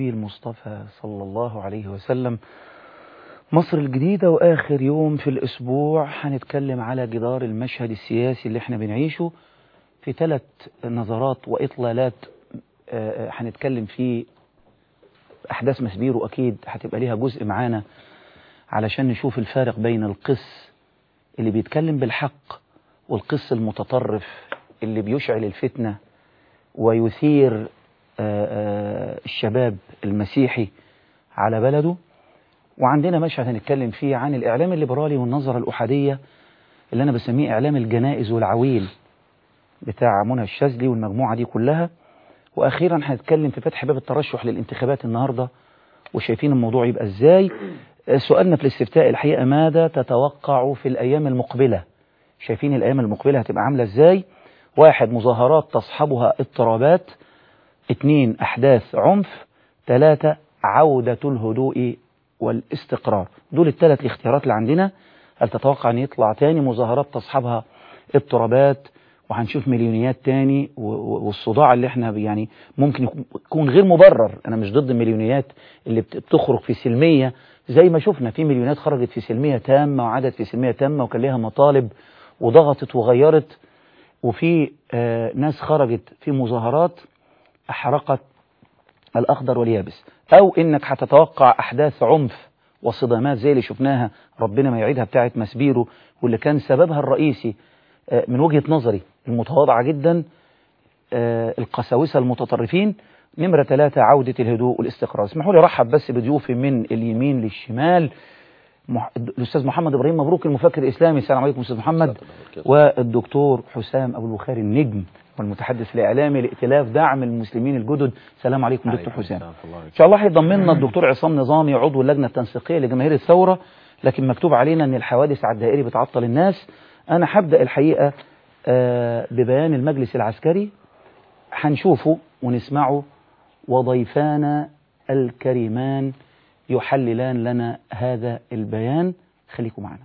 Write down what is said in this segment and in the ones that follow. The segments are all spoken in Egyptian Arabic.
المصطفى صلى الله عليه وسلم مصر الجديدة وآخر يوم في الأسبوع هنتكلم على جدار المشهد السياسي اللي احنا بنعيشه في ثلاث نظرات وإطلالات هنتكلم فيه أحداث مسبيرو أكيد هتبقى ليها جزء معانا علشان نشوف الفارق بين القس اللي بيتكلم بالحق والقس المتطرف اللي بيشعل الفتنة ويثير الشباب المسيحي على بلده وعندنا مشهد هنتكلم فيه عن الإعلام الليبرالي والنظرة الأحادية اللي أنا بسميه إعلام الجنائز والعويل بتاع منى الشاذلي والمجموعة دي كلها وأخيرا هنتكلم في فتح باب الترشح للانتخابات النهاردة وشايفين الموضوع يبقى إزاي سؤالنا في الاستفتاء الحقيقة ماذا تتوقع في الأيام المقبلة شايفين الأيام المقبلة هتبقى عاملة إزاي واحد مظاهرات تصحبها اضطرابات اثنين أحداث عنف ثلاثة عودة الهدوء والاستقرار دول الثلاث الاختيارات اللي عندنا هل تتوقع أن يطلع تاني مظاهرات تصحبها اضطرابات وهنشوف مليونيات تاني والصداع اللي احنا يعني ممكن يكون غير مبرر انا مش ضد المليونيات اللي بتخرج في سلمية زي ما شفنا في مليونيات خرجت في سلمية تامة وعادت في سلمية تامة وكان لها مطالب وضغطت وغيرت وفي آه ناس خرجت في مظاهرات أحرقت الأخضر واليابس أو إنك هتتوقع أحداث عنف وصدامات زي اللي شفناها ربنا ما يعيدها بتاعت مسبيرو واللي كان سببها الرئيسي آه من وجهة نظري المتواضعة جدا آه القساوسة المتطرفين نمرة ثلاثة عودة الهدوء والاستقرار اسمحوا لي رحب بس بضيوفي من اليمين للشمال مح... الأستاذ محمد إبراهيم مبروك المفكر الإسلامي السلام عليكم أستاذ محمد والدكتور حسام أبو البخاري النجم والمتحدث الإعلامي لائتلاف دعم المسلمين الجدد السلام عليكم دكتور حسام إن شاء الله هيضمننا الدكتور عصام نظامي عضو اللجنة التنسيقية لجماهير الثورة لكن مكتوب علينا أن الحوادث على الدائري بتعطل الناس أنا هبدأ الحقيقة ببيان المجلس العسكري هنشوفه ونسمعه وضيفانا الكريمان يحللان لنا هذا البيان خليكم معنا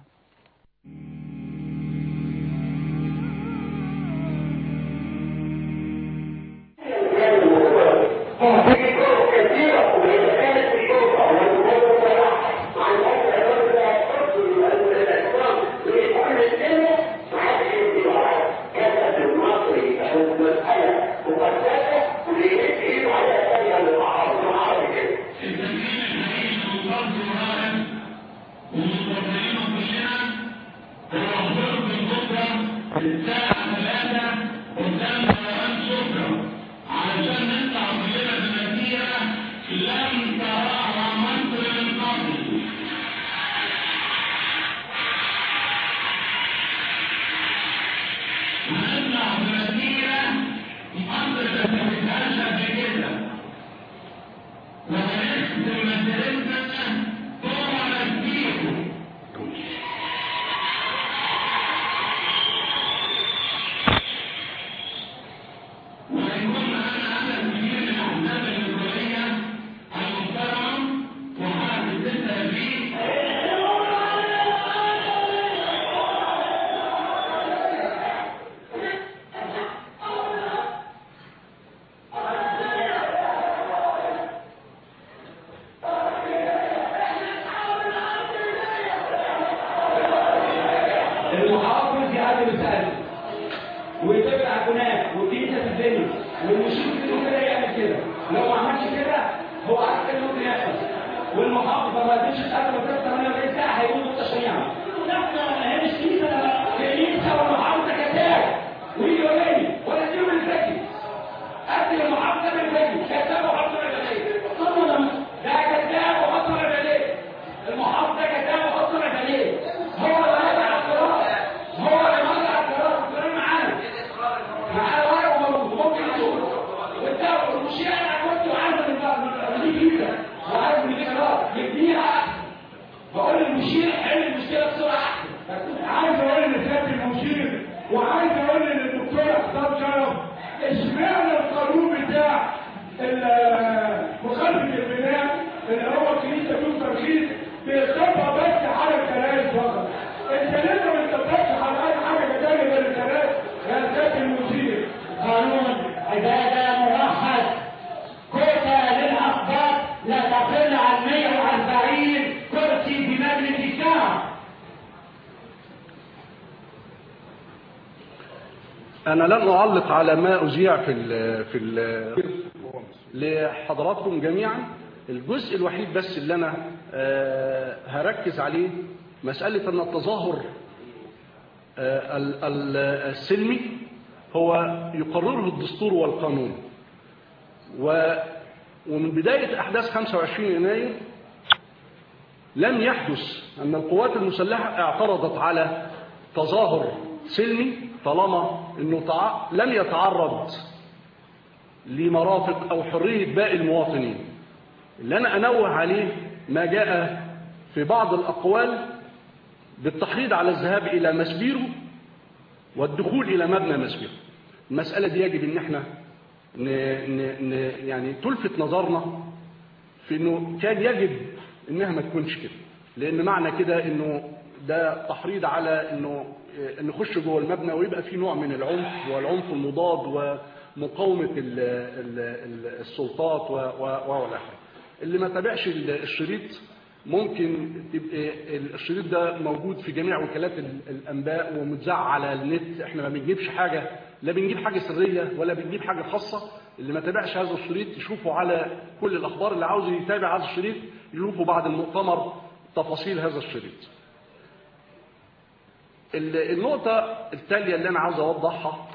وعايز اقول للدكتور حسام شرف اشمعنى القانون بتاع مخالفه البناء اللي هو كنيسه يوسف ترخيص بيطبق بس على الكنائس فقط انت ليه ما بتطبقش على اي حاجه تانية غير الكنائس يا سياده المدير قانون عبادة موحد كوتا للأقباط أنا لن أعلق على ما أذيع في ال في ال لحضراتكم جميعا الجزء الوحيد بس اللي أنا آه، هركز عليه مسألة أن التظاهر آه، ال- ال- السلمي هو يقرره الدستور والقانون و ومن بداية أحداث 25 يناير لم يحدث أن القوات المسلحة اعترضت على تظاهر سلمي طالما أنه تع... لم يتعرض لمرافق أو حرية باقي المواطنين اللي أنا أنوه عليه ما جاء في بعض الأقوال بالتحريض على الذهاب إلى مسبيرو والدخول إلى مبنى مسبيرو المسألة دي يجب أن احنا ن... ن... ن... يعني تلفت نظرنا في انه كان يجب انها ما تكونش كده لان معنى كده انه ده تحريض على انه آه، نخش جوه المبنى ويبقى في نوع من العنف والعنف المضاد ومقاومه ال ال ال السلطات و- و- والى اخره. اللي ما تابعش ال- الشريط ممكن تبقى الشريط ده موجود في جميع وكالات ال- الانباء ومتذاع على النت احنا ما بنجيبش حاجه لا بنجيب حاجه سريه ولا بنجيب حاجه خاصه اللي ما تابعش هذا الشريط يشوفوا على كل الاخبار اللي عاوز يتابع هذا الشريط يشوفوا بعد المؤتمر تفاصيل هذا الشريط ال- النقطة التالية اللي أنا عاوز أوضحها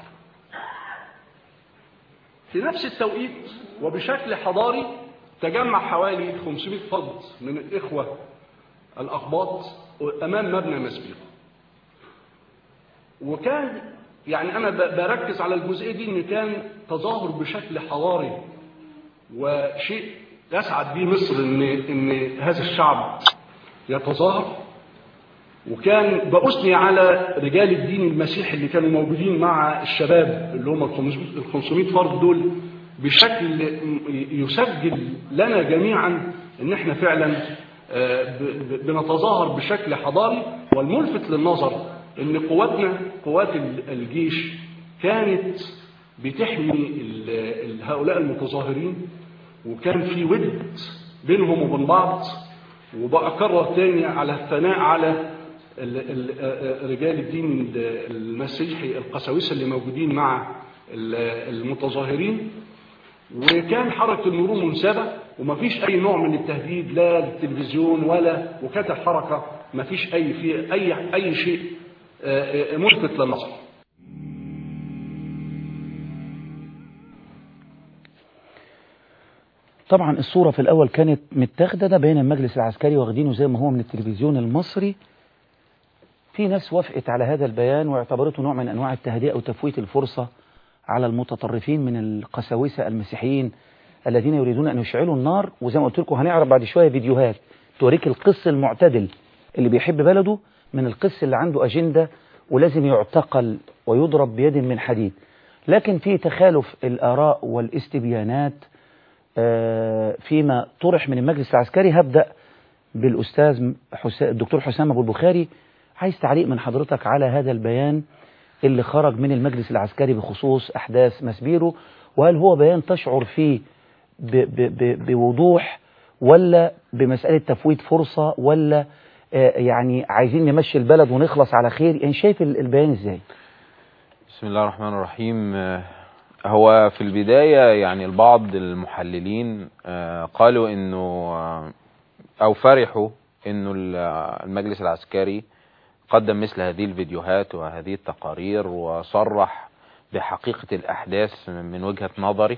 في نفس التوقيت وبشكل حضاري تجمع حوالي 500 فرد من الإخوة الأقباط أمام مبنى مسبيق وكان يعني أنا ب- بركز على الجزئية دي إن كان تظاهر بشكل حضاري وشيء يسعد به مصر إن إن هذا الشعب يتظاهر وكان بأثني على رجال الدين المسيحي اللي كانوا موجودين مع الشباب اللي هم ال 500 فرد دول بشكل يسجل لنا جميعا ان احنا فعلا آه، ب- ب- بنتظاهر بشكل حضاري والملفت للنظر ان قواتنا قوات ال- الجيش كانت بتحمي ال- ال- هؤلاء المتظاهرين وكان في ود بينهم وبين بعض وبأكرر تاني على الثناء على ال- ال- آه، رجال الدين ال- المسيحي القساوسة اللي موجودين مع ال- المتظاهرين وكان حركة المرور منسبة ومفيش أي نوع من التهديد لا للتلفزيون ولا وكانت الحركة مفيش أي في أي أي شيء آه، آه، ملفت للنظر طبعا الصورة في الأول كانت متاخدة ده بين المجلس العسكري واخدينه زي ما هو من التلفزيون المصري في ناس وافقت على هذا البيان واعتبرته نوع من أنواع التهدئة وتفويت الفرصة على المتطرفين من القساوسة المسيحيين الذين يريدون أن يشعلوا النار وزي ما قلت لكم هنعرض بعد شوية فيديوهات توريك القس المعتدل اللي بيحب بلده من القس اللي عنده أجندة ولازم يعتقل ويضرب بيد من حديد لكن في تخالف الآراء والاستبيانات آه، فيما طرح من المجلس العسكري هبدأ بالأستاذ حسا... الدكتور حسام أبو البخاري عايز تعليق من حضرتك على هذا البيان اللي خرج من المجلس العسكري بخصوص أحداث مسبيرو وهل هو بيان تشعر فيه ب... ب... ب... بوضوح ولا بمسألة تفويت فرصة ولا آه، يعني عايزين نمشي البلد ونخلص على خير يعني شايف ال- البيان ازاي بسم الله الرحمن الرحيم آه، هو في البداية يعني البعض المحللين آه، قالوا انه آه، او فرحوا انه ال- المجلس العسكري قدم مثل هذه الفيديوهات وهذه التقارير وصرح بحقيقة الأحداث من وجهة نظري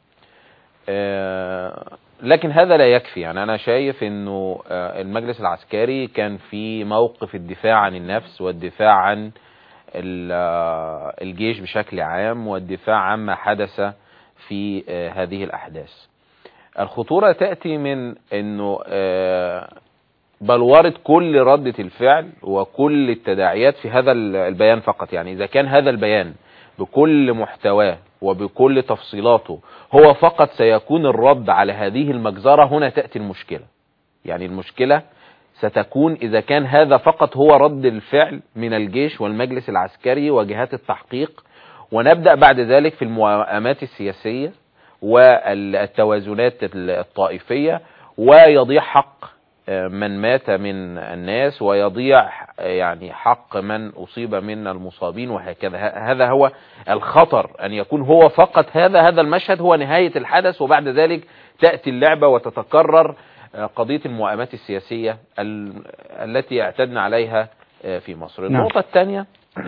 آه، لكن هذا لا يكفي يعني أنا شايف أنه آه، المجلس العسكري كان في موقف الدفاع عن النفس والدفاع عن ال- آه، الجيش بشكل عام والدفاع عما حدث في آه، هذه الأحداث الخطورة تأتي من أنه آه، بلورة كل ردة الفعل وكل التداعيات في هذا ال- البيان فقط يعني إذا كان هذا البيان بكل محتواه وبكل تفصيلاته هو فقط سيكون الرد على هذه المجزرة هنا تأتي المشكلة يعني المشكلة ستكون إذا كان هذا فقط هو رد الفعل من الجيش والمجلس العسكري وجهات التحقيق ونبدأ بعد ذلك في الموائمات السياسية والتوازنات الطائفية ويضيع حق آه، من مات من الناس ويضيع آه، يعني حق من أصيب من المصابين وهكذا ه- هذا هو الخطر أن يكون هو فقط هذا هذا المشهد هو نهاية الحدث وبعد ذلك تأتي اللعبة وتتكرر آه، قضية المؤامات السياسية ال- التي اعتدنا عليها آه، في مصر نعم. النقطة الثانية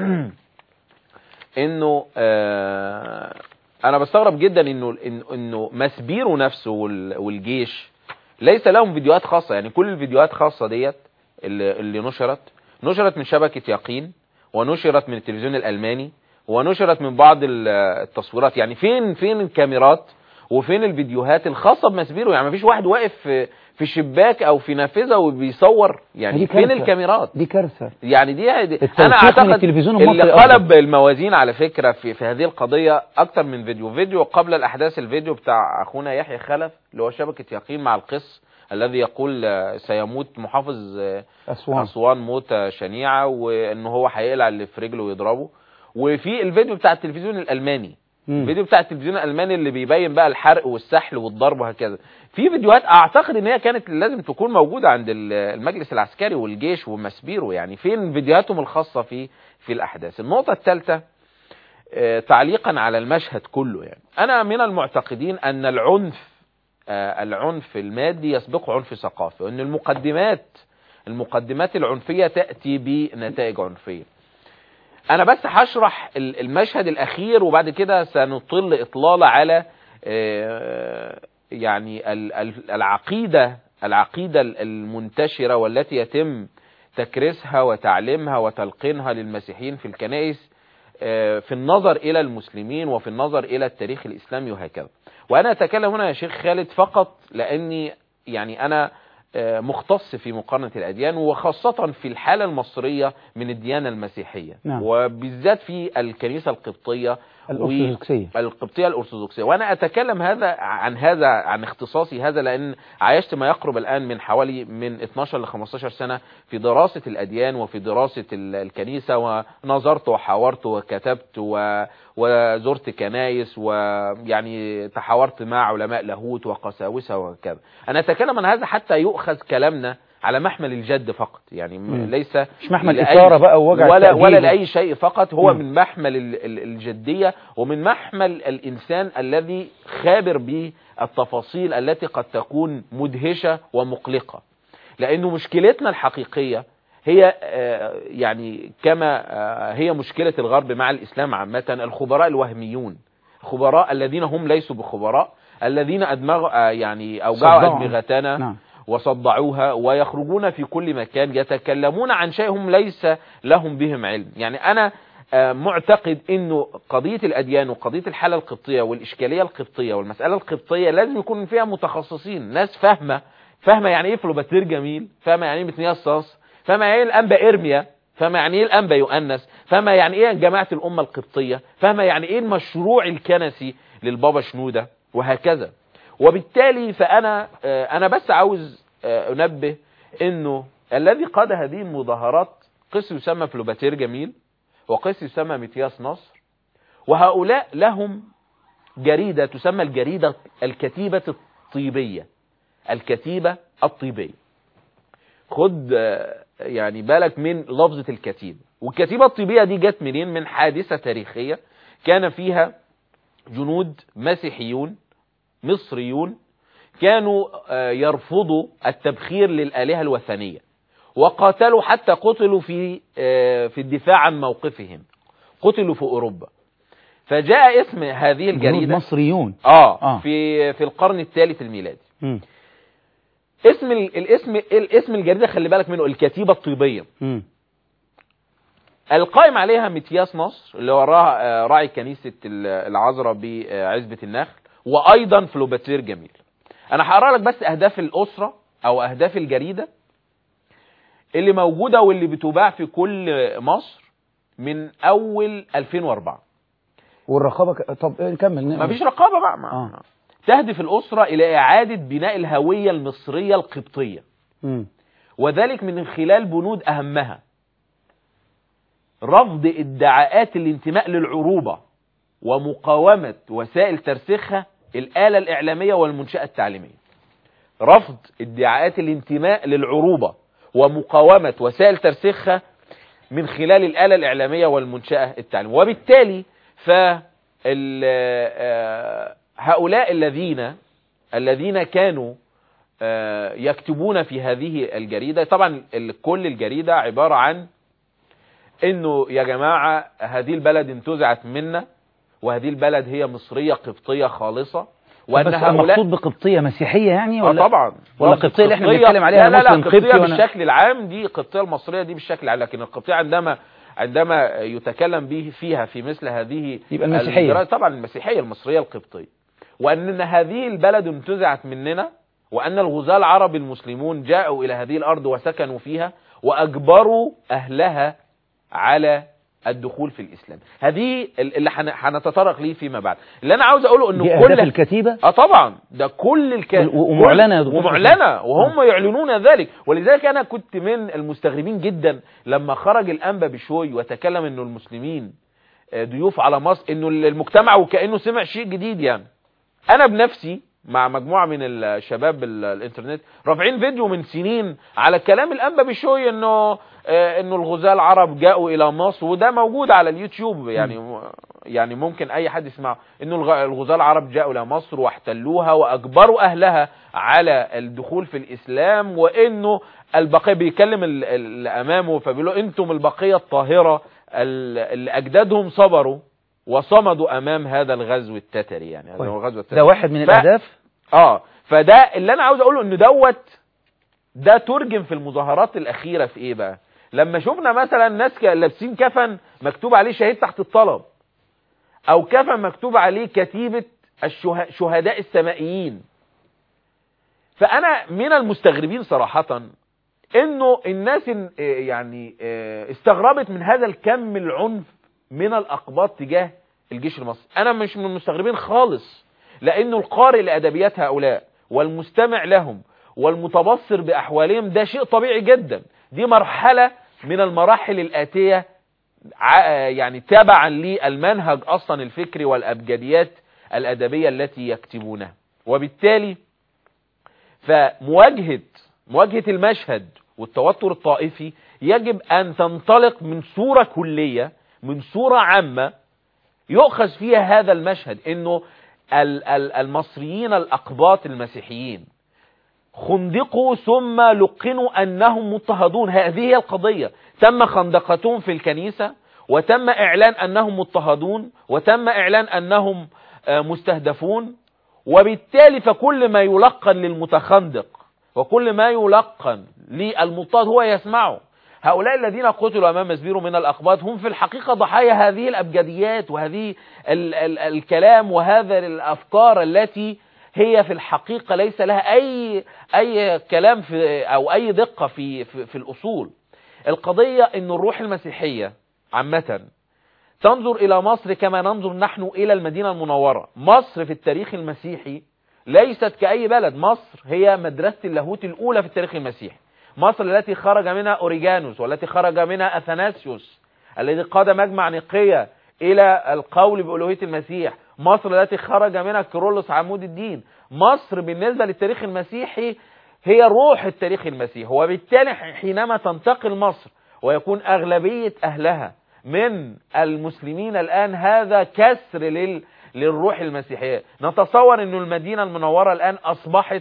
انه آه انا بستغرب جدا انه إن- انه مسبيرو نفسه وال- والجيش ليس لهم فيديوهات خاصة يعني كل الفيديوهات خاصة ديت اللي, اللي نشرت نشرت من شبكة يقين ونشرت من التلفزيون الألماني ونشرت من بعض ال- التصويرات يعني فين فين الكاميرات وفين الفيديوهات الخاصة بمسبيرو يعني مفيش واحد واقف في في شباك او في نافذة وبيصور يعني دي فين كارثة. الكاميرات دي كارثة يعني دي, دي التوثيق انا من اعتقد التلفزيون اللي المصري قلب الموازين على فكره في في هذه القضيه اكتر من فيديو فيديو قبل الاحداث الفيديو بتاع اخونا يحيى خلف اللي هو شبكه يقين مع القس الذي يقول آه، سيموت محافظ آه، أسوان اسوان موتة شنيعه وان هو هيقلع اللي في رجله ويضربه وفي الفيديو بتاع التلفزيون الالماني مم. الفيديو بتاع التلفزيون الالماني اللي بيبين بقى الحرق والسحل والضرب وهكذا في فيديوهات اعتقد ان هي كانت لازم تكون موجوده عند ال- المجلس العسكري والجيش ومسبيرو يعني فين فيديوهاتهم الخاصه في في الاحداث النقطه الثالثه آه، تعليقا على المشهد كله يعني انا من المعتقدين ان العنف آه، العنف المادي يسبقه عنف ثقافي وان المقدمات المقدمات العنفيه تاتي بنتائج عنفيه انا بس هشرح ال- المشهد الاخير وبعد كده سنطل اطلاله على آه، يعني ال- ال- العقيده العقيده ال- المنتشره والتي يتم تكريسها وتعليمها وتلقينها للمسيحيين في الكنائس آه، في النظر الى المسلمين وفي النظر الى التاريخ الاسلامي وهكذا وانا اتكلم هنا يا شيخ خالد فقط لاني يعني انا آه، مختص في مقارنة الأديان وخاصة في الحالة المصرية من الديانة المسيحية نعم. وبالذات في الكنيسة القبطية الأرثوذكسية القبطية الأرثوذكسية وأنا أتكلم هذا عن هذا عن اختصاصي هذا لأن عايشت ما يقرب الآن من حوالي من 12 ل 15 سنة في دراسة الأديان وفي دراسة ال- الكنيسة ونظرت وحاورت وكتبت و... وزرت كنايس ويعني تحاورت مع علماء لاهوت وقساوسة وكذا أنا أتكلم عن هذا حتى يؤخذ كلامنا على محمل الجد فقط يعني م- مم. ليس مش محمل لأي- إثارة بقى ووجع ولا التأديب. ولا لأي شيء فقط هو مم. من محمل ال- ال- الجدية ومن محمل الإنسان الذي خابر بالتفاصيل التي قد تكون مدهشة ومقلقة لأنه مشكلتنا الحقيقية هي آه، يعني كما آه، هي مشكلة الغرب مع الإسلام عامة الخبراء الوهميون الخبراء الذين هم ليسوا بخبراء الذين أدمغوا آه، يعني أوجعوا صدعوا. أدمغتنا نعم وصدعوها ويخرجون في كل مكان يتكلمون عن شيء هم ليس لهم بهم علم يعني أنا آه، معتقد انه قضية الاديان وقضية الحالة القبطية والاشكالية القبطية والمسألة القبطية لازم يكون فيها متخصصين ناس فاهمة فاهمة يعني ايه فلوباتير جميل فاهمة يعني ايه متنيصص فاهمة يعني ايه الانبا ارميا فاهمة يعني ايه الانبا يؤنس فاهمة يعني ايه جماعة الامة القبطية فاهمة يعني ايه المشروع الكنسي للبابا شنودة وهكذا وبالتالي فانا آه، انا بس عاوز آه، انبه انه الذي قاد هذه المظاهرات قس يسمى فلوباتير جميل وقس يسمى متياس نصر وهؤلاء لهم جريدة تسمى الجريدة الكتيبة الطيبية الكتيبة الطيبية خد آه، يعني بالك من لفظة الكتيبة والكتيبة الطيبية دي جت منين من حادثة تاريخية كان فيها جنود مسيحيون مصريون كانوا آه، يرفضوا التبخير للآلهة الوثنية وقاتلوا حتى قتلوا في آه، في الدفاع عن موقفهم قتلوا في أوروبا فجاء اسم هذه جنود الجريدة مصريون آه, آه. في في القرن الثالث الميلادي مم. اسم ال- الاسم الاسم الجريدة خلي بالك منه الكتيبة الطيبية مم. القائم عليها متياس نصر اللي وراها آه، راعي كنيسة ال- العذراء بعزبة النخل وأيضا فلوباتير جميل أنا هقرا لك بس أهداف الأسرة أو أهداف الجريدة اللي موجودة واللي بتباع في كل مصر من أول 2004 والرقابة ك... طب إيه، نكمل ما فيش رقابة بقى ما. آه. تهدف الأسرة إلى إعادة بناء الهوية المصرية القبطية مم. وذلك من خلال بنود أهمها رفض ادعاءات الانتماء للعروبة ومقاومة وسائل ترسيخها الآلة الإعلامية والمنشأة التعليمية رفض ادعاءات الانتماء للعروبة ومقاومة وسائل ترسيخها من خلال الآلة الإعلامية والمنشأة التعليم وبالتالي ف هؤلاء الذين الذين كانوا آه، يكتبون في هذه الجريدة طبعا ال- كل الجريدة عبارة عن انه يا جماعة هذه البلد انتزعت منا وهذه البلد هي مصرية قبطية خالصة وان بس هؤلاء المقصود بقبطية مسيحية يعني اه ولا طبعا ولا برضه القبطية اللي احنا قبطية- بنتكلم عليها لا لا لا مسلم القبطية قبطي وأنا- بالشكل العام دي القبطية المصرية دي بالشكل العام لكن القبطية عندما عندما يتكلم به فيها في مثل هذه يبقى المسيحية. الجرائد، طبعا المسيحية المصرية القبطية وأن هذه البلد انتزعت مننا وأن الغزاة العرب المسلمون جاءوا إلى هذه الأرض وسكنوا فيها وأجبروا أهلها على الدخول في الإسلام هذه اللي حن- هنتطرق ليه فيما بعد اللي أنا عاوز أقوله دي أنه أهداف كل الكتيبة اه طبعا ده كل الكلام و- ومعلنة يا دكتور ومعلنة وهم يعلنون ذلك ولذلك انا كنت من المستغربين جدا لما خرج الانبا بشوي وتكلم انه المسلمين آه، ضيوف على مصر انه المجتمع وكانه سمع شيء جديد يعني انا بنفسي مع مجموعه من الشباب ال- الانترنت رافعين فيديو من سنين على كلام الانبا بشوي انه آه، انه الغزاة العرب جاءوا الى مصر وده موجود على اليوتيوب يعني يعني ممكن اي حد يسمعه انه الغ- الغزاة العرب جاءوا الى مصر واحتلوها واجبروا اهلها على الدخول في الاسلام وانه البقيه بيكلم ال- اللي امامه فبيقول له انتم البقيه الطاهره ال- اللي اجدادهم صبروا وصمدوا امام هذا الغزو التتري يعني هذا طيب. هو الغزو التتري ده واحد من ف- الأهداف اه فده اللي انا عاوز اقوله ان دوت ده ترجم في المظاهرات الاخيره في ايه بقى لما شفنا مثلا ناس ك- لابسين كفن مكتوب عليه شهيد تحت الطلب او كفن مكتوب عليه كتيبه الشه- شهداء السمائيين فانا من المستغربين صراحه انه الناس ان- آه، يعني آه، استغربت من هذا الكم العنف من الاقباط تجاه الجيش المصري انا مش من المستغربين خالص لانه القارئ لادبيات هؤلاء والمستمع لهم والمتبصر باحوالهم ده شيء طبيعي جدا دي مرحله من المراحل الاتيه ع- يعني تبعا للمنهج اصلا الفكري والابجديات الادبيه التي يكتبونها وبالتالي فمواجهه مواجهه المشهد والتوتر الطائفي يجب ان تنطلق من صوره كليه من صوره عامه يؤخذ فيها هذا المشهد انه ال- ال- المصريين الاقباط المسيحيين خندقوا ثم لقنوا انهم مضطهدون هذه هي القضيه تم خندقتهم في الكنيسه وتم اعلان انهم مضطهدون وتم اعلان انهم آه، مستهدفون وبالتالي فكل ما يلقن للمتخندق وكل ما يلقن للمضطهد هو يسمعه هؤلاء الذين قتلوا امام مسبيرو من الاقباط هم في الحقيقه ضحايا هذه الابجديات وهذه ال ال الكلام وهذا الافكار التي هي في الحقيقه ليس لها اي اي كلام في او اي دقه في في, في الاصول القضيه ان الروح المسيحيه عامه تنظر الى مصر كما ننظر نحن الى المدينه المنوره مصر في التاريخ المسيحي ليست كاي بلد مصر هي مدرسه اللاهوت الاولى في التاريخ المسيحي مصر التي خرج منها اوريجانوس والتي خرج منها اثناسيوس الذي قاد مجمع نقية الى القول بالوهيه المسيح مصر التي خرج منها كيرلس عمود الدين مصر بالنسبه للتاريخ المسيحي هي روح التاريخ المسيحي وبالتالي حينما تنتقل مصر ويكون اغلبيه اهلها من المسلمين الان هذا كسر لل للروح المسيحيه نتصور انه المدينه المنوره الان اصبحت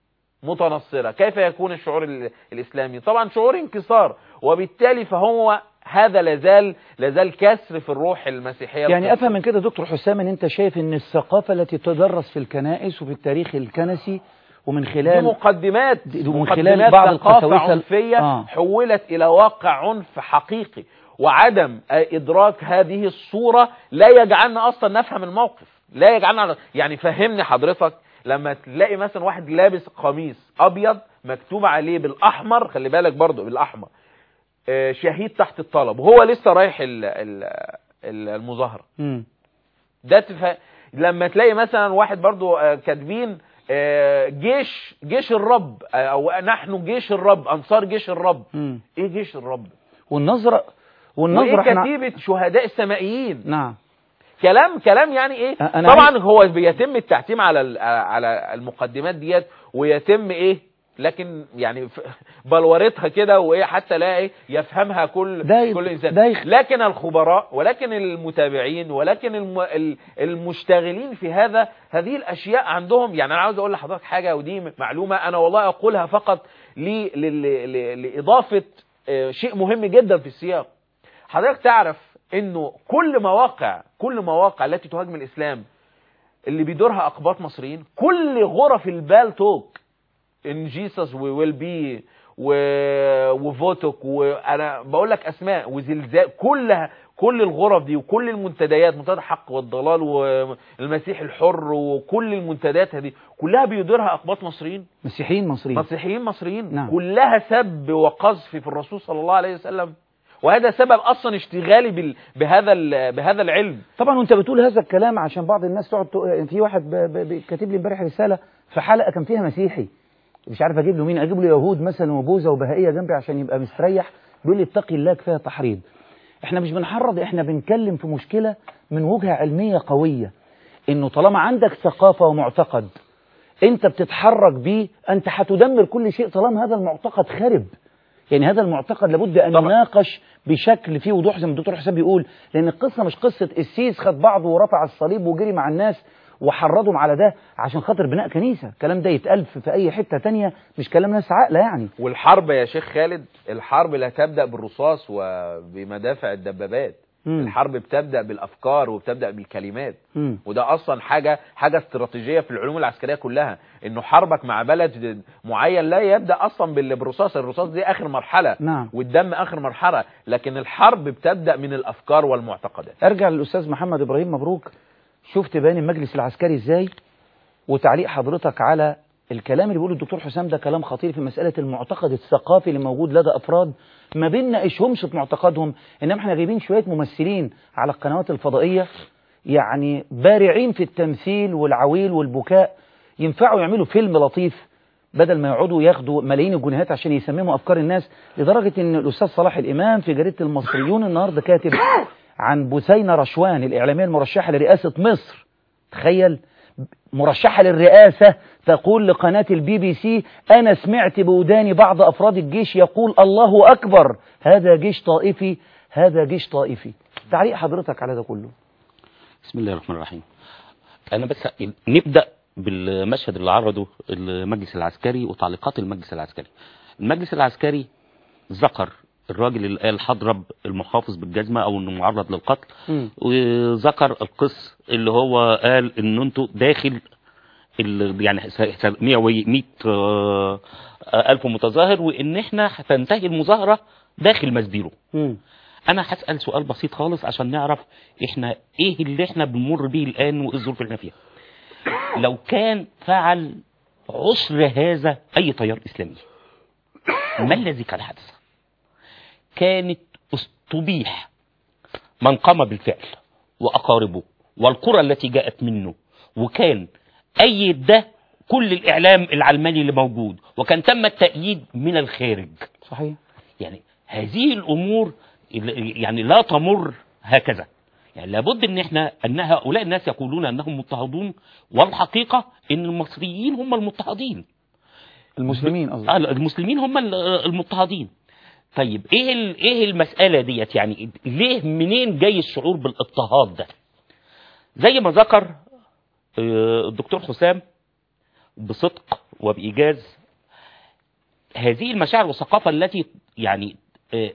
متنصرة كيف يكون الشعور ال- الإسلامي طبعا شعور انكسار وبالتالي فهو هذا لازال لازال كسر في الروح المسيحية يعني أفهم من كده دكتور حسام أن أنت شايف أن الثقافة التي تدرس في الكنائس وفي التاريخ الكنسي ومن دي خلال مقدمات دي- ومن مقدمات خلال بعض ثقافة القساوسة ال- عنفية آه. حولت إلى واقع عنف حقيقي وعدم إدراك هذه الصورة لا يجعلنا أصلا نفهم الموقف لا يجعلنا يعني فهمني حضرتك لما تلاقي مثلا واحد لابس قميص أبيض مكتوب عليه بالأحمر خلي بالك برضو بالأحمر آه، شهيد تحت الطلب وهو لسه رايح ال- ال- ال- المظاهرة مم. ده تف... لما تلاقي مثلا واحد برضو آه، كاتبين آه، جيش جيش الرب آه، او نحن جيش الرب انصار جيش الرب مم. ايه جيش الرب والنظرة والنظرة وايه احنا كتيبة شهداء السمائيين نعم كلام كلام يعني ايه أنا طبعا عايز- هو بيتم التحتيم على ال- على المقدمات ديت ويتم ايه لكن يعني ف- بلورتها كده وايه حتى لا ايه يفهمها كل ده ي- كل انسان ده يخ- لكن الخبراء ولكن المتابعين ولكن الم... ال- المشتغلين في هذا هذه الاشياء عندهم يعني انا عاوز اقول لحضرتك حاجه ودي معلومه انا والله اقولها فقط ل... ل... ل... لاضافه آه، شيء مهم جدا في السياق حضرتك تعرف انه كل مواقع كل مواقع التي تهاجم الاسلام اللي بيدورها اقباط مصريين كل غرف البالتوك ان جيسس ويل بي وفوتوك وانا بقول لك اسماء وزلزال كلها كل الغرف دي وكل المنتديات منتدى الحق والضلال والمسيح الحر وكل المنتديات هذه كلها بيديرها اقباط مصريين مسيحيين مصريين مسيحيين مصريين نعم. كلها سب وقذف في الرسول صلى الله عليه وسلم وهذا سبب اصلا اشتغالي بال... بهذا ال... بهذا العلم طبعا وانت بتقول هذا الكلام عشان بعض الناس تقعد تق- في واحد ب- ب- ب- كاتب لي امبارح رساله في حلقه كان فيها مسيحي مش عارف اجيب له مين اجيب له يهود مثلا وبوذا وبهائيه جنبي عشان يبقى مستريح بيقول لي اتقي الله كفايه تحريض احنا مش بنحرض احنا بنتكلم في مشكله من وجهه علميه قويه انه طالما عندك ثقافه ومعتقد انت بتتحرك بيه انت هتدمر كل شيء طالما هذا المعتقد خرب يعني هذا المعتقد لابد ان طبعا. يناقش بشكل فيه وضوح زي ما الدكتور حسام بيقول لان القصه مش قصه السيس خد بعضه ورفع الصليب وجري مع الناس وحرضهم على ده عشان خاطر بناء كنيسه الكلام ده يتقال في في اي حته تانية مش كلام ناس عاقله يعني والحرب يا شيخ خالد الحرب لا تبدأ بالرصاص وبمدافع الدبابات مم. الحرب بتبدأ بالأفكار وبتبدأ بالكلمات مم. وده أصلا حاجة حاجة استراتيجية في العلوم العسكرية كلها إنه حربك مع بلد معين لا يبدأ أصلا بال- بالرصاص الرصاص دي آخر مرحلة نعم. والدم آخر مرحلة لكن الحرب بتبدأ من الأفكار والمعتقدات ارجع للاستاذ محمد ابراهيم مبروك شفت بيان المجلس العسكري ازاي وتعليق حضرتك على الكلام اللي بيقوله الدكتور حسام ده كلام خطير في مساله المعتقد الثقافي اللي موجود لدى افراد ما بنناقشهمش في معتقدهم انما احنا جايبين شويه ممثلين على القنوات الفضائيه يعني بارعين في التمثيل والعويل والبكاء ينفعوا يعملوا فيلم لطيف بدل ما يقعدوا ياخدوا ملايين الجنيهات عشان يسمموا افكار الناس لدرجه ان الاستاذ صلاح الامام في جريده المصريون النهارده كاتب عن بثينه رشوان الاعلاميه المرشحه لرئاسه مصر تخيل مرشحه للرئاسه تقول لقناه البي بي سي انا سمعت بوداني بعض افراد الجيش يقول الله اكبر هذا جيش طائفي هذا جيش طائفي تعليق حضرتك على ده كله بسم الله الرحمن الرحيم انا بس نبدا بالمشهد اللي عرضه المجلس العسكري وتعليقات المجلس العسكري المجلس العسكري ذكر الراجل اللي قال هضرب المحافظ بالجزمه او انه معرض للقتل مم. وذكر القس اللي هو قال ان انتوا داخل ال- يعني س- س- 100 و 100 آه، آه، الف متظاهر وان احنا هتنتهي المظاهره داخل مسبيرو مم. انا هسال سؤال بسيط خالص عشان نعرف احنا ايه اللي احنا بنمر بيه الان وايه الظروف اللي احنا فيها لو كان فعل عسر هذا اي تيار اسلامي ما الذي كان حدث كانت استبيح من قام بالفعل واقاربه والقرى التي جاءت منه وكان ايد ده كل الاعلام العلماني اللي موجود وكان تم التأييد من الخارج صحيح يعني هذه الامور ال- يعني لا تمر هكذا يعني لابد ان احنا ان هؤلاء الناس يقولون انهم مضطهدون والحقيقه ان المصريين هم المضطهدين المسلمين قصدي آه، المسلمين هم ال- المضطهدين طيب ايه ال- ايه المساله ديت يعني ليه منين جاي الشعور بالاضطهاد ده زي ما ذكر آه، الدكتور حسام بصدق وبإيجاز هذه المشاعر والثقافة التي يعني آه،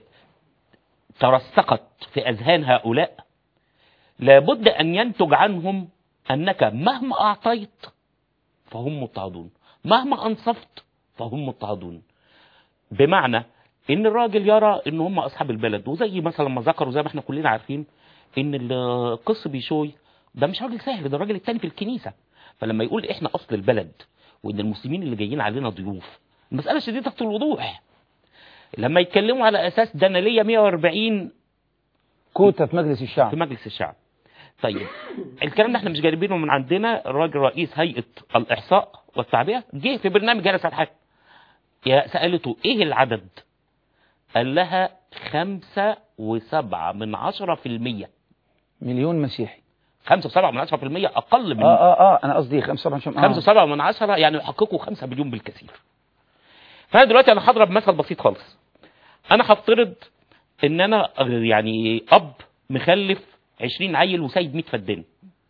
ترسخت في أذهان هؤلاء لابد أن ينتج عنهم أنك مهما أعطيت فهم مضطهدون مهما أنصفت فهم مضطهدون بمعنى ان الراجل يرى ان هم اصحاب البلد وزي مثلا ما ذكروا زي ما احنا كلنا عارفين ان القس بيشوي ده مش راجل سهل ده الراجل التاني في الكنيسه فلما يقول احنا اصل البلد وان المسلمين اللي جايين علينا ضيوف المساله شديده الوضوح لما يتكلموا على اساس ده انا ليا 140 كوتا في مجلس في الشعب مجلس الشعب طيب الكلام ده احنا مش جايبينه من عندنا الراجل رئيس هيئه الاحصاء والتعبئه جه في برنامج جلسه الحاكم يا سالته ايه العدد قال لها خمسة وسبعة من عشرة في المية مليون مسيحي خمسة وسبعة من عشرة في المية أقل من اه اه اه انا قصدي 5 عشان خمسة وسبعة من عشرة يعني يحققوا خمسة مليون بالكثير فأنا دلوقتي أنا هضرب مثل بسيط خالص أنا هفترض إن أنا يعني أب مخلف 20 عيل وسايب 100 فدان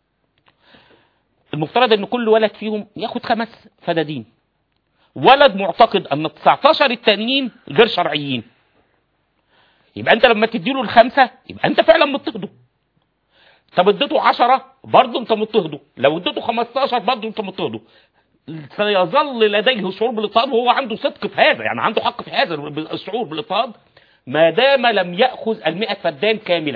المفترض إن كل ولد فيهم ياخد خمس فدادين ولد معتقد أن 19 التانيين غير شرعيين يبقى أنت لما تديله الخمسة يبقى أنت فعلا مضطهده طب اديته 10 برضه انت مضطهده لو اديته 15 برضه انت مضطهده سيظل لديه شعور بالاضطهاد وهو عنده صدق في هذا يعني عنده حق في هذا الشعور بالاضطهاد ما دام لم ياخذ ال100 فدان كامله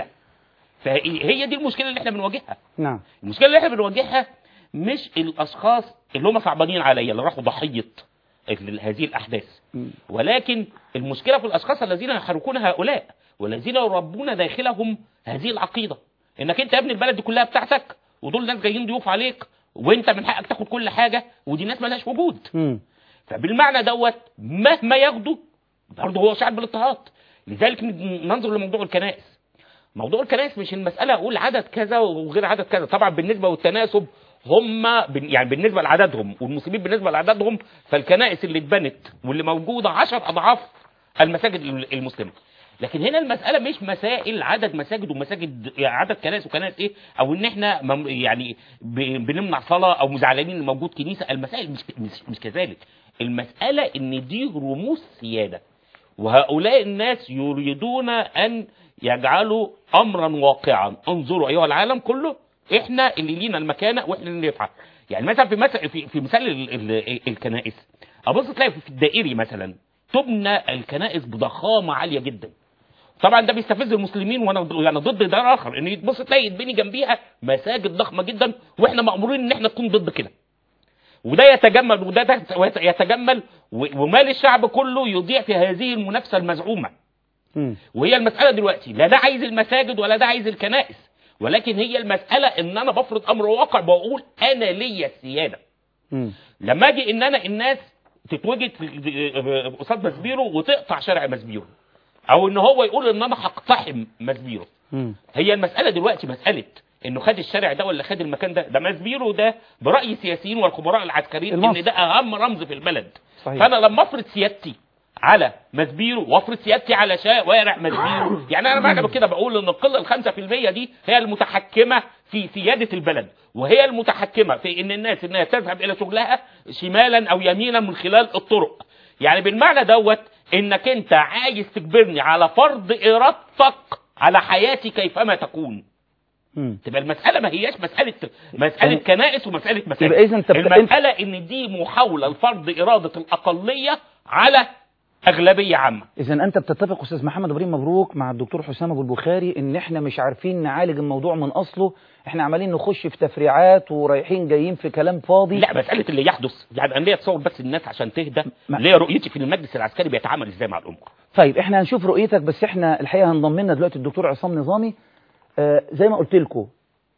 فهي دي المشكله اللي احنا بنواجهها نعم المشكله اللي احنا بنواجهها مش الاشخاص اللي هم صعبانين عليا اللي راحوا ضحيه ال- هذه الاحداث مم. ولكن المشكله في الاشخاص الذين يحركون هؤلاء والذين يربون داخلهم هذه العقيده انك انت يا ابن البلد دي كلها بتاعتك ودول ناس جايين ضيوف عليك وانت من حقك تاخد كل حاجه ودي ناس مالهاش وجود مم. فبالمعنى دوت مهما ياخدوا برضه هو شعب بالاضطهاد لذلك ننظر لموضوع الكنائس موضوع الكنائس مش المساله اقول عدد كذا وغير عدد كذا طبعا بالنسبه والتناسب هم بن- يعني بالنسبه لعددهم والمسلمين بالنسبه لعددهم فالكنائس اللي اتبنت واللي موجوده عشر اضعاف المساجد المسلمه لكن هنا المساله مش مسائل عدد مساجد ومساجد يعني عدد كنائس وكنائس ايه او ان احنا مم- يعني ب- بنمنع صلاه او مزعلانين ان موجود كنيسه المسائل مش مش, مش كذلك المساله ان دي رموز سياده وهؤلاء الناس يريدون ان يجعلوا امرا واقعا انظروا ايها العالم كله احنا اللي لينا المكانه واحنا اللي نفعل يعني مثلا في مثل في, في مثال ال- ال- الكنائس ابص تلاقي في الدائري مثلا تبنى الكنائس بضخامه عاليه جدا طبعا ده بيستفز المسلمين وانا ضد- يعني ضد ده اخر ان تبص تلاقي يتبني جنبيها مساجد ضخمه جدا واحنا مامورين ان احنا نكون ضد كده وده يتجمل وده ده يتجمل و- ومال الشعب كله يضيع في هذه المنافسه المزعومه مم. وهي المسألة دلوقتي لا ده عايز المساجد ولا ده عايز الكنائس ولكن هي المسألة ان انا بفرض امر واقع بقول انا ليا السيادة مم. لما اجي ان انا الناس تتوجد في- في- قصاد مسبيرو وتقطع شارع مسبيرو او ان هو يقول ان انا هقتحم مسبيرو مم. هي المسألة دلوقتي مسألة انه خد الشارع ده ولا خد المكان ده ده مسبيرو ده برأي السياسيين والخبراء العسكريين المصري. ان ده اهم رمز في البلد صحيح. فانا لما افرض سيادتي على مسبيرو وافرض سيادتي على شوارع مسبيرو يعني انا بعد كده بقول ان القله الخمسة في المية دي هي المتحكمه في سياده البلد وهي المتحكمه في ان الناس انها تذهب الى شغلها شمالا او يمينا من خلال الطرق يعني بالمعنى دوت انك انت عايز تجبرني على فرض ارادتك على حياتي كيفما تكون مم. تبقى المسألة ما هياش مسألة مسألة يعني- كنائس ومسألة مساجد يبقى إذن أنت بت- المسألة إن دي محاولة لفرض إرادة الأقلية على أغلبية عامة اذا انت بتتفق استاذ محمد ابراهيم مبروك مع الدكتور حسام ابو البخاري ان احنا مش عارفين نعالج الموضوع من اصله احنا عمالين نخش في تفريعات ورايحين جايين في كلام فاضي لا مسألة اللي يحدث يعني أنا ليا تصور بس الناس عشان تهدى ما- ليا رؤيتي في المجلس العسكري بيتعامل إزاي مع الأمور طيب احنا هنشوف رؤيتك بس احنا الحقيقه هنضم لنا دلوقتي الدكتور عصام نظامي آه زي ما قلت لكم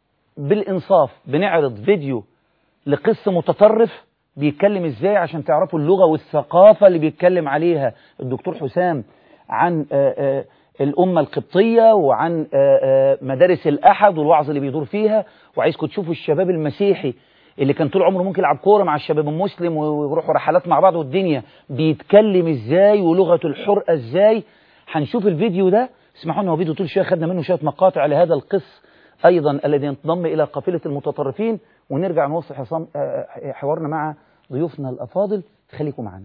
بالانصاف بنعرض فيديو لقس متطرف بيتكلم ازاي عشان تعرفوا اللغه والثقافه اللي بيتكلم عليها الدكتور حسام عن آه آه الأمة القبطية وعن آه آه مدارس الأحد والوعظ اللي بيدور فيها وعايزكم تشوفوا الشباب المسيحي اللي كان طول عمره ممكن يلعب كورة مع الشباب المسلم ويروحوا رحلات مع بعض والدنيا بيتكلم ازاي ولغته الحرقة ازاي هنشوف الفيديو ده اسمحوا لنا هو فيديو طول شويه خدنا منه شويه مقاطع لهذا القس ايضا الذي ينضم الى قافله المتطرفين ونرجع نوصل حصام آه، حوارنا مع ضيوفنا الافاضل خليكم معنا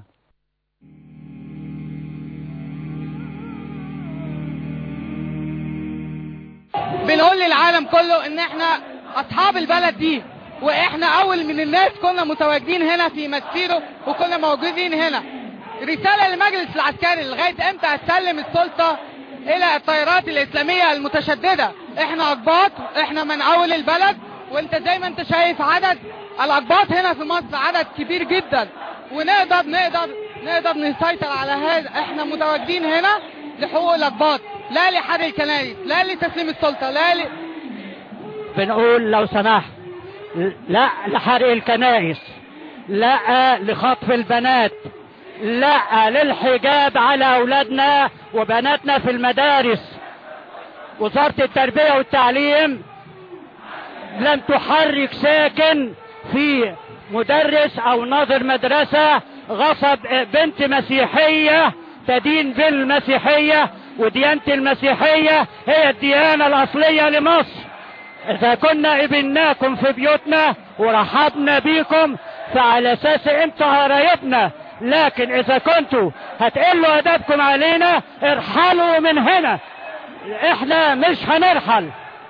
بنقول للعالم كله ان احنا اصحاب البلد دي واحنا اول من الناس كنا متواجدين هنا في مسيره وكنا موجودين هنا رسالة للمجلس العسكري لغاية امتى هتسلم السلطة الى التيارات الاسلامية المتشددة احنا اقباط احنا من اول البلد وانت زي ما انت شايف عدد الاقباط هنا في مصر عدد كبير جدا ونقدر نقدر نقدر نسيطر على هذا احنا متواجدين هنا لحقوق الاقباط لا لحد الكنائس لا لتسليم السلطة لا ل... بنقول لو سمحت لا لحرق الكنائس لا لخطف البنات لا للحجاب على أولادنا وبناتنا في المدارس وزارة التربية والتعليم لم تحرك ساكن في مدرس او ناظر مدرسة غصب بنت مسيحية تدين بالمسيحية وديانة المسيحية هي الديانة الاصلية لمصر اذا كنا قبلناكم في بيوتنا ورحبنا بيكم فعلى اساس انتوا قرايبنا لكن اذا كنتوا هتقلوا ادبكم علينا ارحلوا من هنا احنا مش هنرحل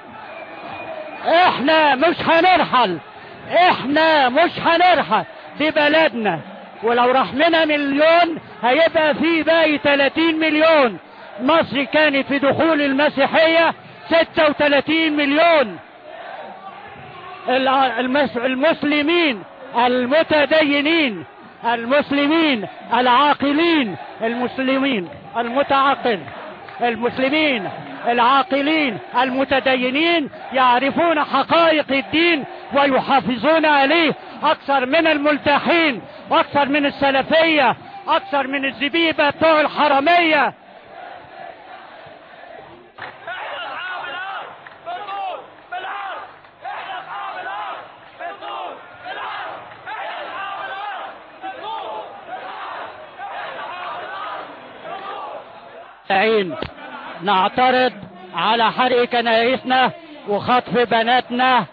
احنا مش هنرحل احنا مش هنرحل دي بلدنا ولو رحمنا مليون هيبقى في باقي 30 مليون مصر كانت في دخول المسيحية 36 مليون ال- المس- المسلمين المتدينين المسلمين العاقلين المسلمين المتعقل المسلمين العاقلين المتدينين يعرفون حقائق الدين ويحافظون عليه اكثر من الملتحين واكثر من السلفية اكثر من الزبيبة بتوع الحرمية عين نعترض على حرق كنائسنا وخطف بناتنا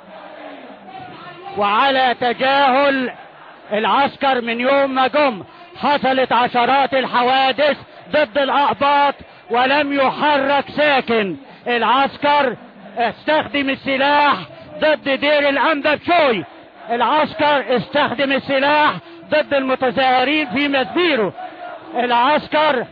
وعلى تجاهل العسكر من يوم ما جم حصلت عشرات الحوادث ضد الأقباط ولم يحرك ساكن العسكر استخدم السلاح ضد دير الأنبا بشوي العسكر استخدم السلاح ضد المتظاهرين في مسبيرو العسكر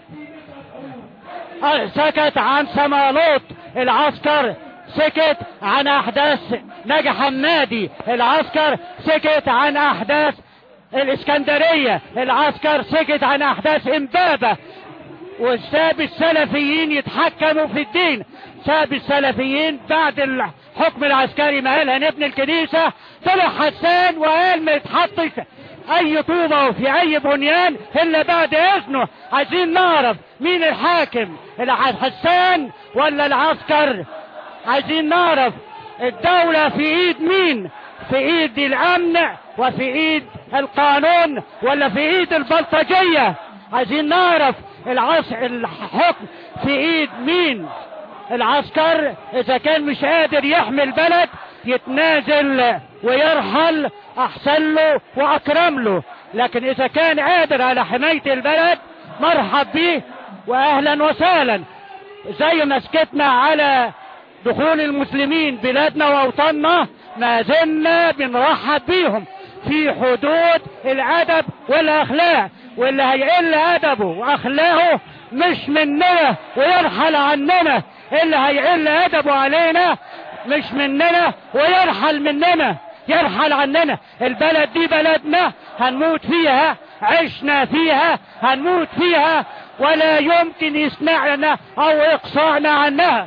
سكت عن سمالوط العسكر سكت عن احداث نجا حمادي العسكر سكت عن احداث الاسكندرية العسكر سكت عن احداث امبابة وساب السلفيين يتحكموا في الدين ساب السلفيين بعد الحكم العسكري ما قال هنبني الكنيسة طلع حسان وقال ما يتحطش اي طوبة في اي بنيان الا بعد اذنه عايزين نعرف مين الحاكم الحسان ولا العسكر عايزين نعرف الدولة في ايد مين في ايد الامن وفي ايد القانون ولا في ايد البلطجية عايزين نعرف العصر الحكم في ايد مين العسكر اذا كان مش قادر يحمي البلد يتنازل ويرحل احسن له واكرم له لكن اذا كان قادر على حماية البلد مرحب به واهلا وسهلا زي ما سكتنا على دخول المسلمين بلادنا واوطاننا ما زلنا بنرحب بيهم في حدود الادب والاخلاق واللي هيقل ادبه واخلاقه مش مننا ويرحل عننا اللي هيقل ادبه علينا مش مننا ويرحل مننا يرحل عننا البلد دي بلدنا هنموت فيها عشنا فيها هنموت فيها ولا يمكن يسمعنا او يقصعنا عنها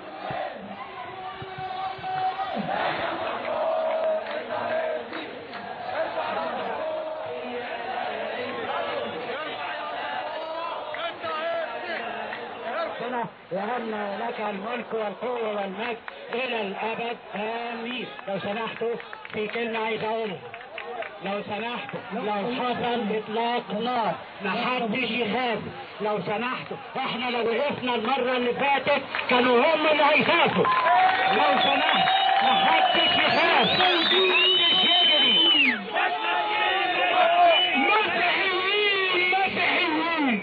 وأن لك الملك والقوة والمجد إلى الأبد آمين لو سمحتوا في كلمة عايز أقولها لو سمحتوا لو حصل إطلاق نار محدش يخاف لو سمحتوا احنا لو وقفنا المرة اللي فاتت كانوا هم اللي هيخافوا لو سمحت محدش يخاف محدش يجري مسيحيين مسيحيين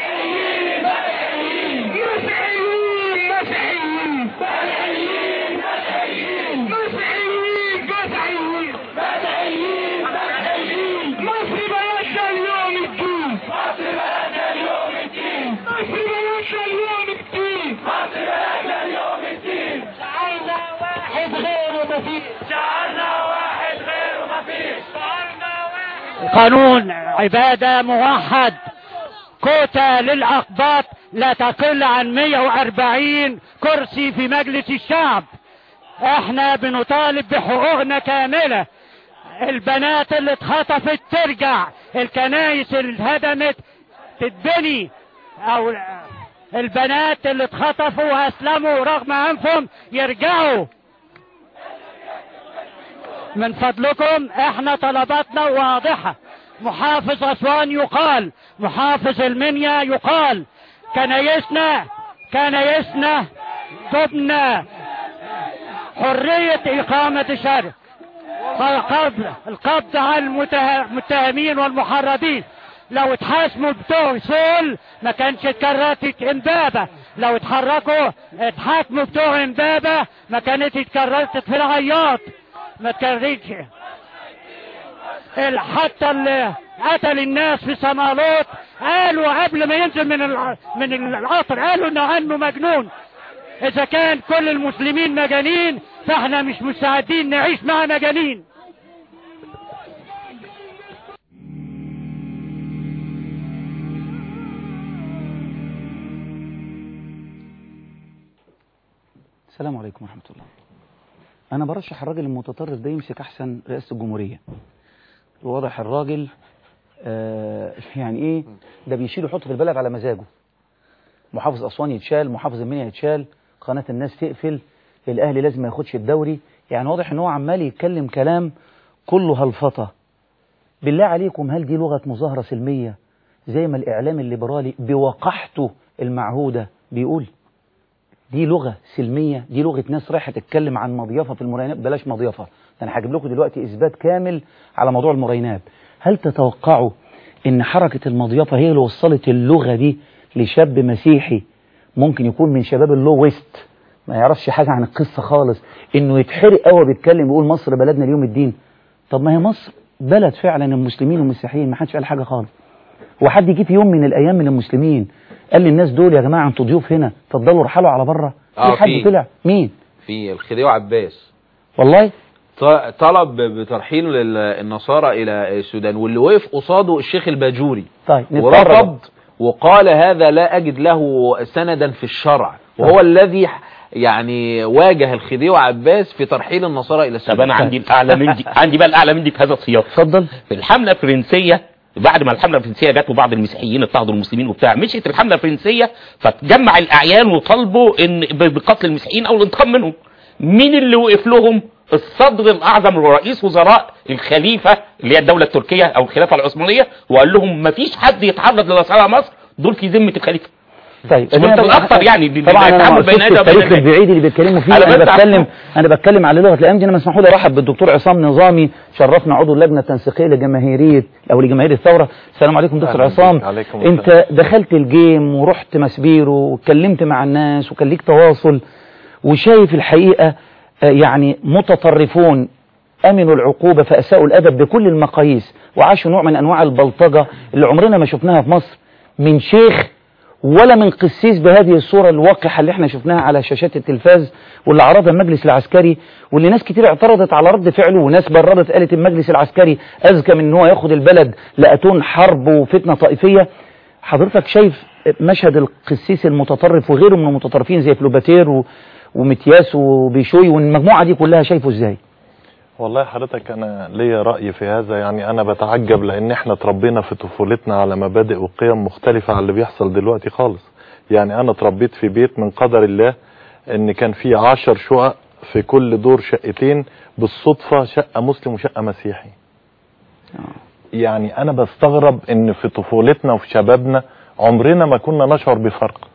مسيحيين مسيحيين مسيحيين مسيحيين مسيحيين مسيحيين مسيحيين مسيحيين مصر بلدنا اليوم الدين مصر بلدنا اليوم الدين مصر بلدنا اليوم الدين مصر بلدنا اليوم الدين جعلنا واحد غيره مفيش جعلنا واحد غيره مفيش جعلنا واحد قانون عبادة موحد كوتا للأقباط لا تقل عن 140 كرسي في مجلس الشعب احنا بنطالب بحقوقنا كاملة البنات اللي اتخطفت ترجع الكنايس اللي اتهدمت تتبني او البنات اللي اتخطفوا واسلموا رغم انفهم يرجعوا من فضلكم احنا طلباتنا واضحة محافظ أسوان يقال محافظ المنيا يقال كنايسنا كنايسنا تبنى حرية إقامة الشرع القبض القبض على المته- المتهمين والمحرضين لو اتحاسبوا بتوع سول ما كانش اتكررت امبابة لو اتحركوا اتحاكموا بتوع امبابة ما كانت اتكررت في العياط ما اتكررتش ال- حتى اللي قتل الناس في صمالوت قالوا قبل ما ينزل من الع- من القطر قالوا انه عنه مجنون اذا كان كل المسلمين مجانين فاحنا مش مستعدين نعيش مع مجانين السلام عليكم ورحمة الله أنا برشح الراجل المتطرف ده يمسك أحسن رئاسة الجمهورية واضح الراجل آه يعني إيه ده بيشيل يحط في البلد على مزاجه محافظ أسوان يتشال محافظ المنيا يتشال قناة الناس تقفل الأهلي لازم ما ياخدش الدوري يعني واضح إن هو عمال يتكلم كلام كله هلفطة بالله عليكم هل دي لغة مظاهرة سلمية زي ما الإعلام الليبرالي بوقحته المعهودة بيقول دي لغة سلمية دي لغة ناس رايحة تتكلم عن مضيافة في المرينات بلاش مضيافة ده أنا هجيب لكم دلوقتي إثبات كامل على موضوع المرينات هل تتوقعوا إن حركة المضيافة هي اللي وصلت اللغة دي لشاب مسيحي ممكن يكون من شباب اللو ويست ما يعرفش حاجة عن القصة خالص إنه يتحرق قوي بيتكلم يقول مصر بلدنا اليوم الدين طب ما هي مصر بلد فعلا المسلمين والمسيحيين ما حدش قال حاجة خالص وحد يجي في يوم من الأيام من المسلمين قال للناس دول يا جماعة انتوا ضيوف هنا تفضلوا ارحلوا على بره آه، في حد في. طلع مين في الخديوي عباس والله ط- طلب بترحيل ال- النصارى الى السودان واللي وقف قصاده الشيخ الباجوري طيب نتفرج. ورفض وقال هذا لا اجد له سندا في الشرع وهو الذي ح- يعني واجه الخديوي عباس في ترحيل النصارى الى طب السودان انا عندي الاعلى من دي عندي بقى الاعلى من دي في هذا السياق اتفضل في الحمله الفرنسيه بعد ما الحمله الفرنسيه جت وبعض المسيحيين اضطهدوا المسلمين وبتاع مشيت الحمله الفرنسيه فتجمع الاعيان وطالبوا ان ب- بقتل المسيحيين او الانتقام منهم مين اللي وقف لهم الصدر الاعظم ورئيس وزراء الخليفه اللي هي الدوله التركيه او الخلافه العثمانيه وقال لهم ما فيش حد يتعرض لنصارى مصر دول في ذمه الخليفه طيب وانت أنا- الاكثر يعني ب- طبعا انا التعامل ما بين شفت هذا وبين التاريخ ذاك. البعيد اللي بيتكلموا فيه أنا انا بس بتكلم عفوا. انا بتكلم على لغه الايام دي انا مسمحوا لي ارحب بالدكتور عصام نظامي شرفنا عضو اللجنه التنسيقيه لجماهيريه او لجماهير الثوره السلام عليكم دكتور أهلا بك. عصام عليكم انت دخلت الجيم ورحت مسبيرو واتكلمت مع الناس وكان ليك تواصل وشايف الحقيقه آه، يعني متطرفون امنوا العقوبه فاساءوا الادب بكل المقاييس وعاشوا نوع من انواع البلطجه اللي عمرنا ما شفناها في مصر من شيخ ولا من قسيس بهذه الصورة الواقحة اللي احنا شفناها على شاشات التلفاز واللي عرضها المجلس العسكري واللي ناس كتير اعترضت على رد فعله وناس بررت قالت المجلس العسكري أذكى من ان هو ياخد البلد لأتون حرب وفتنة طائفية حضرتك شايف مشهد القسيس المتطرف وغيره من المتطرفين زي فلوباتير و- ومتياس وبيشوي والمجموعة دي كلها شايفه ازاي والله حضرتك انا ليا رأي في هذا يعني انا بتعجب لان احنا اتربينا في طفولتنا على مبادئ وقيم مختلفة عن اللي بيحصل دلوقتي خالص يعني انا اتربيت في بيت من قدر الله ان كان في عشر شقق في كل دور شقتين بالصدفة شقة مسلم وشقة مسيحي يعني انا بستغرب ان في طفولتنا وفي شبابنا عمرنا ما كنا نشعر بفرق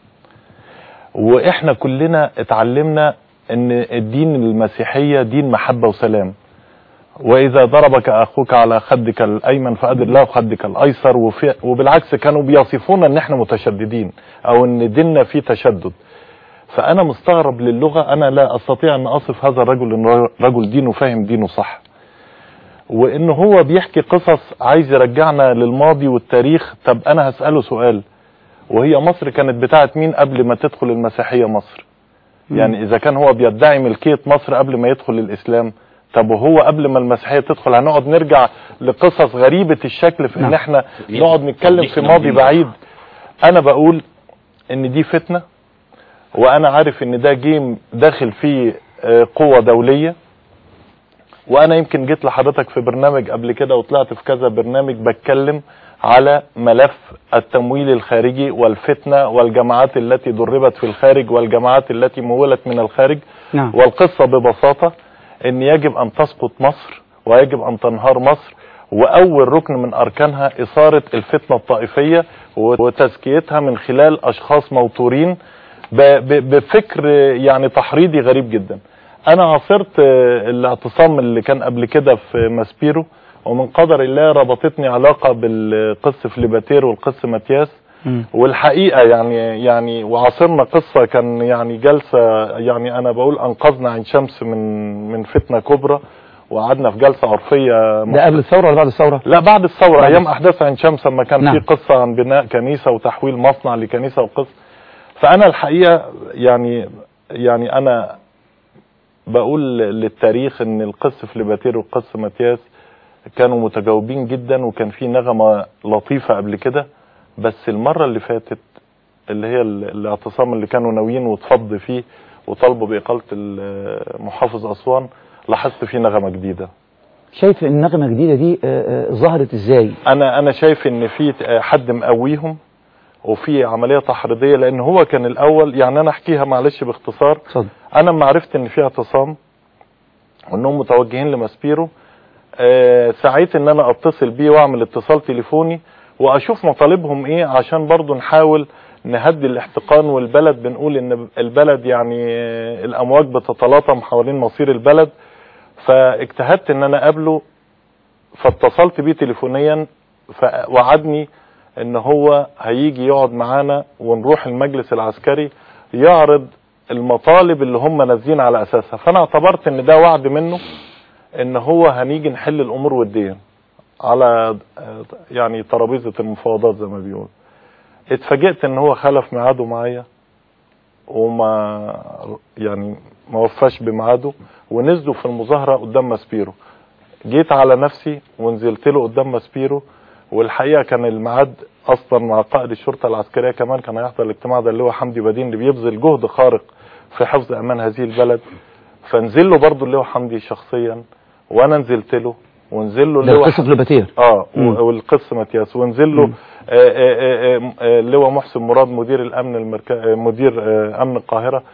واحنا كلنا اتعلمنا ان الدين المسيحية دين محبة وسلام واذا ضربك اخوك على خدك الايمن فادر له خدك الايسر وفي وبالعكس كانوا بيصفونا ان احنا متشددين او ان ديننا فيه تشدد فانا مستغرب للغة انا لا استطيع ان اصف هذا الرجل انه رجل دينه فاهم دينه صح وان هو بيحكي قصص عايز يرجعنا للماضي والتاريخ طب انا هسأله سؤال وهي مصر كانت بتاعت مين قبل ما تدخل المسيحية مصر يعني اذا كان هو بيدعي ملكية مصر قبل ما يدخل الاسلام طب وهو قبل ما المسيحية تدخل هنقعد نرجع لقصص غريبة الشكل في ان نعم. احنا نقعد نتكلم في ماضي بعيد انا بقول ان دي فتنة وانا عارف ان ده جيم داخل فيه آه، قوة دولية وانا يمكن جيت لحضرتك في برنامج قبل كده وطلعت في كذا برنامج بتكلم على ملف التمويل الخارجي والفتنة والجماعات التي دربت في الخارج والجماعات التي مولت من الخارج نعم والقصة ببساطة ان يجب ان تسقط مصر ويجب ان تنهار مصر واول ركن من اركانها اثاره الفتنه الطائفيه وتزكيتها من خلال اشخاص موتورين ب- ب- بفكر يعني تحريضي غريب جدا انا عاصرت آه، الاعتصام اللي كان قبل كده في ماسبيرو ومن قدر الله ربطتني علاقه بالقس فليباتير والقس ماتياس مم. والحقيقه يعني يعني وعاصرنا قصه كان يعني جلسه يعني انا بقول انقذنا عين شمس من من فتنه كبرى وقعدنا في جلسه عرفيه ده قبل الثورة ولا بعد الثورة؟ لا بعد الثوره بعد ايام الثورة. احداث عين شمس لما كان نعم. في قصه عن بناء كنيسه وتحويل مصنع لكنيسه وقصه فانا الحقيقه يعني يعني انا بقول للتاريخ ان القس فليباتير والقس ماتياس كانوا متجاوبين جدا وكان في نغمه لطيفه قبل كده بس المره اللي فاتت اللي هي ال- الاعتصام اللي كانوا ناويين واتفض فيه وطالبوا باقاله ال- محافظ اسوان لاحظت فيه نغمه جديده شايف النغمة الجديدة دي آه، آه، ظهرت ازاي؟ انا انا شايف ان في حد مقويهم وفي عمليه تحريضيه لان هو كان الاول يعني انا احكيها معلش باختصار اتفضل انا لما عرفت ان في اعتصام وانهم متوجهين لماسبيرو آه سعيت ان انا اتصل بيه واعمل اتصال تليفوني واشوف مطالبهم ايه عشان برضو نحاول نهدي الاحتقان والبلد بنقول ان البلد يعني آه، الامواج بتتلاطم حوالين مصير البلد فاجتهدت ان انا اقابله فاتصلت بيه تليفونيا فوعدني ان هو هيجي يقعد معانا ونروح المجلس العسكري يعرض المطالب اللي هم نازلين على اساسها فانا اعتبرت ان ده وعد منه ان هو هنيجي نحل الامور وديا على آه، يعني ترابيزه المفاوضات زي ما بيقول اتفاجئت ان هو خلف ميعاده معايا وما يعني ما وفاش بميعاده ونزلوا في المظاهره قدام ماسبيرو جيت على نفسي ونزلت له قدام ماسبيرو والحقيقه كان الميعاد اصلا مع قائد الشرطه العسكريه كمان كان هيحضر الاجتماع ده اللي هو حمدي بدين اللي بيبذل جهد خارق في حفظ امان هذه البلد فنزل له برضه اللي هو حمدي شخصيا وانا نزلت له ونزل له اللي ده هو القصة فلوباتير اه مم. و- والقس ماتياس ونزل له مم. آه، آه، آه، آه، لواء محسن مراد مدير الامن المركزي مدير آه، امن القاهره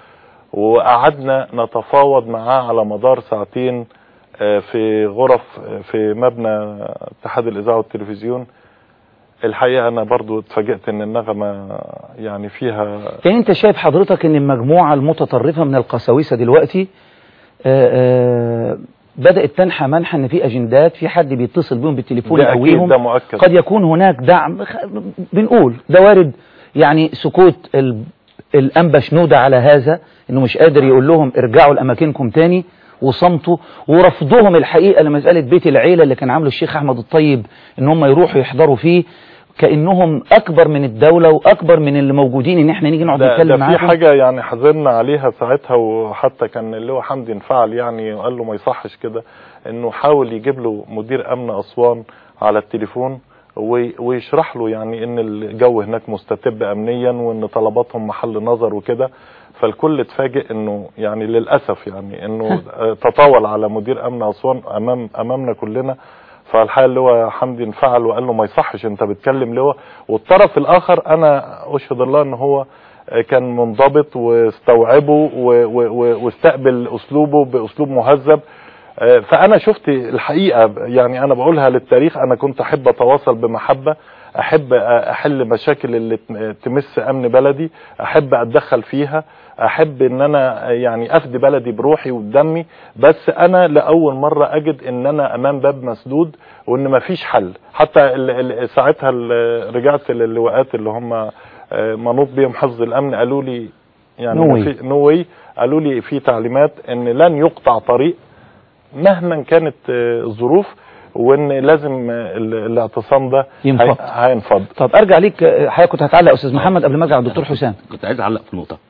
وقعدنا نتفاوض معاه على مدار ساعتين آه، في غرف آه، في مبنى اتحاد الاذاعه والتلفزيون الحقيقه انا برضو اتفاجئت ان النغمه يعني فيها يعني انت شايف حضرتك ان المجموعة المتطرفة من القساوسة دلوقتي آه، آه، بدأت تنحى منحى ان في اجندات في حد بيتصل بيهم بالتليفون ده اكيد يقويهم ده مؤكد قد يكون هناك دعم خ- بنقول ده وارد يعني سكوت ال- الأنبا شنودة على هذا انه مش قادر يقول لهم ارجعوا لأماكنكم تاني وصمته ورفضهم الحقيقة لمسألة بيت العيلة اللي كان عامله الشيخ أحمد الطيب ان هم يروحوا يحضروا فيه كأنهم أكبر من الدولة وأكبر من اللي موجودين إن احنا نيجي نقعد ده, ده نتكلم في معاهم حاجة يعني حزننا عليها ساعتها وحتى كان اللي هو حمدي انفعل يعني وقال له ما يصحش كده انه حاول يجيب له مدير امن اسوان على التليفون وي- ويشرح له يعني ان الجو هناك مستتب امنيا وان طلباتهم محل نظر وكده فالكل اتفاجئ انه يعني للاسف يعني انه آه، تطاول على مدير امن اسوان امام امامنا كلنا فالحقيقه اللي هو حمدي انفعل وقال له ما يصحش انت بتكلم لواء والطرف الاخر انا اشهد الله ان هو كان منضبط واستوعبه و- و- و- واستقبل اسلوبه باسلوب مهذب آه، فانا شفت الحقيقه يعني انا بقولها للتاريخ انا كنت احب اتواصل بمحبه احب احل مشاكل اللي ت- تمس امن بلدي احب اتدخل فيها احب ان انا يعني افدي بلدي بروحي وبدمي بس انا لاول مره اجد ان انا امام باب مسدود وان مفيش حل حتى ال- ال- ساعتها ال- رجعت للواءات اللي هم آه، منوط بيهم حفظ الامن قالوا لي يعني No ما way. في نو واي قالوا لي في تعليمات ان لن يقطع طريق مهما كانت آه، الظروف وان لازم آه، ال- الاعتصام ده ينفض. هي- هينفض طب أرجع ليك آه، حضرتك كنت هتعلق يا أستاذ محمد قبل ما أرجع للدكتور حسام كنت عايز اعلق في نقطه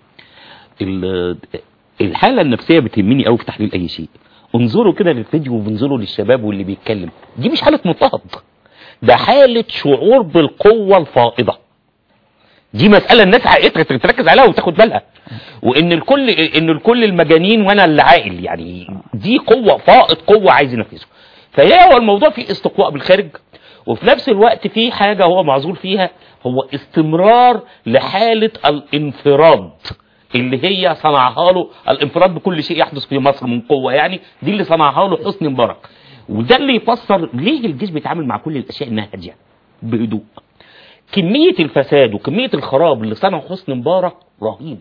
ال- الحاله النفسيه بتهمني قوي في تحليل اي شيء انظروا كده للفيديو وانظروا للشباب واللي بيتكلم دي مش حاله مضطهد ده حاله شعور بالقوه الفائضه دي مساله الناس حقيقتها تركز عليها وتاخد بالها وان الكل ان الكل المجانين وانا اللي عاقل يعني دي قوه فائض قوه عايز ينفذه فهي هو الموضوع فيه استقواء بالخارج وفي نفس الوقت في حاجه هو معذور فيها هو استمرار لحاله الانفراد اللي هي صنعها له الانفراد بكل شيء يحدث في مصر من قوه يعني دي اللي صنعها له حسني مبارك وده اللي يفسر ليه الجيش بيتعامل مع كل الاشياء انها هاديه بهدوء كميه الفساد وكميه الخراب اللي صنعه حسني مبارك رهيبه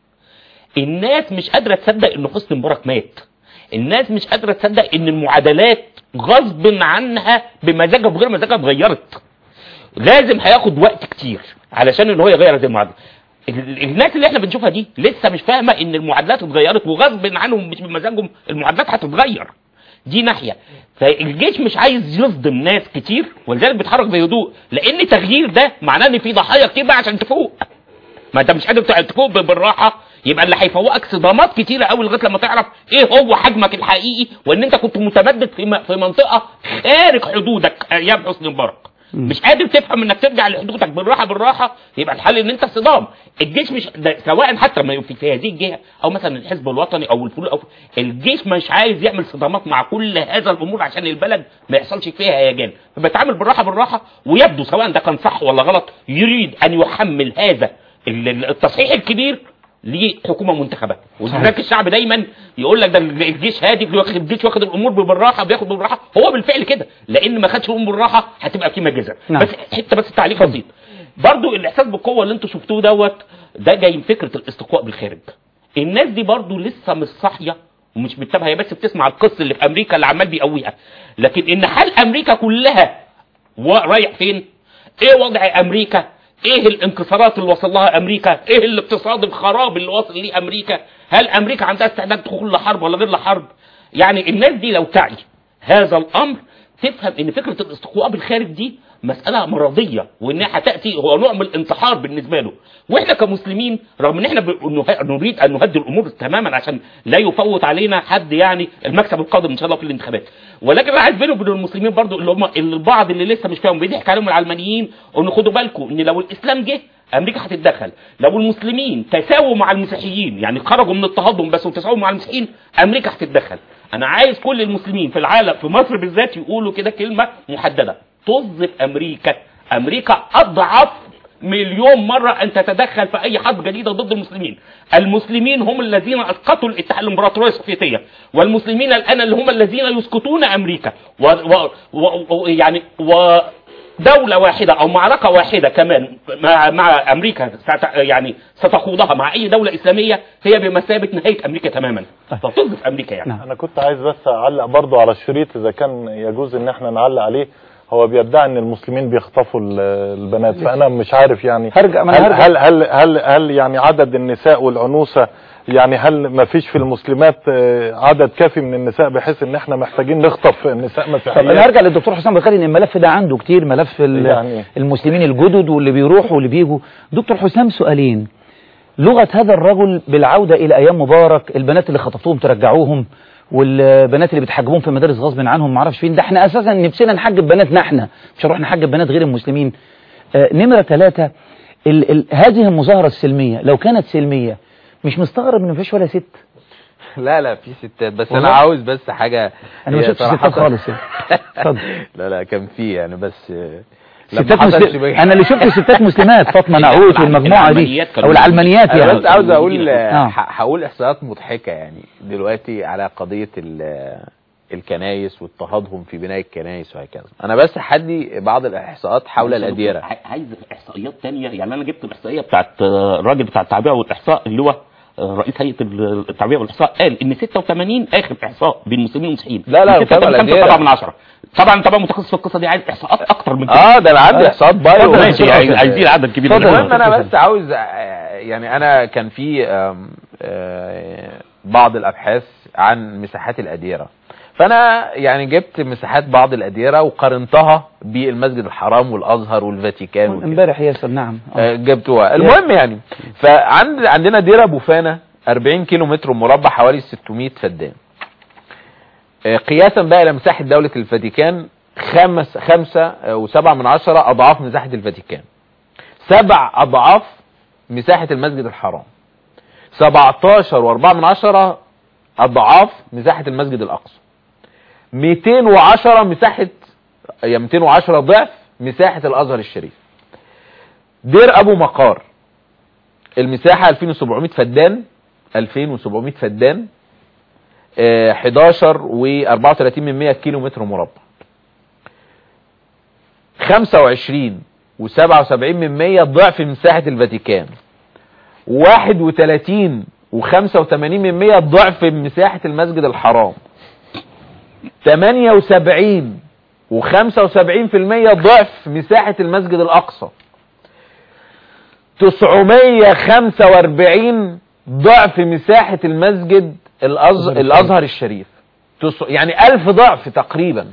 الناس مش قادره تصدق ان حسني مبارك مات الناس مش قادره تصدق ان المعادلات غصب عنها بمزاجها بغير مزاجها اتغيرت لازم هياخد وقت كتير علشان ان هو يغير هذه المعادله ال- الناس اللي احنا بنشوفها دي لسه مش فاهمه ان المعادلات اتغيرت وغصب عنهم مش بمزاجهم المعادلات هتتغير دي ناحيه فالجيش مش عايز يصدم ناس كتير ولذلك بيتحرك بهدوء لان تغيير ده معناه ان في ضحايا كتير بقى عشان تفوق ما انت مش قادر تفوق ب- بالراحه يبقى اللي هيفوقك صدامات كتيره قوي لغايه لما تعرف ايه هو حجمك الحقيقي وان انت كنت متمدد في م- في منطقه خارج حدودك ايام حسني مبارك مش قادر تفهم انك ترجع لحدودك بالراحه بالراحه يبقى الحل ان انت صدام الجيش مش ده سواء حتى ما في, في هذه الجهه او مثلا الحزب الوطني او الفلول او الجيش مش عايز يعمل صدامات مع كل هذا الامور عشان البلد ما يحصلش فيها هيجان فبيتعامل بالراحه بالراحه ويبدو سواء ده كان صح ولا غلط يريد ان يحمل هذا ال- ال- التصحيح الكبير لحكومه منتخبه ولذلك الشعب دايما يقول لك ده الجيش هادي واخد- الجيش واخد الامور بالراحه بياخد بالراحه هو بالفعل كده لان ما خدش الامور بالراحه هتبقى في مجازر نعم. بس حته بس تعليق بسيط برضو الاحساس بالقوه اللي انتوا شفتوه دوت ده جاي من فكره الاستقواء بالخارج الناس دي برضو لسه مش صاحيه ومش متابعه هي بس بتسمع القصه اللي في امريكا اللي عمال بيقويها لكن ان حال امريكا كلها و- رايح فين ايه وضع امريكا ايه الانكسارات اللي وصل لها امريكا ايه الاقتصاد الخراب اللي وصل ليه امريكا هل امريكا عندها استعداد تدخل لحرب ولا غير لحرب يعني الناس دي لو تعي هذا الامر تفهم ان فكره الاستقواء بالخارج دي مساله مرضيه وانها هتاتي هو نوع من الانتحار بالنسبه له واحنا كمسلمين رغم ان احنا ب- نه- نريد ان نهدي الامور تماما عشان لا يفوت علينا حد يعني المكسب القادم ان شاء الله في الانتخابات ولكن انا عايز بينه وبين المسلمين برضو اللي هم البعض اللي لسه مش فاهم بيضحك عليهم العلمانيين ان خدوا بالكم ان لو الاسلام جه امريكا هتتدخل لو المسلمين تساووا مع المسيحيين يعني خرجوا من اضطهادهم بس وتساووا مع المسيحيين امريكا هتتدخل انا عايز كل المسلمين في العالم في مصر بالذات يقولوا كده كلمه محدده طز في امريكا امريكا اضعف مليون مرة أن تتدخل في أي حرب جديدة ضد المسلمين المسلمين هم الذين أسقطوا الاتحاد الإمبراطورية السوفيتية والمسلمين الآن اللي هم الذين يسقطون أمريكا و و و و يعني و دولة واحدة أو معركة واحدة كمان مع, مع أمريكا ست يعني ستخوضها مع أي دولة إسلامية هي بمثابة نهاية أمريكا تماما فطز في أمريكا يعني نعم. انا كنت عايز بس اعلق برضو على الشريط اذا كان يجوز ان احنا نعلق عليه هو بيدعي ان المسلمين بيخطفوا ال- البنات فانا مش عارف يعني هرجع- ما أنا هل, هرجع. هل هل هل هل يعني عدد النساء والعنوسه يعني هل ما فيش في المسلمات آه، عدد كافي من النساء بحيث ان احنا محتاجين نخطف نساء طب انا مسيحيات هرجع للدكتور حسام بخاري ان الملف ده عنده كتير ملف ال- يعني. المسلمين الجدد واللي بيروحوا واللي بيجوا دكتور حسام سؤالين لغة هذا الرجل بالعودة إلى أيام مبارك البنات اللي خطفتوهم ترجعوهم والبنات اللي بتحجبوهم في المدارس غصب عنهم معرفش فين ده احنا أساسا نفسنا نحجب بناتنا احنا مش هنروح نحجب بنات غير المسلمين آه نمرة ثلاثة ال ال هذه المظاهرة السلمية لو كانت سلمية مش مستغرب ان مفيش ولا ست لا لا في ستات بس والله؟ انا عاوز بس حاجه انا ما هي شفتش صراحة- ستات خالص يعني. اتفضل لا لا كان في يعني بس آه، لما ستات حصلش مسلم بقى- انا اللي شفت ستات مسلمات فاطمه نعوت والمجموعه دي العلمانيات كانوا او العلمانيات انا يعني بس عاوز اقول آه. آه، ح- هقول احصائيات مضحكه يعني دلوقتي على قضيه ال- الكنايس واضطهادهم في بناء الكنايس وهكذا انا بس هدي بعض الاحصاءات حول الاديره ع- عايز احصائيات تانية يعني انا جبت الاحصائيه بتاعت آه، الراجل بتاع التعبئه والاحصاء اللي هو آه، رئيس هيئه ال- التعبئه والاحصاء قال ان 86 اخر احصاء بين المسلمين والمسيحيين لا، لا، من 86 متابعة خمسة الأديرة. طبعا من 10 طبعا انت بقى متخصص في القصه دي عايز احصاءات اكتر من كده اه ده انا عندي احصاءات بايو ماشي عايز- عايزين عدد كبير من المهم الأحصاء. انا بس عاوز آه، يعني انا كان في آم، آه، بعض الابحاث عن مساحات الاديره فانا يعني جبت مساحات بعض الاديره وقارنتها بالمسجد الحرام والازهر والفاتيكان وكده. امبارح ياسر نعم آه. آه، جبتوها المهم يعني فعند عندنا ديره بوفانا 40 كيلو متر مربع حوالي 600 فدان آه، قياسا بقى الى مساحه دوله الفاتيكان خمس خمسة آه، وسبعة من عشرة اضعاف مساحه الفاتيكان سبع اضعاف مساحه المسجد الحرام 17 واربعة من عشرة اضعاف مساحه المسجد الاقصى 210 مساحه يعني 210 ضعف مساحه الازهر الشريف دير ابو مقار المساحة 2700 فدان 2700 فدان آه، 11 و34 من 100 كيلو متر مربع 25 و77 من 100 ضعف مساحة الفاتيكان 31 و85 من 100 ضعف مساحة المسجد الحرام 78 و75% ضعف مساحة المسجد الأقصى 945 ضعف مساحة المسجد الأز... الأزهر الشريف تس... يعني ألف ضعف تقريبا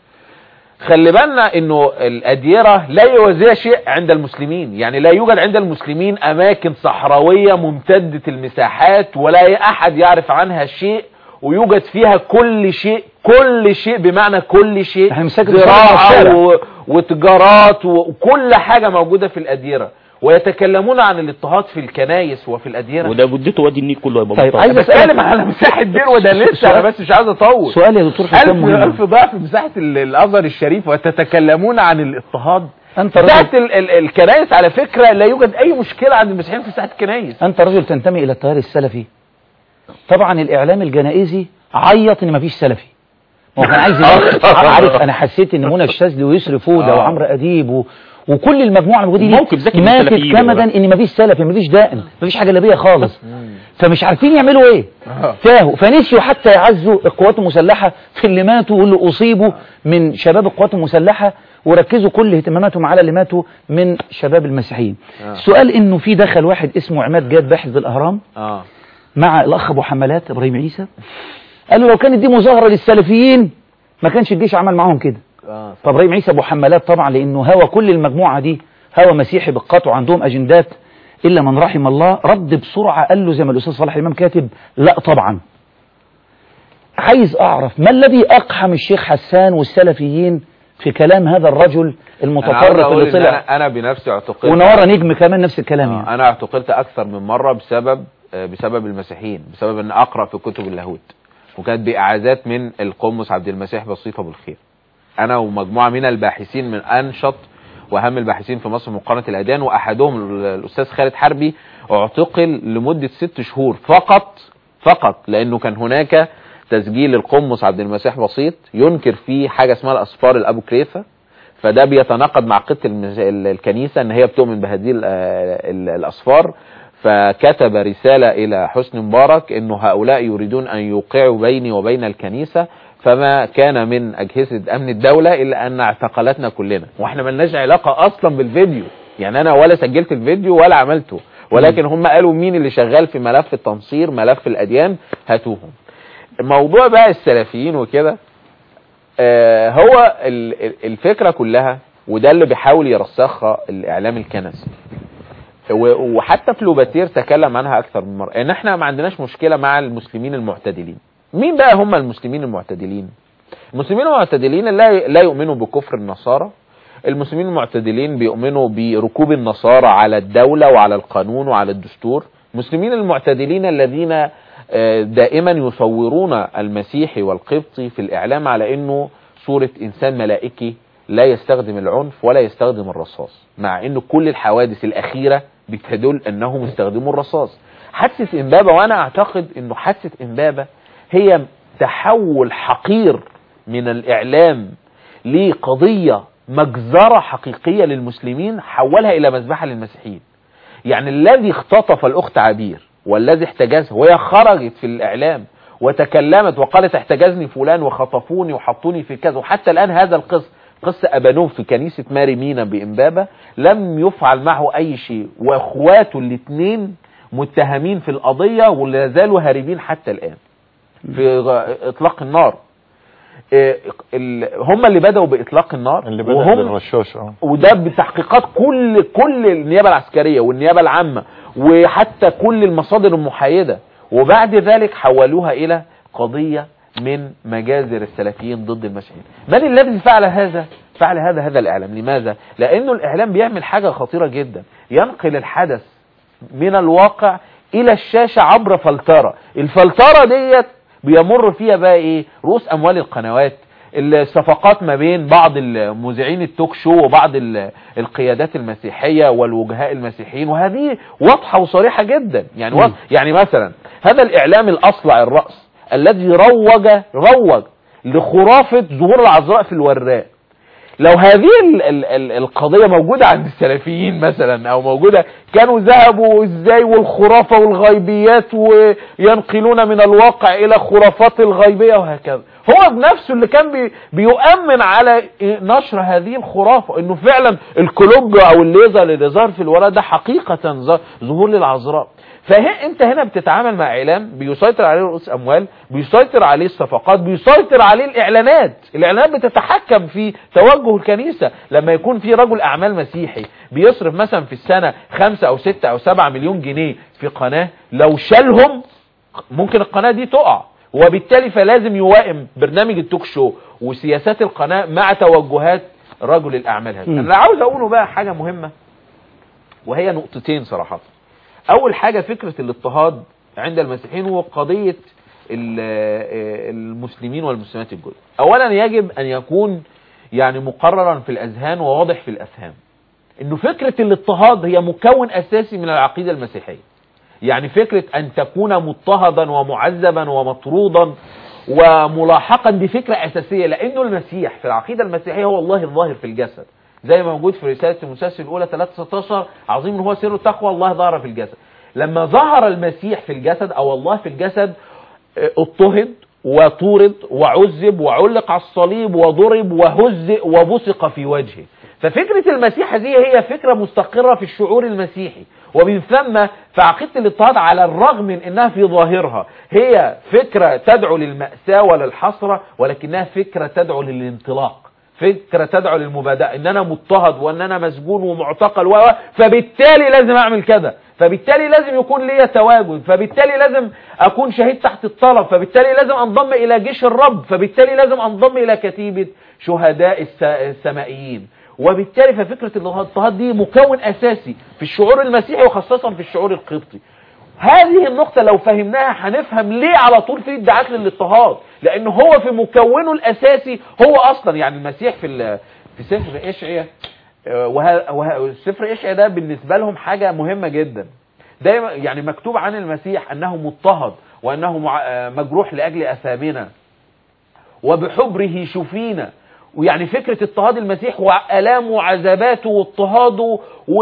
خلي بالنا انه الأديرة لا يوازيها شيء عند المسلمين يعني لا يوجد عند المسلمين أماكن صحراوية ممتدة المساحات ولا أحد يعرف عنها شيء ويوجد فيها كل شيء كل شيء بمعنى كل شيء احنا مساكن زراعة الشارع. و... وتجارات وكل حاجة موجودة في الأديرة ويتكلمون عن الاضطهاد في الكنايس وفي الأديرة وده جدته وادي النيل كله يبقى طيب، مضطهد. عايز بتكلم أسألك على مساحة دير وده لسه انا بس مش عايز اطول سؤال يا دكتور حسام ألف, مهم. ألف ضعف مساحة ال- الأزهر الشريف وتتكلمون عن الاضطهاد أنت مساحة رجل, ال- ال- الكنائس على فكرة لا يوجد أي مشكلة عند المسيحيين في مساحة الكنائس أنت رجل تنتمي إلى التيار السلفي طبعا الإعلام الجنائزي عيط إن مفيش سلفي ما هو كان عايز يبقى- عارف أنا حسيت إن منى الشاذلي ويسري فودة آه. وعمرو أديب و... وكل المجموعة الموجودة دي موقف ذكي من ماتت السلفيين كمدا بقى. إن مفيش سلفي مفيش دائن مفيش حاجة لبية خالص فمش عارفين يعملوا إيه آه. تاهوا فنسيوا حتى يعزوا القوات المسلحة في اللي ماتوا واللي أصيبوا من شباب القوات المسلحة وركزوا كل اهتماماتهم على اللي ماتوا من شباب المسيحيين آه. السؤال إنه في دخل واحد اسمه عماد جاد باحث بالأهرام اه مع الأخ أبو حملات إبراهيم عيسى قال له لو كانت دي مظاهرة للسلفيين ما كانش الجيش عمل معاهم كده اه فإبراهيم عيسى أبو حملات طبعا لأنه هوى كل المجموعة دي هوى مسيحي بالقطع وعندهم أجندات إلا من رحم الله رد بسرعة قال له زي ما الأستاذ صلاح الإمام كاتب لا طبعا عايز أعرف ما الذي أقحم الشيخ حسان والسلفيين في كلام هذا الرجل أنا عاوز المتطرف أقول اللي إن طلع أنا, أنا بنفسي اعتقلت ونورة نجم كمان نفس الكلام آه، يعني انا اعتقلت اكثر من مرة بسبب آه، بسبب المسيحيين بسبب ان اقرا في كتب اللاهوت وكانت باعازات من القمص عبد المسيح بسيطة بالخير انا ومجموعة من الباحثين من انشط واهم الباحثين في مصر مقارنة الاديان واحدهم ال- الاستاذ خالد حربي اعتقل لمدة ست شهور فقط فقط لانه كان هناك تسجيل القمص عبد المسيح بسيط ينكر فيه حاجة اسمها الاسفار الابو كريفة فده بيتناقض مع قيادة المز- ال- الكنيسة ان هي بتؤمن بهذه ال- ال- الاصفار فكتب رسالة الى حسني مبارك انه هؤلاء يريدون ان يوقعوا بيني وبين الكنيسة فما كان من اجهزة امن الدولة الا ان اعتقلتنا كلنا واحنا ملناش علاقة اصلا بالفيديو يعني انا ولا سجلت الفيديو ولا عملته ولكن هم قالوا مين اللي شغال في ملف التنصير ملف الاديان هاتوهم موضوع بقى السلفيين وكده آه، هو ال- ال- الفكرة كلها وده اللي بيحاول يرسخها الإعلام الكنسي و- وحتى فلوباتير تكلم عنها أكثر من مرة إن إحنا ما عندناش مشكلة مع المسلمين المعتدلين مين بقى هم المسلمين المعتدلين المسلمين المعتدلين لا لا يؤمنوا بكفر النصارى المسلمين المعتدلين بيؤمنوا بركوب النصارى على الدولة وعلى القانون وعلى الدستور المسلمين المعتدلين الذين آه، دائما يصورون المسيحي والقبطي في الإعلام على أنه صورة إنسان ملائكي لا يستخدم العنف ولا يستخدم الرصاص مع أنه كل الحوادث الأخيرة بتدل أنهم استخدموا الرصاص حادثة إمبابة وأنا أعتقد أنه حادثة إمبابة هي تحول حقير من الإعلام لقضية مجزرة حقيقية للمسلمين حولها إلى مذبحة للمسيحيين يعني الذي اختطف الأخت عبير والذي احتجزها وهي خرجت في الإعلام وتكلمت وقالت احتجزني فلان وخطفوني وحطوني في كذا وحتى الآن هذا القصة قصة أبانوم في كنيسة ماري مينا بإمبابة لم يفعل معه أي شيء وأخواته الاثنين متهمين في القضية ولا زالوا هاربين حتى الآن في غ- إطلاق النار إيه، ال- هم اللي بدأوا بإطلاق النار اللي بدأ وهم بالرشاش اه وده بتحقيقات كل كل النيابه العسكريه والنيابه العامه وحتى كل المصادر المحايده وبعد ذلك حولوها الى قضيه من مجازر السلفيين ضد المسيحيين من الذي فعل هذا فعل هذا هذا الاعلام لماذا لانه الاعلام بيعمل حاجه خطيره جدا ينقل الحدث من الواقع الى الشاشه عبر فلتره الفلتره ديت بيمر فيها بقى ايه رؤوس اموال القنوات الصفقات ما بين بعض المذيعين التوك شو وبعض ال- القيادات المسيحيه والوجهاء المسيحيين وهذه واضحه وصريحه جدا يعني و... يعني مثلا هذا الاعلام الاصلع الراس الذي روج روج لخرافة ظهور العذراء في الوراء لو هذه ال ال ال القضية موجودة عند السلفيين مثلا او موجودة كانوا ذهبوا ازاي والخرافة والغيبيات وينقلون من الواقع الى خرافات الغيبية وهكذا هو بنفسه اللي كان بي بيؤمن على نشر هذه الخرافة انه فعلا الكلوب او الليزر اللي ظهر في الوراء ده حقيقة ظ- ظهور للعذراء فهي انت هنا بتتعامل مع اعلام بيسيطر عليه رؤوس اموال بيسيطر عليه الصفقات بيسيطر عليه الاعلانات الاعلانات بتتحكم في توجه الكنيسة لما يكون في رجل اعمال مسيحي بيصرف مثلا في السنة خمسة او ستة او سبعة مليون جنيه في قناة لو شالهم ممكن القناة دي تقع وبالتالي فلازم يوائم برنامج التوك شو وسياسات القناة مع توجهات رجل الاعمال هذا مم. انا عاوز اقوله بقى حاجة مهمة وهي نقطتين صراحة اول حاجة فكرة الاضطهاد عند المسيحيين هو قضية ال- المسلمين والمسلمات الجدد اولا يجب ان يكون يعني مقررا في الاذهان وواضح في الافهام انه فكرة الاضطهاد هي مكون اساسي من العقيدة المسيحية يعني فكرة ان تكون مضطهدا ومعذبا ومطرودا وملاحقا دي فكرة اساسية لانه المسيح في العقيدة المسيحية هو الله الظاهر في الجسد زي ما موجود في رسالة تيموثاوس الاولى 316 عظيم هو سر التقوى الله ظهر في الجسد لما ظهر المسيح في الجسد او الله في الجسد اه، اضطهد وطورد وعذب وعلق على الصليب وضرب وهزئ وبصق في وجهه ففكرة المسيح هذه هي فكرة مستقرة في الشعور المسيحي ومن ثم فعقيدة الاضطهاد على الرغم من انها في ظاهرها هي فكرة تدعو للمأساة وللحسرة ولكنها فكرة تدعو للانطلاق فكرة تدعو للمبادئة ان انا مضطهد وان انا مسجون ومعتقل و و- فبالتالي لازم اعمل كذا فبالتالي لازم يكون ليا تواجد فبالتالي لازم اكون شهيد تحت الطلب فبالتالي لازم انضم الى جيش الرب فبالتالي لازم انضم الى كتيبة شهداء الس- السمائيين وبالتالي ففكرة الاضطهاد دي مكون اساسي في الشعور المسيحي وخاصة في الشعور القبطي هذه النقطة لو فهمناها هنفهم ليه على طول في ادعاءات للاضطهاد لان هو في مكونه الاساسي هو اصلا يعني المسيح في ال- في سفر اشعياء آه، وه- وه- سفر اشعياء ده بالنسبة لهم حاجة مهمة جدا دايما يعني مكتوب عن المسيح انه مضطهد وانه مع- آه، مجروح لاجل اثامنا وبحبره شفينا ويعني فكرة اضطهاد المسيح وآلامه وعذاباته واضطهاده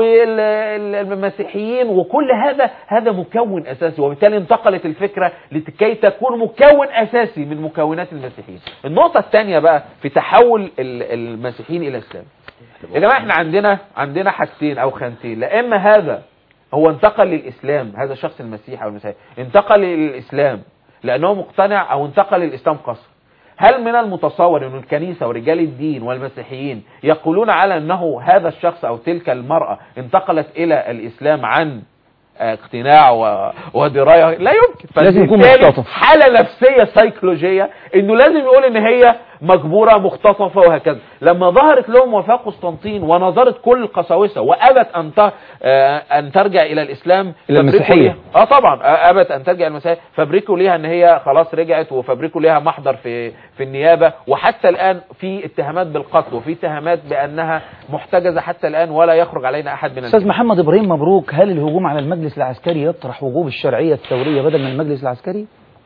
والمسيحيين وكل هذا هذا مكون أساسي وبالتالي انتقلت الفكرة لكي تكون مكون أساسي من مكونات المسيحيين النقطة الثانية بقى في تحول ال- المسيحيين إلى الإسلام يا جماعة احنا عندنا عندنا حاجتين أو خانتين لا إما هذا هو انتقل للإسلام هذا الشخص المسيحي أو المسيحي انتقل للإسلام لأنه مقتنع أو انتقل للإسلام قصر هل من المتصور أن الكنيسة ورجال الدين والمسيحيين يقولون على أنه هذا الشخص أو تلك المرأة انتقلت إلى الإسلام عن اقتناع و... ودرايه لا يمكن لازم يكون فبالتالي مختطف. حاله نفسيه سيكولوجيه انه لازم يقول ان هي مجبوره مختطفه وهكذا لما ظهرت لهم وفاه قسطنطين ونظرت كل القساوسه وابت ان ت... آه، ان ترجع الى الاسلام إلى فبركوا المسيحية. ليها- اه طبعا آه، ابت ان ترجع الى المسيحيه فبركوا ليها ان هي خلاص رجعت وفبركوا ليها محضر في في النيابه وحتى الان في اتهامات بالقتل وفي اتهامات بانها محتجزه حتى الان ولا يخرج علينا احد من استاذ محمد ابراهيم مبروك هل الهجوم على المجلس العسكري يطرح وجوب الشرعيه الثوريه بدل من المجلس العسكري؟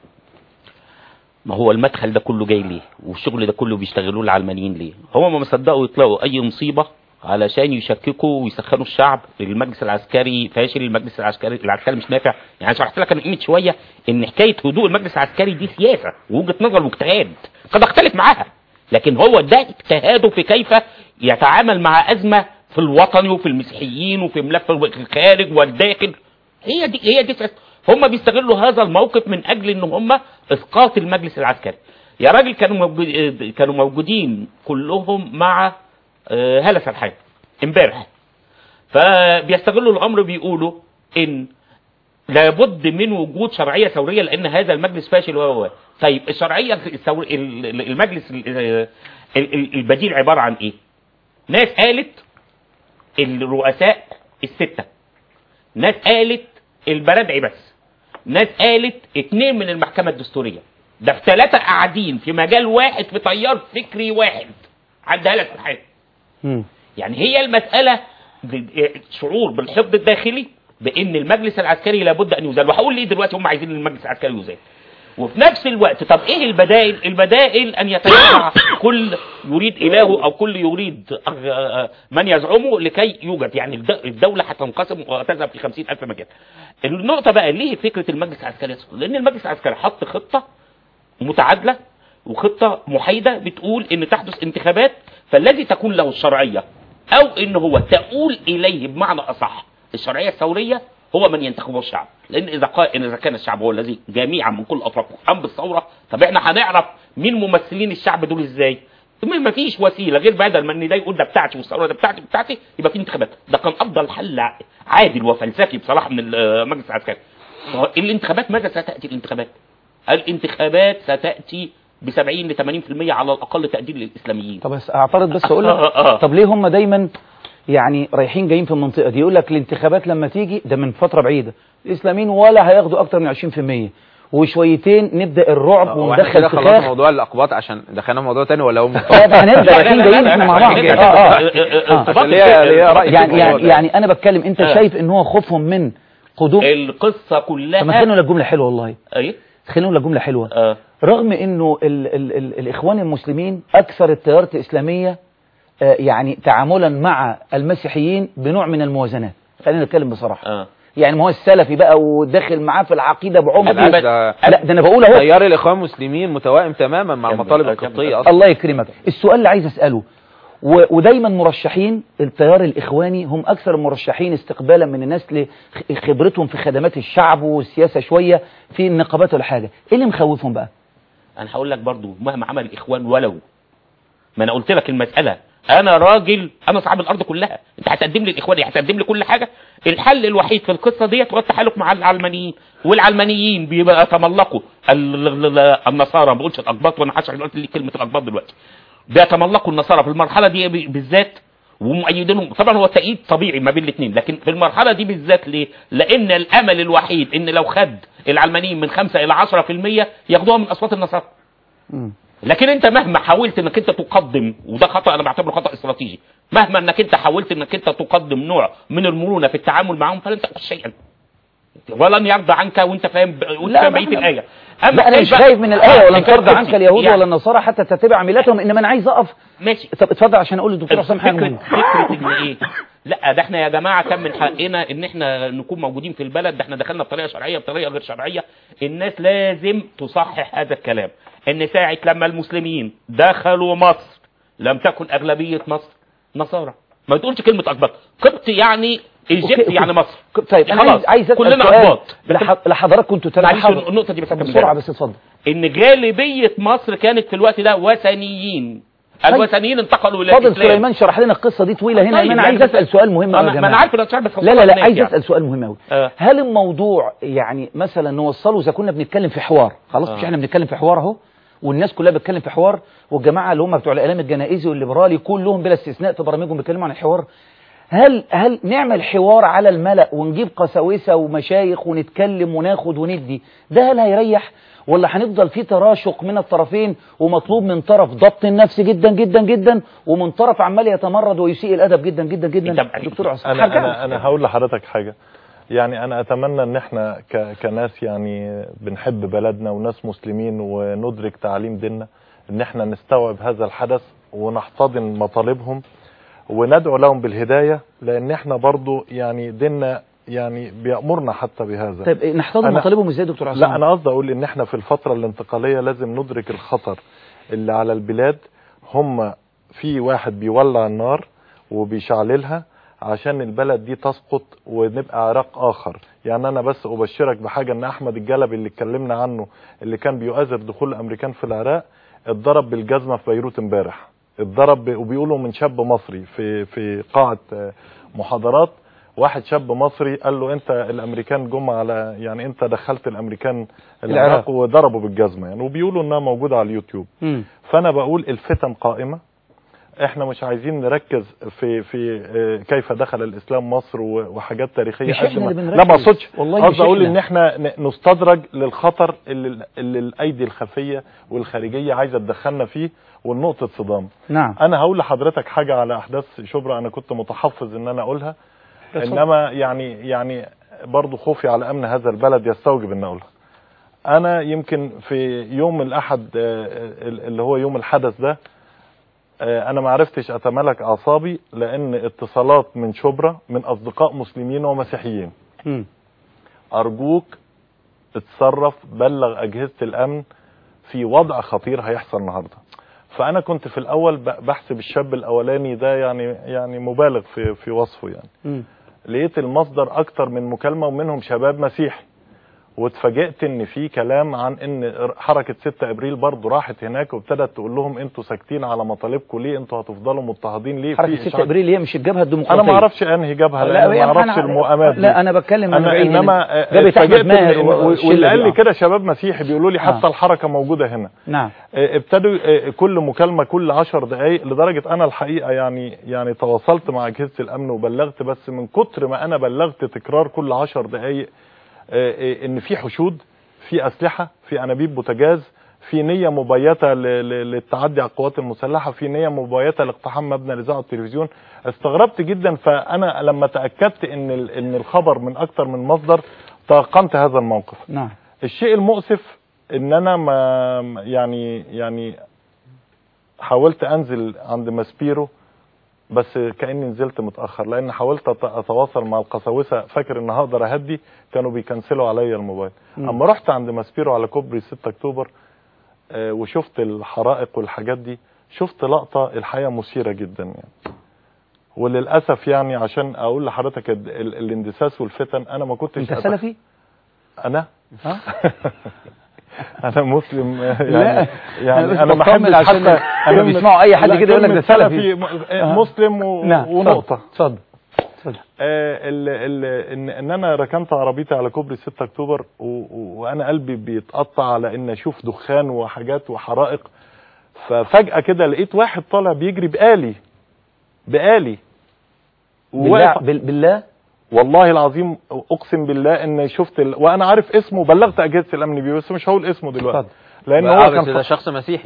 ما هو المدخل ده كله جاي ليه والشغل ده كله بيشتغلوه العلمانيين ليه هم ما صدقوا يطلقوا اي مصيبه علشان يشككوا ويسخنوا الشعب المجلس العسكري فاشل المجلس العسكري العسكري مش نافع يعني شرحت لك انا قيمه شويه ان حكايه هدوء المجلس العسكري دي سياسه ووجهه نظر واجتهاد قد اختلف معاها لكن هو ده اجتهاده في كيف يتعامل مع ازمه في الوطن وفي المسيحيين وفي ملف الخارج والداخل هي دي هي دي سياسة. هم بيستغلوا هذا الموقف من اجل ان هم اسقاط المجلس العسكري يا راجل كانوا موجود كانوا موجودين كلهم مع آه، هالة سرحان امبارح فبيستغلوا الامر بيقولوا ان لابد من وجود شرعيه ثوريه لان هذا المجلس فاشل و و و. طيب الشرعيه الثور... ال- ال- المجلس ال- ال- ال- البديل عباره عن ايه؟ ناس قالت الرؤساء السته ناس قالت البرادعي بس ناس قالت اتنين من المحكمة الدستورية ده في ثلاثة قاعدين في مجال واحد في تيار فكري واحد عند هالة سرحان مم. يعني هي المسألة ب- شعور بالحقد الداخلي بأن المجلس العسكري لابد أن يزال وهقول ليه دلوقتي هم عايزين المجلس العسكري يزال وفي نفس الوقت طب ايه البدائل البدائل ان يتجمع كل يريد اله او كل يريد آه، آه، من يزعمه لكي يوجد يعني الد- الدولة هتنقسم وتذهب في خمسين ألف مكان النقطة بقى ليه فكرة المجلس العسكري يسقط؟ لأن المجلس العسكري حط خطة متعادلة وخطة محايدة بتقول ان تحدث انتخابات فالذي تكون له الشرعية او ان هو تؤول اليه بمعنى اصح الشرعية الثورية هو من ينتخبه الشعب لان اذا قال ان اذا كان الشعب هو الذي جميعا من كل اطراف قام بالثورة طب احنا هنعرف مين ممثلين الشعب دول ازاي ما فيش وسيله غير بدل ما ان ده يقول ده بتاعتي والثوره ده بتاعتي بتاعتي يبقى في انتخابات ده كان افضل حل عادل وفلسفي بصراحه من المجلس العسكري الانتخابات ماذا ستاتي الانتخابات الانتخابات ستاتي ب 70 ل 80% على الاقل تقدير للاسلاميين طب بس اعترض بس اقول لك آه، آه. طب ليه هم دايما يعني رايحين جايين في المنطقه دي يقول لك الانتخابات لما تيجي ده من فتره بعيده الاسلاميين ولا هياخدوا اكتر من 20% وشويتين نبدا الرعب واحنا كده وندخل خلصنا فخاخ موضوع الاقباط عشان دخلنا موضوع تاني ولا هو لا ده هنبدا رايحين جايين احنا مع بعض اه اه آه. عشان ليا ليا رأي في يعني الموضوع يعني ده. يعني انا بتكلم انت آه. شايف ان هو خوفهم من قدوم القصه طب ما كلها تخلينا لك جمله حلوه والله ايه تخلينا لك جمله حلوه اه رغم انه ال ال ال الاخوان المسلمين اكثر التيارات الاسلاميه آه، يعني تعاملا مع المسيحيين بنوع من الموازنات خلينا نتكلم بصراحه اه يعني ما هو السلفي بقى وداخل معاه في العقيده بعمق بالعكس ده لا ده انا بقول اهو تيار الاخوان المسلمين متوائم تماما مع كمل، المطالب آه، كمل. القبطيه اصلا الله يكرمك السؤال اللي عايز اساله و- ودايما مرشحين التيار الاخواني هم اكثر المرشحين استقبالا من الناس لخبرتهم في خدمات الشعب والسياسه شويه في النقابات ولا حاجه ايه اللي مخوفهم بقى انا هقول لك برضو مهما عمل الاخوان ولو ما انا قلت لك المساله انا راجل انا صاحب الارض كلها انت هتقدم لي الاخوان إيه؟ هتقدم لي كل حاجه الحل الوحيد في القصه ديت هو التحالف مع العلمانيين والعلمانيين بيبقى يتملقوا ال- ال- ال- النصارى ما بقولش الاقباط وانا هشرح دلوقتي ليه كلمه الاقباط دلوقتي بيتملقوا النصارى في المرحله دي ب- بالذات ومؤيدينهم طبعا هو تأييد طبيعي ما بين الاثنين لكن في المرحله دي بالذات ليه؟ لان الامل الوحيد ان لو خد العلمانيين من 5 الى 10% ياخدوها من اصوات النصارى لكن انت مهما حاولت انك انت تقدم وده خطا انا بعتبره خطا استراتيجي مهما انك انت حاولت انك انت تقدم نوع من المرونه في التعامل معهم فلن تاخذ شيئا ولن يرضى عنك وانت فاهم وانت لا، فاهم ما بقيه احنا- الايه لا انا كيف- مش خايف من الايه ولا حكاية ترضى عنك نفسي. اليهود يعني ولا النصارى حتى تتبع ملتهم انما انا عايز اقف ماشي طب اتفضل عشان اقول للدكتور حسام حاجه فكرة, مهمه فكرة ان ايه لا ده احنا يا جماعة كان من حقنا ان احنا نكون موجودين في البلد ده احنا دخلنا بطريقة شرعية بطريقة غير شرعية الناس لازم تصحح هذا الكلام ان ساعة لما المسلمين دخلوا مصر لم تكن اغلبية مصر نصارى ما تقولش كلمة اقباط قبط يعني ايجيبت أوكي، يعني أوكي. مصر طيب انا خلاص، عايز عايز اسال كلنا سؤال أقباط. لح- لحضراتكم كنتوا معلش تتابعوا النقطة دي بس طب أكمل بسرعه لها. بس اتفضل ان غالبية مصر كانت في الوقت ده وثنيين طيب. الوثنيين انتقلوا الى فاضل الاسلام سليمان شرح لنا القصه دي طويله هنا طيب، انا يعني عايز اسال سؤال مهم قوي ما يا ما انا جماعه عارف ان انا بس لا لا لا عايز يعني. اسال سؤال مهم قوي آه. هل الموضوع يعني مثلا نوصله اذا كنا بنتكلم في حوار خلاص مش آه. احنا بنتكلم في حوار اهو والناس كلها بتتكلم في حوار والجماعه اللي هم بتوع الاعلام الجنائزي والليبرالي كلهم بلا استثناء في برامجهم بيتكلموا عن الحوار هل هل نعمل حوار على الملأ ونجيب قساوسه ومشايخ ونتكلم وناخد وندي ده هل هيريح ولا هنفضل في تراشق من الطرفين ومطلوب من طرف ضبط النفس جدا جدا جدا ومن طرف عمال يتمرد ويسيء الادب جدا جدا جدا طب- دكتور عصام انا هرجع انا لك. انا هقول لحضرتك حاجه يعني انا اتمنى ان احنا ك- كناس يعني بنحب بلدنا وناس مسلمين وندرك تعاليم ديننا ان احنا نستوعب هذا الحدث ونحتضن مطالبهم وندعو لهم بالهدايه لان احنا برضو يعني ديننا يعني بيأمرنا حتى بهذا طيب إيه، نحتضن أنا- مطالبهم ازاي يا دكتور عصام لا انا قصدي اقول ان احنا في الفتره الانتقاليه لازم ندرك الخطر اللي على البلاد هم في واحد بيولع النار وبيشعللها عشان البلد دي تسقط ونبقى عراق اخر يعني انا بس ابشرك بحاجه ان احمد الجلبي اللي اتكلمنا عنه اللي كان بيؤازر دخول الامريكان في العراق اتضرب بالجزمه في بيروت امبارح اتضرب ب- وبيقولوا من شاب مصري في في قاعه آه، محاضرات واحد شاب مصري قال له انت الامريكان جم على يعني انت دخلت الامريكان العراق. العراق وضربوا بالجزمه يعني وبيقولوا انها موجوده على اليوتيوب مم. فانا بقول الفتن قائمه احنا مش عايزين نركز في في آه، كيف دخل الاسلام مصر و- وحاجات تاريخيه مش قد احنا ما- اللي بنركز. لا ما اقصدش والله مش قصدي اقول احنا. ان احنا ن- نستدرج للخطر اللي, اللي الايدي الخفيه والخارجيه عايزه تدخلنا فيه والنقطه صدام نعم انا هقول لحضرتك حاجه على احداث شبرا انا كنت متحفظ ان انا اقولها اتفضل. انما يعني يعني برضو خوفي على امن هذا البلد يستوجب ان اقولها انا يمكن في يوم الاحد آه، اللي هو يوم الحدث ده آه، انا ما عرفتش اتمالك اعصابي لان اتصالات من شبرا من اصدقاء مسلمين ومسيحيين مم. ارجوك اتصرف بلغ اجهزه الامن في وضع خطير هيحصل النهارده فانا كنت في الاول ب- بحسب الشاب الاولاني ده يعني يعني مبالغ في في وصفه يعني مم. لقيت المصدر اكتر من مكالمه ومنهم شباب مسيحي واتفاجئت ان في كلام عن ان حركه 6 ابريل برضه راحت هناك وابتدت تقول لهم انتوا ساكتين على مطالبكم ليه انتوا هتفضلوا مضطهدين ليه حركه في 6 إشعاع- ابريل اللي هي مش الجبهه الديمقراطيه انا ما اعرفش انهي جبهه لان ما هي اعرفش أنا- المقامات دي. لا انا بتكلم من انا بعيد انما من- آه، جبهه اتفاجئت احمد ماهر إن- والشلة واللي قال دي. لي آه. كده شباب مسيحي بيقولوا لي حتى آه. الحركه موجوده هنا نعم آه، ابتدوا آه، كل مكالمه كل عشر دقائق لدرجه انا الحقيقه يعني يعني تواصلت مع اجهزه الامن وبلغت بس من كتر ما انا بلغت تكرار كل عشر دقائق آه، آه، ان في حشود في اسلحه في انابيب بوتاجاز في نيه مبيته ل- ل- للتعدي على القوات المسلحه في نيه مبيته لاقتحام مبنى الاذاعه والتلفزيون استغربت جدا فانا لما تاكدت ان ال- ان الخبر من اكتر من مصدر تيقنت هذا الموقف نعم الشيء المؤسف ان انا ما يعني يعني حاولت انزل عند ماسبيرو بس كاني نزلت متاخر لان حاولت أت- اتواصل مع القساوسه فاكر ان هقدر اهدي كانوا بيكنسلوا عليا الموبايل مم. اما رحت عند ماسبيرو على كوبري 6 اكتوبر آه، وشفت الحرائق والحاجات دي شفت لقطه الحقيقه مثيره جدا يعني وللاسف يعني عشان اقول لحضرتك ال- ال- الاندساس والفتن انا ما كنتش انت أتخ- سلفي انا ها انا مسلم لا. يعني يعني بس انا ما بطمن بحبش عشان حتى لما كلمة- بيسمعوا أي حد لا، كده يقول لك كلمة ده سلفي. م- آه. مسلم و... نعم ونقطه اتفضل اتفضل آه ال ال ان ان انا ركنت عربيتي على كوبري 6 اكتوبر و... و... وانا قلبي بيتقطع على ان اشوف دخان وحاجات وحرائق ففجاه كده لقيت واحد طالع بيجري بآلي بآلي بالله وواقف- بال- بالله والله العظيم اقسم بالله ان شفت ال... وانا عارف اسمه بلغت اجهزه الامن بيه بس مش هقول اسمه دلوقتي اتفضل لان آه، هو بس كان ده شخص مسيحي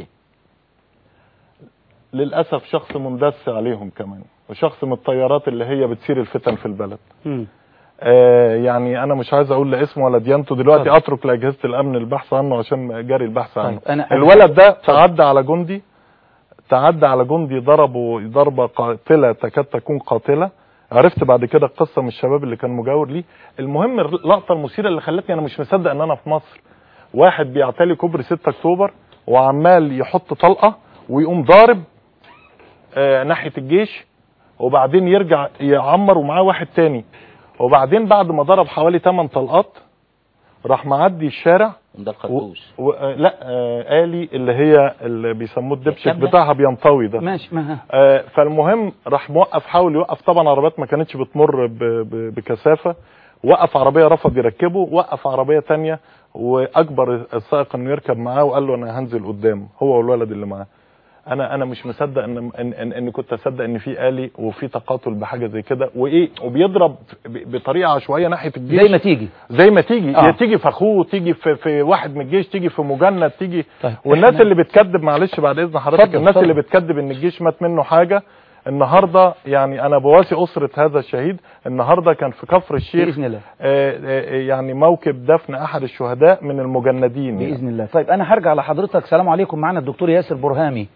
للاسف شخص مندس عليهم كمان وشخص من الطيارات اللي هي بتثير الفتن في البلد مم. آه يعني انا مش عايز اقول لا اسمه ولا ديانته دلوقتي اتفضل. اترك لاجهزه الامن البحث عنه عشان جاري البحث عنه طيب انا الولد ده تعدى على جندي تعدى على جندي ضربه ضربه قاتله تكاد تكون قاتله عرفت بعد كده القصه من الشباب اللي كان مجاور لي المهم اللقطه المثيره اللي خلتني انا مش مصدق ان انا في مصر واحد بيعتلي كوبري 6 اكتوبر وعمال يحط طلقه ويقوم ضارب آه ناحيه الجيش وبعدين يرجع يعمر ومعاه واحد تاني وبعدين بعد ما ضرب حوالي 8 طلقات راح معدي الشارع ده الخرطوش و... آه لا آه آلي اللي هي اللي بيسموه الدبشك الكبدة؟ بتاعها بينطوي ده ماشي ما آه فالمهم راح موقف حاول يوقف طبعا عربيات ما كانتش بتمر ب... ب... بكثافه وقف عربيه رفض يركبه وقف عربيه تانية واجبر السائق انه يركب معاه وقال له انا هنزل قدام هو والولد اللي معاه انا انا مش مصدق ان ان ان, إن كنت اصدق ان في آلي وفي تقاتل بحاجه زي كده وايه وبيضرب ب- بطريقه عشوائيه ناحيه الجيش زي ما تيجي زي ما تيجي آه. يا تيجي في اخوه تيجي في, في واحد من الجيش تيجي في مجند تيجي طيب والناس إحنا- اللي بتكذب معلش بعد اذن حضرتك اتفضل، الناس اللي اتفضل. بتكذب ان الجيش مات منه حاجه النهارده يعني انا بواسي اسره هذا الشهيد النهارده كان في كفر الشيخ باذن الله آه، آه، يعني موكب دفن احد الشهداء من المجندين يعني. باذن الله طيب انا هرجع لحضرتك سلام عليكم معنا الدكتور ياسر برهامي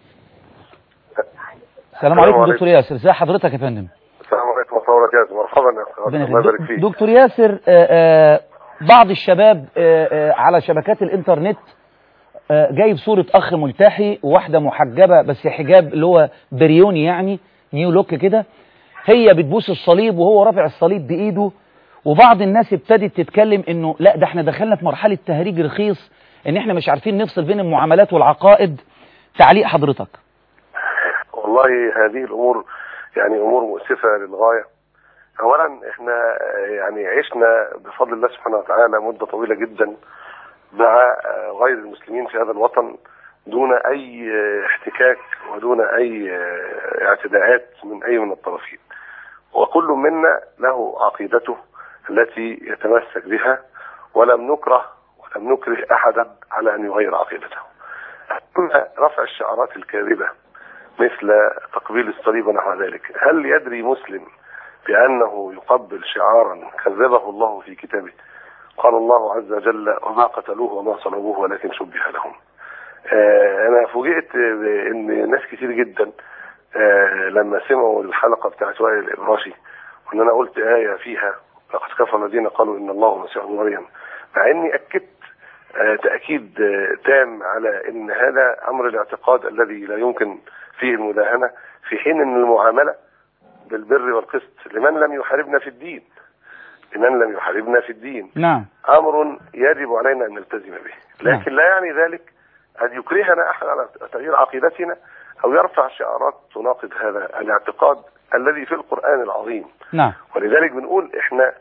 السلام عليكم عليكم. دكتور ياسر ازي حضرتك يا فندم السلام عليكم ورحمة الله وبركاته مرحبا يا أخي ربنا الله يخليك. يبارك فيك دكتور ياسر آه، آه، بعض الشباب آه، آه، على شبكات الانترنت آه، جايب صورة أخ ملتحي وواحدة محجبة بس حجاب اللي هو بريوني يعني نيو لوك كده هي بتبوس الصليب وهو رافع الصليب بإيده وبعض الناس ابتدت تتكلم إنه لا ده احنا دخلنا في مرحلة تهريج رخيص إن احنا مش عارفين نفصل بين المعاملات والعقائد تعليق حضرتك والله هذه الأمور يعني أمور مؤسفة للغاية أولا إحنا آه، يعني عشنا بفضل الله سبحانه وتعالى مدة طويلة جدا مع آه، غير المسلمين في هذا الوطن دون أي آه، احتكاك ودون أي آه، اعتداءات من أي من الطرفين وكل منا له عقيدته التي يتمسك بها ولم نكره ولم نكره أحدا على أن يغير عقيدته أما رفع الشعارات الكاذبة مثل تقبيل الصليب ونحو ذلك هل يدري مسلم بأنه يقبل شعارا كذبه الله في كتابه قال الله عز وجل وما قتلوه وما صلبوه ولكن شبه لهم آه، انا فوجئت ان ناس كتير جدا آه، لما سمعوا الحلقه بتاعت وائل الابراشي وان انا قلت ايه فيها لقد كفر الذين قالوا ان الله مسيح ابن مريم مع اني اكدت آه، تاكيد آه، تام على ان هذا امر الاعتقاد الذي لا يمكن فيه المداهنه في حين ان المعامله بالبر والقسط لمن لم يحاربنا في الدين لمن لم يحاربنا في الدين نعم امر يجب علينا ان نلتزم به لكن لا يعني ذلك ان يكرهنا احد على تغيير عقيدتنا او يرفع شعارات تناقض هذا الاعتقاد الذي في القران العظيم نعم ولذلك بنقول احنا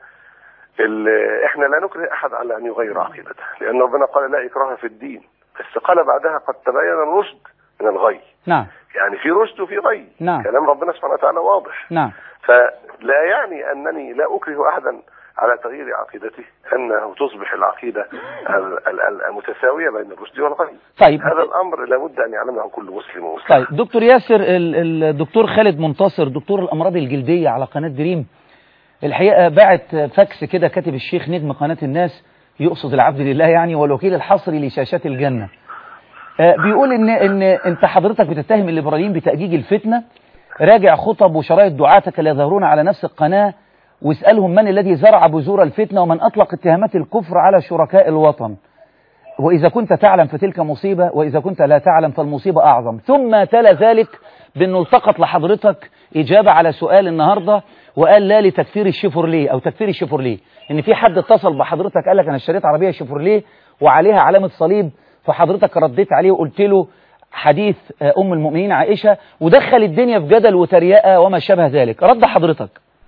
ال- احنا لا نكره احد على ان يغير عقيدته لان ربنا قال لا اكراه في الدين بس قال بعدها قد تبين الرشد من الغي نعم يعني في رشد وفي غي نعم. كلام ربنا سبحانه وتعالى واضح نعم فلا يعني انني لا اكره احدا على تغيير عقيدته انه تصبح العقيده ال- ال- ال- المتساويه بين الرشد والغي طيب هذا الامر لابد ان يعلمه كل مسلم ومسلم طيب دكتور ياسر ال- الدكتور خالد منتصر دكتور الامراض الجلديه على قناه دريم الحقيقه باعت فاكس كده كاتب الشيخ نجم قناه الناس يقصد العبد لله يعني والوكيل الحصري لشاشات الجنه آه، بيقول ان ان انت حضرتك بتتهم الليبراليين بتاجيج الفتنه راجع خطب وشرايط دعاتك اللي يظهرون على نفس القناه واسالهم من الذي زرع بذور الفتنه ومن اطلق اتهامات الكفر على شركاء الوطن وإذا كنت تعلم فتلك مصيبة وإذا كنت لا تعلم فالمصيبة أعظم ثم تلا ذلك بأنه التقط لحضرتك إجابة على سؤال النهاردة وقال لا لتكفير الشيفورليه أو تكفير الشيفورليه إن في حد اتصل بحضرتك قال لك أنا اشتريت عربية شيفورليه وعليها علامة صليب فحضرتك رديت عليه وقلت له حديث آه، أم المؤمنين عائشة ودخل الدنيا في جدل وتريقة وما شابه ذلك رد حضرتك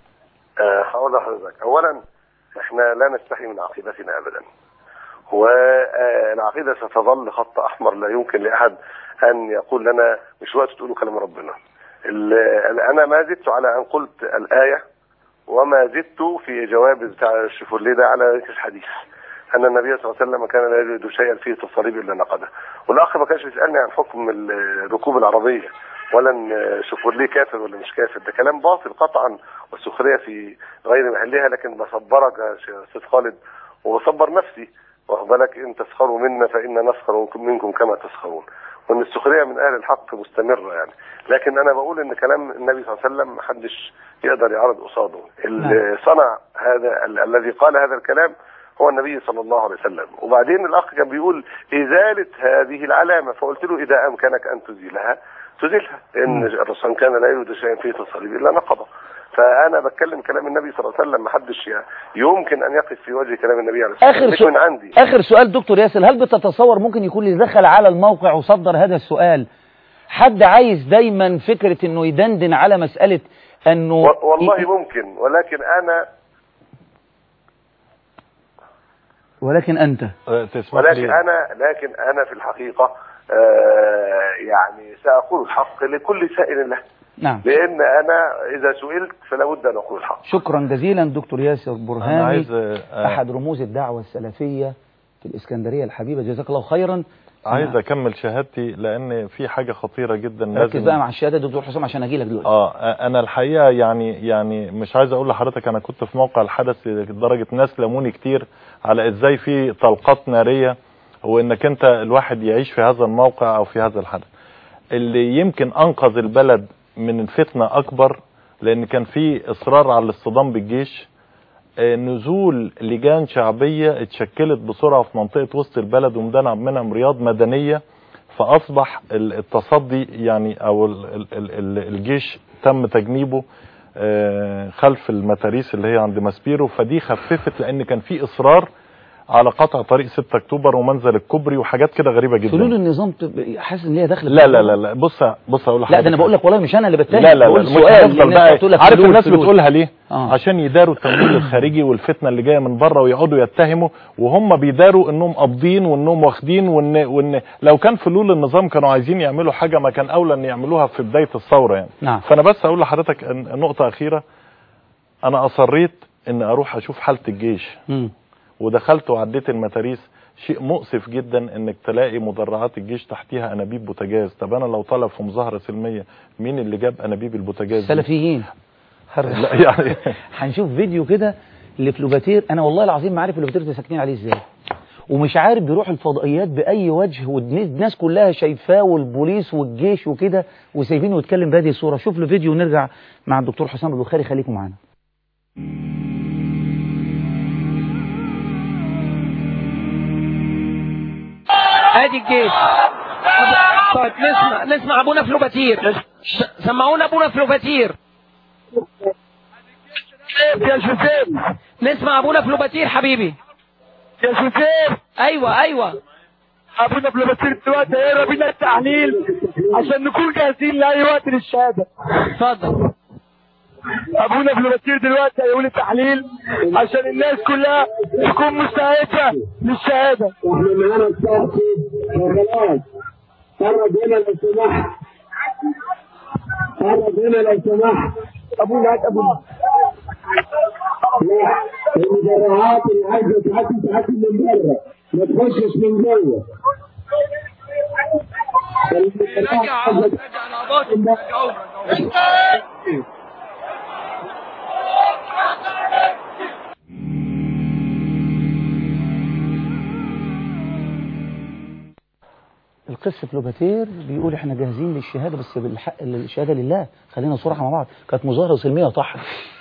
آه، هقول لحضرتك اولا احنا لا نستحي من عقيدتنا ابدا والعقيده ستظل خط احمر لا يمكن لاحد ان يقول لنا مش وقت تقولوا كلام ربنا ال- انا ما زدت على ان قلت الايه وما زدت في جواب بتاع الشيفورليه ده على ذكر الحديث ان النبي صلى الله عليه وسلم كان لا يجد شيئا فيه تصاريب الا نقده والاخ ما كانش بيسالني عن حكم الركوب العربيه ولا ان شيفورليه كافر ولا مش كافر ده كلام باطل قطعا والسخريه في غير محلها لكن بصبرك يا شيخ استاذ خالد وبصبر نفسي واخد بالك ان تسخروا منا فانا نسخر منكم كما تسخرون وان السخريه من اهل الحق مستمره يعني لكن انا بقول ان كلام النبي صلى الله عليه وسلم محدش يقدر يعرض قصاده اللي صنع هذا ال- الذي قال هذا الكلام هو النبي صلى الله عليه وسلم وبعدين الاخ كان بيقول ازاله هذه العلامه فقلت له اذا امكنك ان تزيلها تزيلها لان الرسول كان لا يريد شيئا فيه تصليب الا نقضه فانا بتكلم كلام النبي صلى الله عليه وسلم محدش ي- يمكن ان يقف في وجه كلام النبي عليه الصلاه آخر والسلام مش سؤال من عندي آخر سؤال دكتور ياسر هل بتتصور ممكن يكون اللي دخل على الموقع وصدر هذا السؤال حد عايز دايما فكرة انه يدندن على مسألة انه و- والله ممكن ولكن انا ولكن انت تسمح ولكن لي انا لكن انا في الحقيقه آه يعني ساقول الحق لكل سائل له نعم لان انا اذا سئلت فلا بد ان اقول الحق شكرا جزيلا دكتور ياسر انا برهاني عايز آه، احد رموز الدعوة السلفية في الاسكندرية الحبيبة جزاك الله خيرا عايز اكمل شهادتي لان في حاجه خطيره جدا ركز لازم بقى مع الشهادة دكتور حسام عشان اجي لك دلوقتي اه انا الحقيقه يعني يعني مش عايز اقول لحضرتك انا كنت في موقع الحدث لدرجه ناس لموني كتير على ازاي في طلقات ناريه وانك انت الواحد يعيش في هذا الموقع او في هذا الحدث اللي يمكن انقذ البلد من فتنه اكبر لان كان في اصرار على الاصطدام بالجيش آه، نزول لجان شعبيه اتشكلت بسرعه في منطقه وسط البلد وميدان عبد المنعم رياض مدنيه فاصبح ال- التصدي يعني او ال- ال- ال- ال- الجيش تم تجنيبه آه، خلف المتاريس اللي هي عند ماسبيرو فدي خففت لان كان في اصرار على قطع طريق 6 اكتوبر ومنزل الكوبري وحاجات كده غريبه جدا حلول النظام تب- حاسس ان هي داخله لا لا لا لا بص بص اقول لا لحضرتك ده انا بقول لك والله مش انا اللي بتهم لا لا لا بقول مش سؤال هتفضل للناس بقى بتقول لك عارف فلوس الناس فلوس. بتقولها ليه آه. عشان يداروا التمويل الخارجي والفتنه اللي جايه من بره ويقعدوا يتهموا وهم بيداروا انهم قابضين وانهم واخدين وان وان لو كان فلول النظام كانوا عايزين يعملوا حاجه ما كان اولى ان يعملوها في بدايه الثوره يعني نعم فانا بس اقول لحضرتك إن- نقطه اخيره انا اصريت ان اروح اشوف حاله الجيش مم. ودخلت وعديت المتاريس شيء مؤسف جدا انك تلاقي مدرعات الجيش تحتيها انابيب بوتاجاز طب انا لو طلب في مظاهره سلميه مين اللي جاب انابيب البوتاجاز دي؟ سلفيين لا يعني هنشوف فيديو كده اللي في لوباتير انا والله العظيم ما عارف لوباتير ده ساكنين عليه ازاي ومش عارف بيروح الفضائيات باي وجه والناس كلها شايفاه والبوليس والجيش وكده وسايبينه يتكلم بهذه الصوره شوف له فيديو ونرجع مع الدكتور حسام البخاري خليكم معانا ادي الجيش طيب نسمع نسمع ابونا فلوباتير ش- سمعونا ابونا فلوباتير يا شوفير نسمع ابونا فلوباتير حبيبي يا شوفير ايوه ايوه ابونا فلوباتير دلوقتي هيقرا بينا التحليل عشان نكون جاهزين لاي وقت للشهاده اتفضل ابونا فلوباتير دلوقتي هيقول التحليل عشان الناس كلها تكون مستعده للشهاده احنا معانا الصوت خلاص قرب هنا لو سمحت قرب هنا لو سمحت ابونا هات ابونا لا المدرعات اللي عايزه تعدي تعدي من بره ما تخشش من جوه المدرعات عايزة تعدي من بره. القس فلوباتير بيقول احنا جاهزين للشهاده بس بالحق الشهاده لله خلينا صراحه مع بعض كانت مظاهره سلميه طحن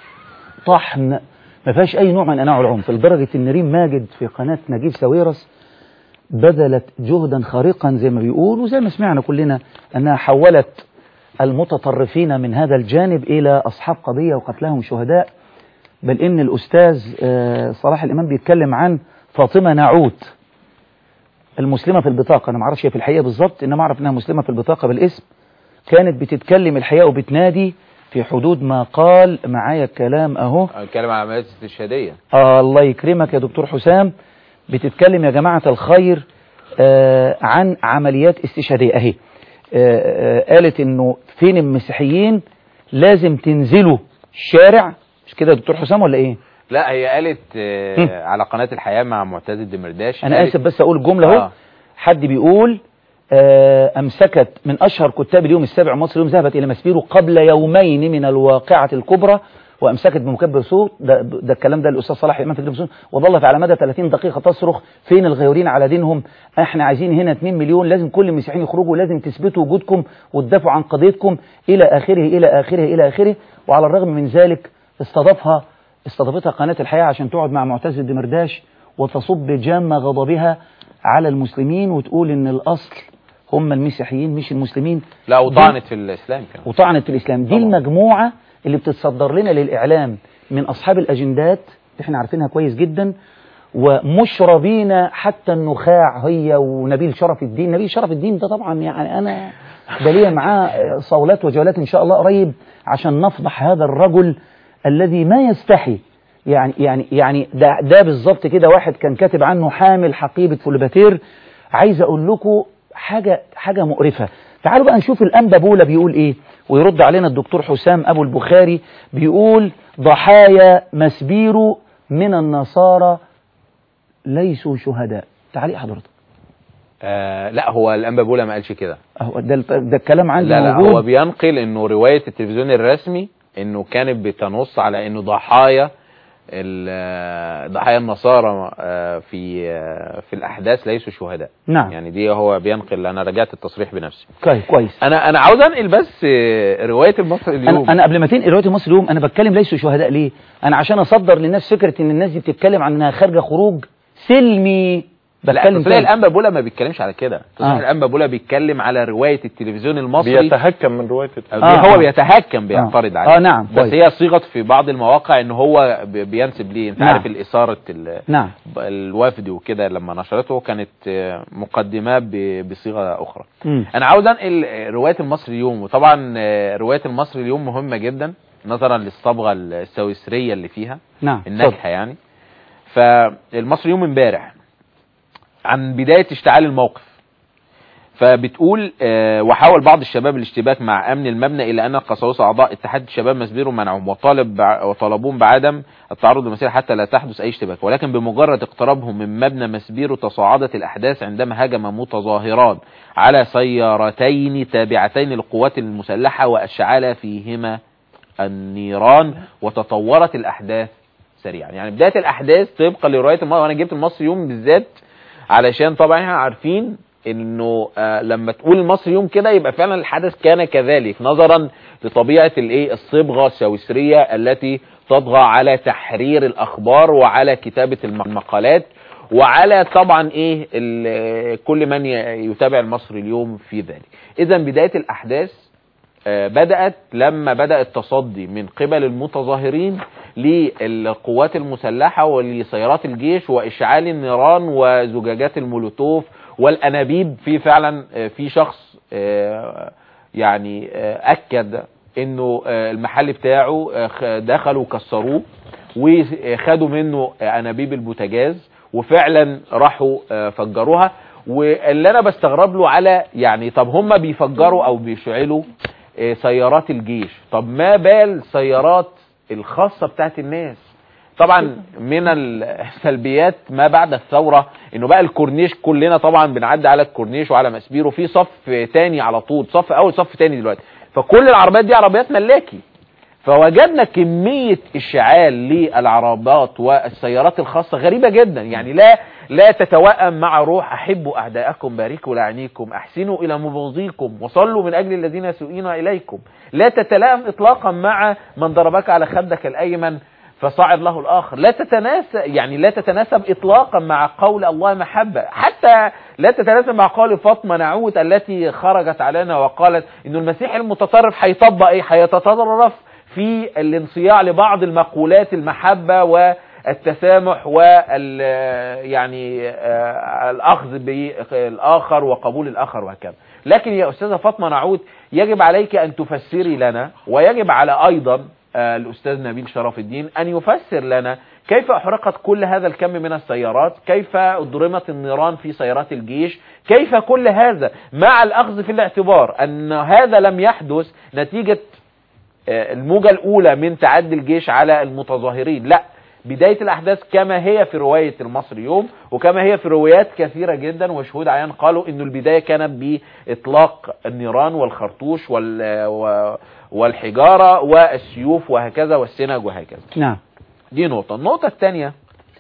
طحن ما فيهاش اي نوع من انواع العنف لدرجه ان ريم ماجد في قناه نجيب ساويرس بذلت جهدا خارقا زي ما بيقول وزي ما سمعنا كلنا انها حولت المتطرفين من هذا الجانب الى اصحاب قضيه وقتلهم شهداء بل ان الاستاذ آه، صلاح الامام بيتكلم عن فاطمه ناعوت المسلمة في البطاقة أنا ما اعرفش هي في الحقيقة بالظبط إنما أعرف إنها مسلمة في البطاقة بالاسم كانت بتتكلم الحقيقة وبتنادي في حدود ما قال معايا الكلام أهو اتكلم على عمليات استشهاديه آه الله يكرمك يا دكتور حسام بتتكلم يا جماعة الخير آه عن عمليات استشهادية أهي آه آه قالت إنه فين المسيحيين لازم تنزلوا الشارع مش كده يا دكتور حسام ولا إيه؟ لا هي قالت آه على قناه الحياه مع معتز الدمرداش أنا قالت- آسف بس أقول جملة أهو آه. حد بيقول آه، أمسكت من أشهر كتاب اليوم السابع مصر اليوم ذهبت إلى مسبيرو قبل يومين من الواقعة الكبرى وأمسكت بمكبر صوت ده, ده الكلام ده الأستاذ صلاح الإمام في التلفزيون وظلت على مدى 30 دقيقة تصرخ فين الغيورين على دينهم احنا عايزين هنا 2 مليون لازم كل المسيحيين يخرجوا لازم تثبتوا وجودكم وتدافعوا عن قضيتكم إلى آخره إلى آخره إلى آخره وعلى الرغم من ذلك استضافها استضافتها قناة الحياة عشان تقعد مع معتز الدمرداش وتصب جام غضبها على المسلمين وتقول ان الاصل هم المسيحيين مش المسلمين لا وطعنت في الاسلام كمان وطعنت في الاسلام دي المجموعه اللي بتتصدر لنا للاعلام من اصحاب الاجندات احنا عارفينها كويس جدا ومشربين حتى النخاع هي ونبيل شرف الدين نبيل شرف الدين ده طبعا يعني انا ده ليا معاه صولات وجولات ان شاء الله قريب عشان نفضح هذا الرجل الذي ما يستحي يعني يعني يعني ده ده بالظبط كده واحد كان كاتب عنه حامل حقيبه فولباتير عايز اقول لكم حاجه حاجه مقرفه تعالوا بقى نشوف الانبا بولا بيقول ايه ويرد علينا الدكتور حسام ابو البخاري بيقول ضحايا مسبيرو من النصارى ليسوا شهداء تعالي حضرتك آه لا هو الانبا بولا ما قالش كده اهو ده ده الكلام عندي لا لا موجود هو بينقل انه روايه التلفزيون الرسمي انه كانت بتنص على انه ضحايا ال- ضحايا النصارى آه، في آه، في الاحداث ليسوا شهداء نعم يعني دي هو بينقل انا رجعت التصريح بنفسي كويس كويس انا انا عاوز انقل بس آه، روايه المصري اليوم انا انا قبل ما تنقل روايه مصر اليوم انا بتكلم ليسوا شهداء ليه انا عشان اصدر للناس فكره ان الناس دي بتتكلم عن انها خارجه خروج سلمي لا بتكلم تصريح تاني. الانبا بولا ما بيتكلمش على كده تصريح آه. الانبا بولا بيتكلم على روايه التلفزيون المصري بيتهكم من روايه آه. آه. هو بيتهكم بيعترض آه. عليه آه، نعم، بس كويس. هي صيغت في بعض المواقع ان هو بي- بينسب ليه انت نعم. عارف الاثاره ال- نعم الوفد وكده لما نشرته كانت آه، مقدمه ب- بصيغه اخرى مم. انا عاوز انقل آه، روايه المصري اليوم وطبعا آه، روايه المصري اليوم مهمه جدا نظرا للصبغه السويسريه اللي فيها نعم اتفضل. الناجحه يعني فالمصري اليوم امبارح عن بدايه اشتعال الموقف فبتقول آه، وحاول بعض الشباب الاشتباك مع امن المبنى الى ان القساوسه اعضاء اتحاد الشباب مسبيرو منعهم وطالب بع- وطالبوهم بعدم التعرض للمسيره حتى لا تحدث اي اشتباك ولكن بمجرد اقترابهم من مبنى مسبيرو تصاعدت الاحداث عندما هجم متظاهران على سيارتين تابعتين للقوات المسلحه واشعل فيهما النيران وتطورت الاحداث سريعا يعني بدايه الاحداث طبقا لروايه المصري وانا جبت المصري يوم بالذات علشان طبعا احنا عارفين انه آه لما تقول المصري يوم كده يبقى فعلا الحدث كان كذلك نظرا لطبيعه الايه الصبغه السويسريه التي تطغى على تحرير الاخبار وعلى كتابه المقالات وعلى طبعا ايه ال- كل من ي- يتابع المصري اليوم في ذلك اذا بدايه الاحداث آه، بدأت لما بدأ التصدي من قبل المتظاهرين للقوات المسلحة ولسيارات الجيش وإشعال النيران وزجاجات المولوتوف والأنابيب في فعلا آه، في شخص آه، يعني آه، أكد انه آه، المحل بتاعه آه، خ- دخلوا كسروه وخدوا منه آه، انابيب البوتاجاز وفعلا راحوا آه، فجروها واللي انا بستغرب له على يعني طب هم بيفجروا او بيشعلوا آه، سيارات الجيش طب ما بال سيارات الخاصة بتاعت الناس طبعا من السلبيات ما بعد الثورة انه بقى الكورنيش كلنا طبعا بنعدي على الكورنيش وعلى مسبيرو في صف تاني على طول صف اول صف تاني دلوقتي فكل العربيات دي عربيات ملاكي فوجدنا كمية اشعال للعربات والسيارات الخاصة غريبة جدا يعني لا لا تتوائم مع روح احبوا اعداءكم باركوا لعنيكم احسنوا الى مبغضيكم وصلوا من اجل الذين يسوءون اليكم لا تتلائم اطلاقا مع من ضربك على خدك الايمن فصعد له الاخر لا تتناسب يعني لا تتناسب اطلاقا مع قول الله محبه حتى لا تتناسب مع قول فاطمه نعوت التي خرجت علينا وقالت انه المسيح المتطرف هيطبق ايه هيتطرف في الانصياع لبعض المقولات المحبه والتسامح وال يعني آه، الاخذ بالاخر وقبول الاخر وهكذا لكن يا استاذه فاطمه نعود يجب عليك ان تفسري لنا ويجب على ايضا آه، الاستاذ نبيل شرف الدين ان يفسر لنا كيف احرقت كل هذا الكم من السيارات كيف ضرمت النيران في سيارات الجيش كيف كل هذا مع الاخذ في الاعتبار ان هذا لم يحدث نتيجه آه، الموجة الأولى من تعدي الجيش على المتظاهرين لا بداية الأحداث كما هي في رواية المصري يوم وكما هي في روايات كثيرة جدا وشهود عيان قالوا أن البداية كانت بإطلاق النيران والخرطوش وال و- والحجارة والسيوف وهكذا والسنج وهكذا نعم دي نقطة النقطة الثانية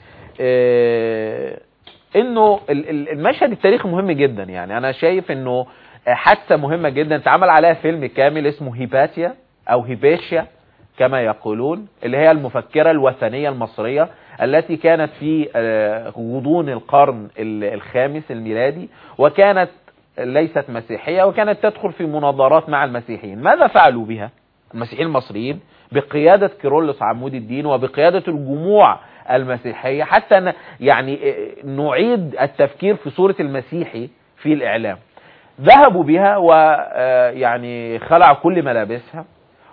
آه، انه ال- ال- المشهد التاريخي مهم جدا يعني انا شايف انه حادثة مهمة جدا اتعمل عليها فيلم كامل اسمه هيباتيا او هيباشيا كما يقولون اللي هي المفكرة الوثنية المصرية التي كانت في آه، غضون القرن ال- الخامس الميلادي وكانت ليست مسيحية وكانت تدخل في مناظرات مع المسيحيين ماذا فعلوا بها المسيحيين المصريين بقيادة كيرلس عمود الدين وبقيادة الجموع المسيحية حتى ن- يعني آه، نعيد التفكير في صورة المسيحي في الإعلام ذهبوا بها ويعني خلعوا كل ملابسها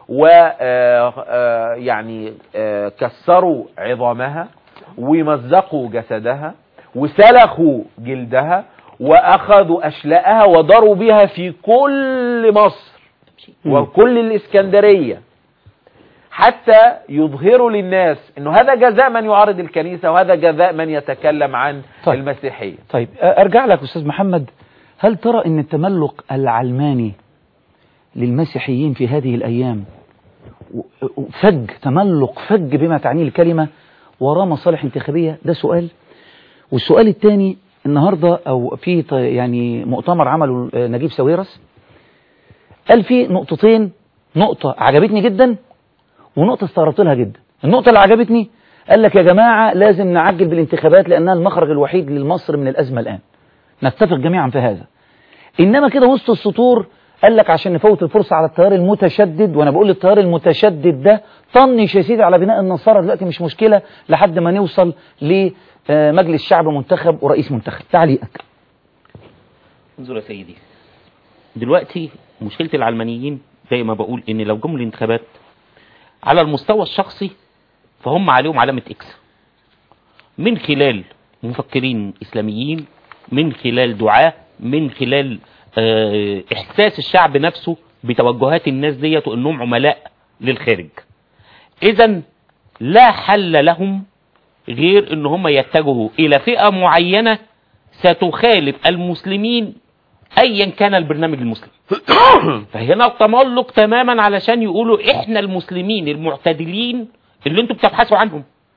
ويعني كسروا عظامها ومزقوا جسدها وسلخوا جلدها واخذوا اشلاءها وضروا بها في كل مصر وكل الاسكندريه حتى يظهروا للناس انه هذا جزاء من يعارض الكنيسه وهذا جزاء من يتكلم عن طيب. المسيحيه طيب ارجع لك استاذ محمد هل ترى ان التملق العلماني للمسيحيين في هذه الايام و- و- فج تملق فج بما تعنيه الكلمه وراه مصالح انتخابيه ده سؤال والسؤال الثاني النهارده او في ط- يعني مؤتمر عمله آه، نجيب ساويرس قال في نقطتين نقطه عجبتني جدا ونقطه استغربت لها جدا النقطه اللي عجبتني قال لك يا جماعه لازم نعجل بالانتخابات لانها المخرج الوحيد لمصر من الازمه الان نتفق جميعا في هذا انما كده وسط السطور قال لك عشان نفوت الفرصه على التيار المتشدد وانا بقول التيار المتشدد ده طنش يا سيدي على بناء النصارى دلوقتي مش مشكله لحد ما نوصل لمجلس شعب منتخب ورئيس منتخب تعليقك انظر يا سيدي دلوقتي مشكلة العلمانيين زي ما بقول ان لو جم الانتخابات على المستوى الشخصي فهم عليهم علامة اكس من خلال مفكرين اسلاميين من خلال دعاة من خلال آه، احساس الشعب نفسه بتوجهات الناس ديت وانهم عملاء للخارج اذا لا حل لهم غير ان هم يتجهوا الى فئة معينة ستخالف المسلمين ايا كان البرنامج المسلم فهنا التملق تماما علشان يقولوا احنا المسلمين المعتدلين اللي انتوا بتبحثوا عنهم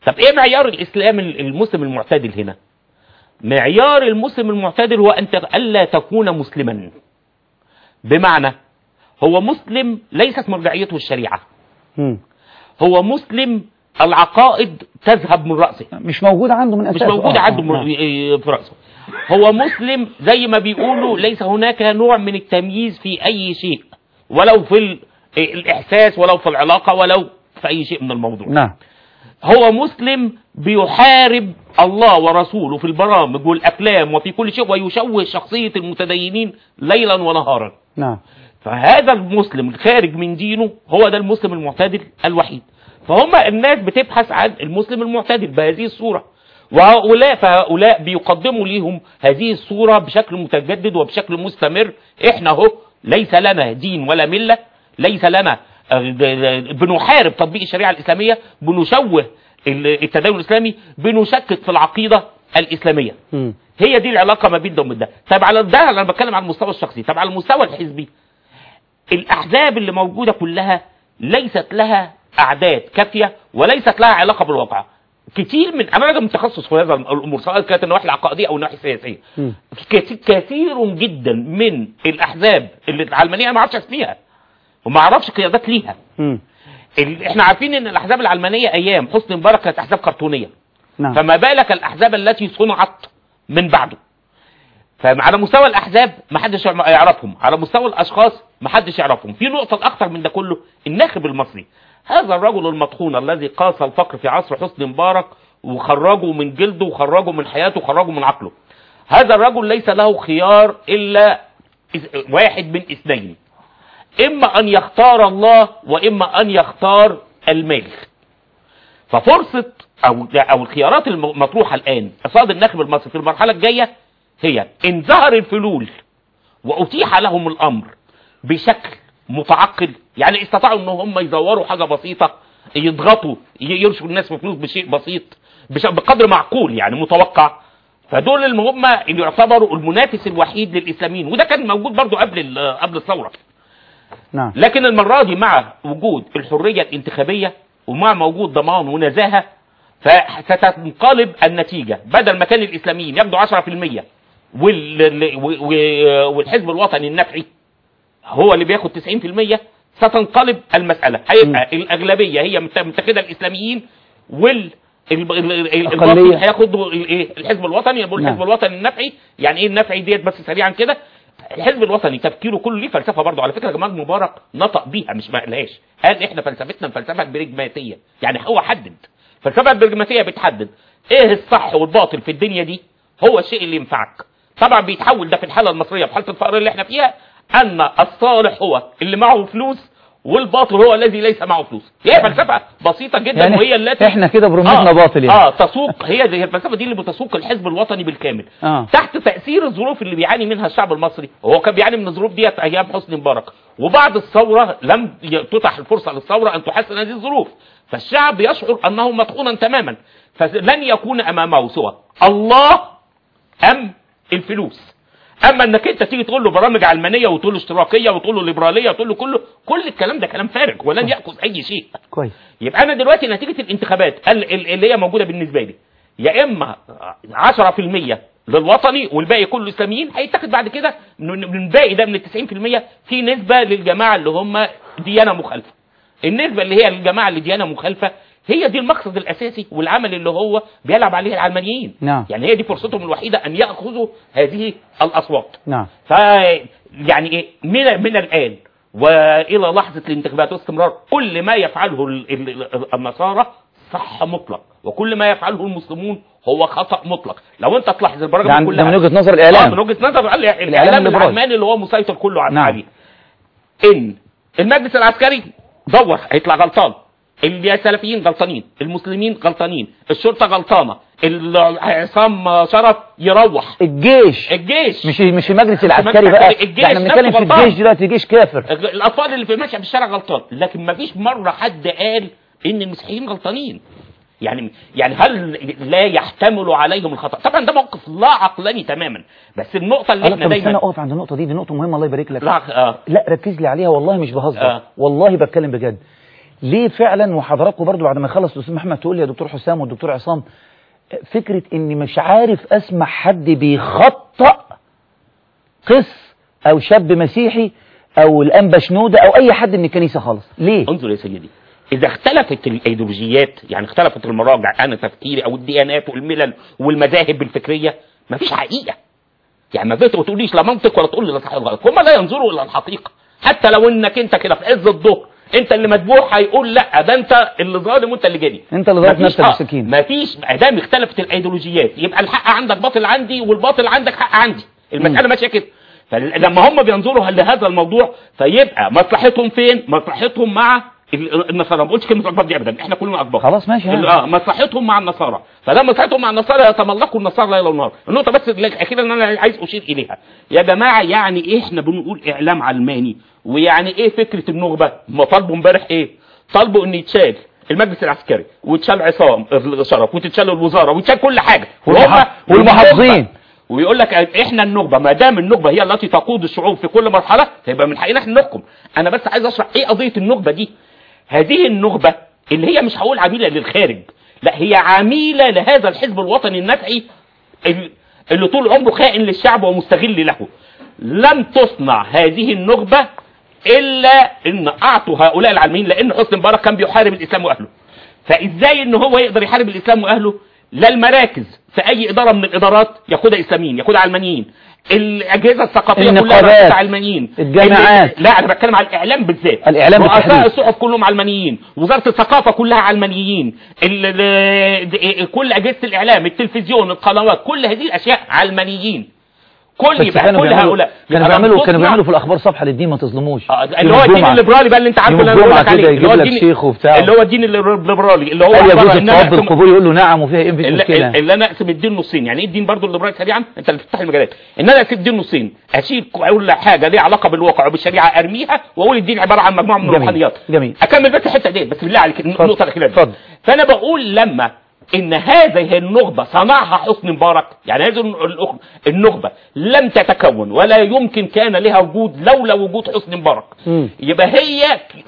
طب ايه معيار الاسلام المسلم المعتدل هنا معيار المسلم المعتدل هو ان ت- الا تكون مسلما بمعنى هو مسلم ليست مرجعيته الشريعه مم. هو مسلم العقائد تذهب من راسه مش موجود عنده من مش اساسه موجودة آه، عنده آه، مر- نعم. إيه في رأسه هو مسلم زي ما بيقولوا ليس هناك نوع من التمييز في أي شيء ولو في ال- إيه الإحساس ولو في العلاقة ولو في أي شيء من الموضوع نعم هو مسلم بيحارب الله ورسوله في البرامج والأفلام وفي كل شيء ويشوه شخصية المتدينين ليلا ونهارا نعم فهذا المسلم الخارج من دينه هو ده المسلم المعتدل الوحيد فهم الناس بتبحث عن المسلم المعتدل بهذه الصورة وهؤلاء فهؤلاء بيقدموا ليهم هذه الصورة بشكل متجدد وبشكل مستمر احنا اهو ليس لنا دين ولا ملة ليس لنا آه، بنحارب تطبيق الشريعة الإسلامية بنشوه ال- التدين الإسلامي بنشكك في العقيدة الإسلامية مم. هي دي العلاقة ما بين ده وبين ده طب على ده انا بتكلم على المستوى الشخصي طب على المستوى الحزبي الاحزاب اللي موجوده كلها ليست لها اعداد كافيه وليست لها علاقه بالواقع كتير من انا راجل متخصص في هذا الامور سواء كانت النواحي العقائديه او النواحي السياسيه مم. كثير, كثير جدا من الاحزاب اللي العلمانيه أنا ما اعرفش اسميها وما اعرفش قيادات ليها مم. ال- احنا عارفين ان الاحزاب العلمانيه ايام حسني مبارك كانت احزاب كرتونيه نعم فما بالك الاحزاب التي صنعت من بعده فعلى مستوى الاحزاب ما حدش يعرفهم على مستوى الاشخاص ما حدش يعرفهم في نقطه الاخطر من ده كله الناخب المصري هذا الرجل المطحون الذي قاس الفقر في عصر حسني مبارك وخرجه من جلده وخرجه من حياته وخرجه من عقله هذا الرجل ليس له خيار الا إس- واحد من اثنين اما ان يختار الله واما ان يختار المال ففرصة أو أو الخيارات المطروحة الآن قصاد الناخب المصري في المرحلة الجاية هي إن ظهر الفلول وأتيح لهم الأمر بشكل متعقل يعني استطاعوا إن هم يزوروا حاجة بسيطة يضغطوا ي- يرشوا الناس بفلوس بشيء بسيط بش- بقدر معقول يعني متوقع فدول اللي هم اللي يعتبروا المنافس الوحيد للإسلاميين وده كان موجود برضو قبل ال- قبل الثورة نعم لكن المرة دي مع وجود الحرية الانتخابية ومع وجود ضمان ونزاهة فستنقلب النتيجة بدل ما كان الإسلاميين ياخدوا 10% وال... و- و- والحزب الوطني النفعي هو اللي بياخد 90% ستنقلب المسألة هيبقى الأغلبية هي مت- متخذة الإسلاميين وال ال- ال- ال- الباقي أقلية. هياخدوا الايه الحزب الوطني بقول نعم. الحزب الوطني النفعي يعني ايه النفعي ديت بس سريعا كده الحزب الوطني تفكيره كله ليه فلسفه برضه على فكره جمال مبارك نطق بيها مش ما قالهاش قال احنا فلسفتنا الفلسفه البرجماتيه يعني هو حدد الفلسفه البرجماتيه بتحدد ايه الصح والباطل في الدنيا دي هو الشيء اللي ينفعك طبعا بيتحول ده في الحاله المصريه في حاله الفقر اللي احنا فيها ان الصالح هو اللي معه فلوس والباطل هو الذي ليس معه فلوس هي فلسفه بسيطه جدا يعني وهي التي احنا كده برمتنا باطل يعني اه تسوق هي دي هي الفلسفه دي اللي بتسوق الحزب الوطني بالكامل آه. تحت تاثير الظروف اللي بيعاني منها الشعب المصري هو كان بيعاني من الظروف ديت ايام حسني مبارك وبعد الثوره لم ي- تتح الفرصه للثوره ان تحسن هذه الظروف فالشعب يشعر انه مطحونا تماما فلن يكون امامه سوى الله ام الفلوس اما انك انت تيجي تقول له برامج علمانيه وتقول له اشتراكيه وتقول له ليبراليه وتقول له كله كل الكلام ده كلام فارغ ولن ياخذ اي شيء كويس يبقى انا دلوقتي نتيجه الانتخابات ال- ال- اللي هي موجوده بالنسبه لي يا اما 10% للوطني والباقي كله اسلاميين هيتاخد بعد كده من من الباقي ده من ال 90% في نسبه للجماعه اللي هم ديانه مخالفه النسبه اللي هي للجماعه اللي ديانه مخالفه هي دي المقصد الاساسي والعمل اللي هو بيلعب عليه العلمانيين نعم. يعني هي دي فرصتهم الوحيده ان ياخذوا هذه الاصوات نعم ف يعني ايه من من الان والى لحظه الانتخابات واستمرار كل ما يفعله ال- ال- ال- النصارى صح مطلق وكل ما يفعله المسلمون هو خطا مطلق لو انت تلاحظ البرامج ده عن- كلها ده من وجهة نظر آه الإعلام من وجهه نظر ال- الاعلام الليبرالي. العلماني اللي هو مسيطر كله على نعم. عليه ان المجلس العسكري دور هيطلع غلطان السلفيين غلطانين المسلمين غلطانين الشرطه غلطانه ال- عصام شرف يروح الجيش الجيش مش مش المجلس العسكري بقى الجيش ده احنا بنتكلم نفسه في غلطان. الجيش دلوقتي جيش كافر الاطفال اللي في ماشيه في الشارع غلطان لكن ما فيش مره حد قال ان المسيحيين غلطانين يعني يعني هل لا يحتمل عليهم الخطا طبعا ده موقف لا عقلاني تماما بس النقطه اللي لا احنا طب استنى دايما اقف عند النقطه دي دي نقطه مهمه الله يبارك لك لا آه. لا ركز لي عليها والله مش بهزر آه. والله بتكلم بجد ليه فعلا وحضراتكم برضو بعد ما يخلص الاستاذ محمد تقول لي يا دكتور حسام والدكتور عصام فكره اني مش عارف اسمع حد بيخطأ قس او شاب مسيحي او الانبا شنوده او اي حد من الكنيسه خالص ليه انظر يا سيدي اذا اختلفت الايديولوجيات يعني اختلفت المراجع انا تفكيري او الديانات والملل والمذاهب الفكريه مفيش حقيقه يعني ما فيش ما تقوليش لا منطق ولا تقول لي لا صح ولا غلط هم لا ينظروا الى الحقيقه حتى لو انك انت كده في عز الظهر انت اللي مذبوح هيقول لا ده انت اللي ظالم وانت اللي جري انت اللي ضربت مفيش- نفسك آه، بالسكين مفيش ما دام اختلفت الايديولوجيات يبقى الحق عندك باطل عندي والباطل عندك حق عندي المساله ماشيه كده فلما هم بينظروا لهذا الموضوع فيبقى مصلحتهم فين مصلحتهم مع ال- النصارى ما بقولش كلمه اقباط دي ابدا احنا كلنا اقباط خلاص ماشي يعني. اه مصلحتهم مع النصارى فلما مصلحتهم مع النصارى يتملقوا النصارى ليل ونهار النقطه بس الاخيره اللي انا عايز اشير اليها يا جماعه يعني ايه احنا بنقول اعلام علماني ويعني ايه فكره النخبه ما طالبوا امبارح ايه طالبوا ان يتشال المجلس العسكري ويتشال عصام الشرف وتتشال الوزاره ويتشال كل حاجه والمح- وهم- والمحافظين. والنخبة. ويقول لك احنا النخبه ما دام النخبه هي التي تقود الشعوب في كل مرحله فيبقى من حقنا احنا نحكم انا بس عايز اشرح ايه قضيه النخبه دي هذه النخبه اللي هي مش هقول عميله للخارج لا هي عميله لهذا الحزب الوطني النفعي ال- اللي طول عمره خائن للشعب ومستغل له لم تصنع هذه النخبه الا ان اعطوا هؤلاء العالمين لان حسني مبارك كان بيحارب الاسلام واهله فازاي ان هو يقدر يحارب الاسلام واهله لا المراكز في اي اداره من الادارات ياخدها اسلاميين ياخدها علمانيين الاجهزه الثقافيه كلها النقابات، رئيسة علمانيين الجامعات. ال- لا انا بتكلم على الاعلام بالذات الإعلام رؤساء بالتحديد. الصحف كلهم علمانيين وزاره الثقافه كلها علمانيين ال- ال- د- كل اجهزه الاعلام التلفزيون القنوات كل هذه الاشياء علمانيين كل بس يبقى كانوا كل بيعملوا هؤلاء كانوا يبقى بيعملوا لما كانوا تصنع- بيعملوا في الاخبار صفحه للدين ما تظلموش آه، اللي يوم هو الدين الجمعة. الليبرالي بقى اللي انت عارفه يوم اللي انا بقول الجمعة لك عليه كده اللي هو يجيب لك الدين شيخ وبتاع. اللي هو الدين الليبرالي اللي هو هل عبارة يجوز إن أنا الطواف أقسم- بالقبور يقول له نعم وفيها ايه مفيش اللي, مشكله اللي انا اقسم الدين نصين يعني ايه الدين برضو الليبرالي سريعا انت اللي بتفتح المجالات ان انا اقسم الدين نصين اشيل اقول حاجه ليها علاقه بالواقع وبالشريعه ارميها واقول الدين عباره عن مجموعه من جميل. الروحانيات جميل اكمل بس الحته دي بس بالله عليك النقطه الاخيره دي. اتفضل. فانا بقول لما ان هذه النخبه صنعها حسني مبارك يعني هذه النخ- النخبه لم تتكون ولا يمكن كان لها وجود لولا وجود حسني مبارك مم. يبقى هي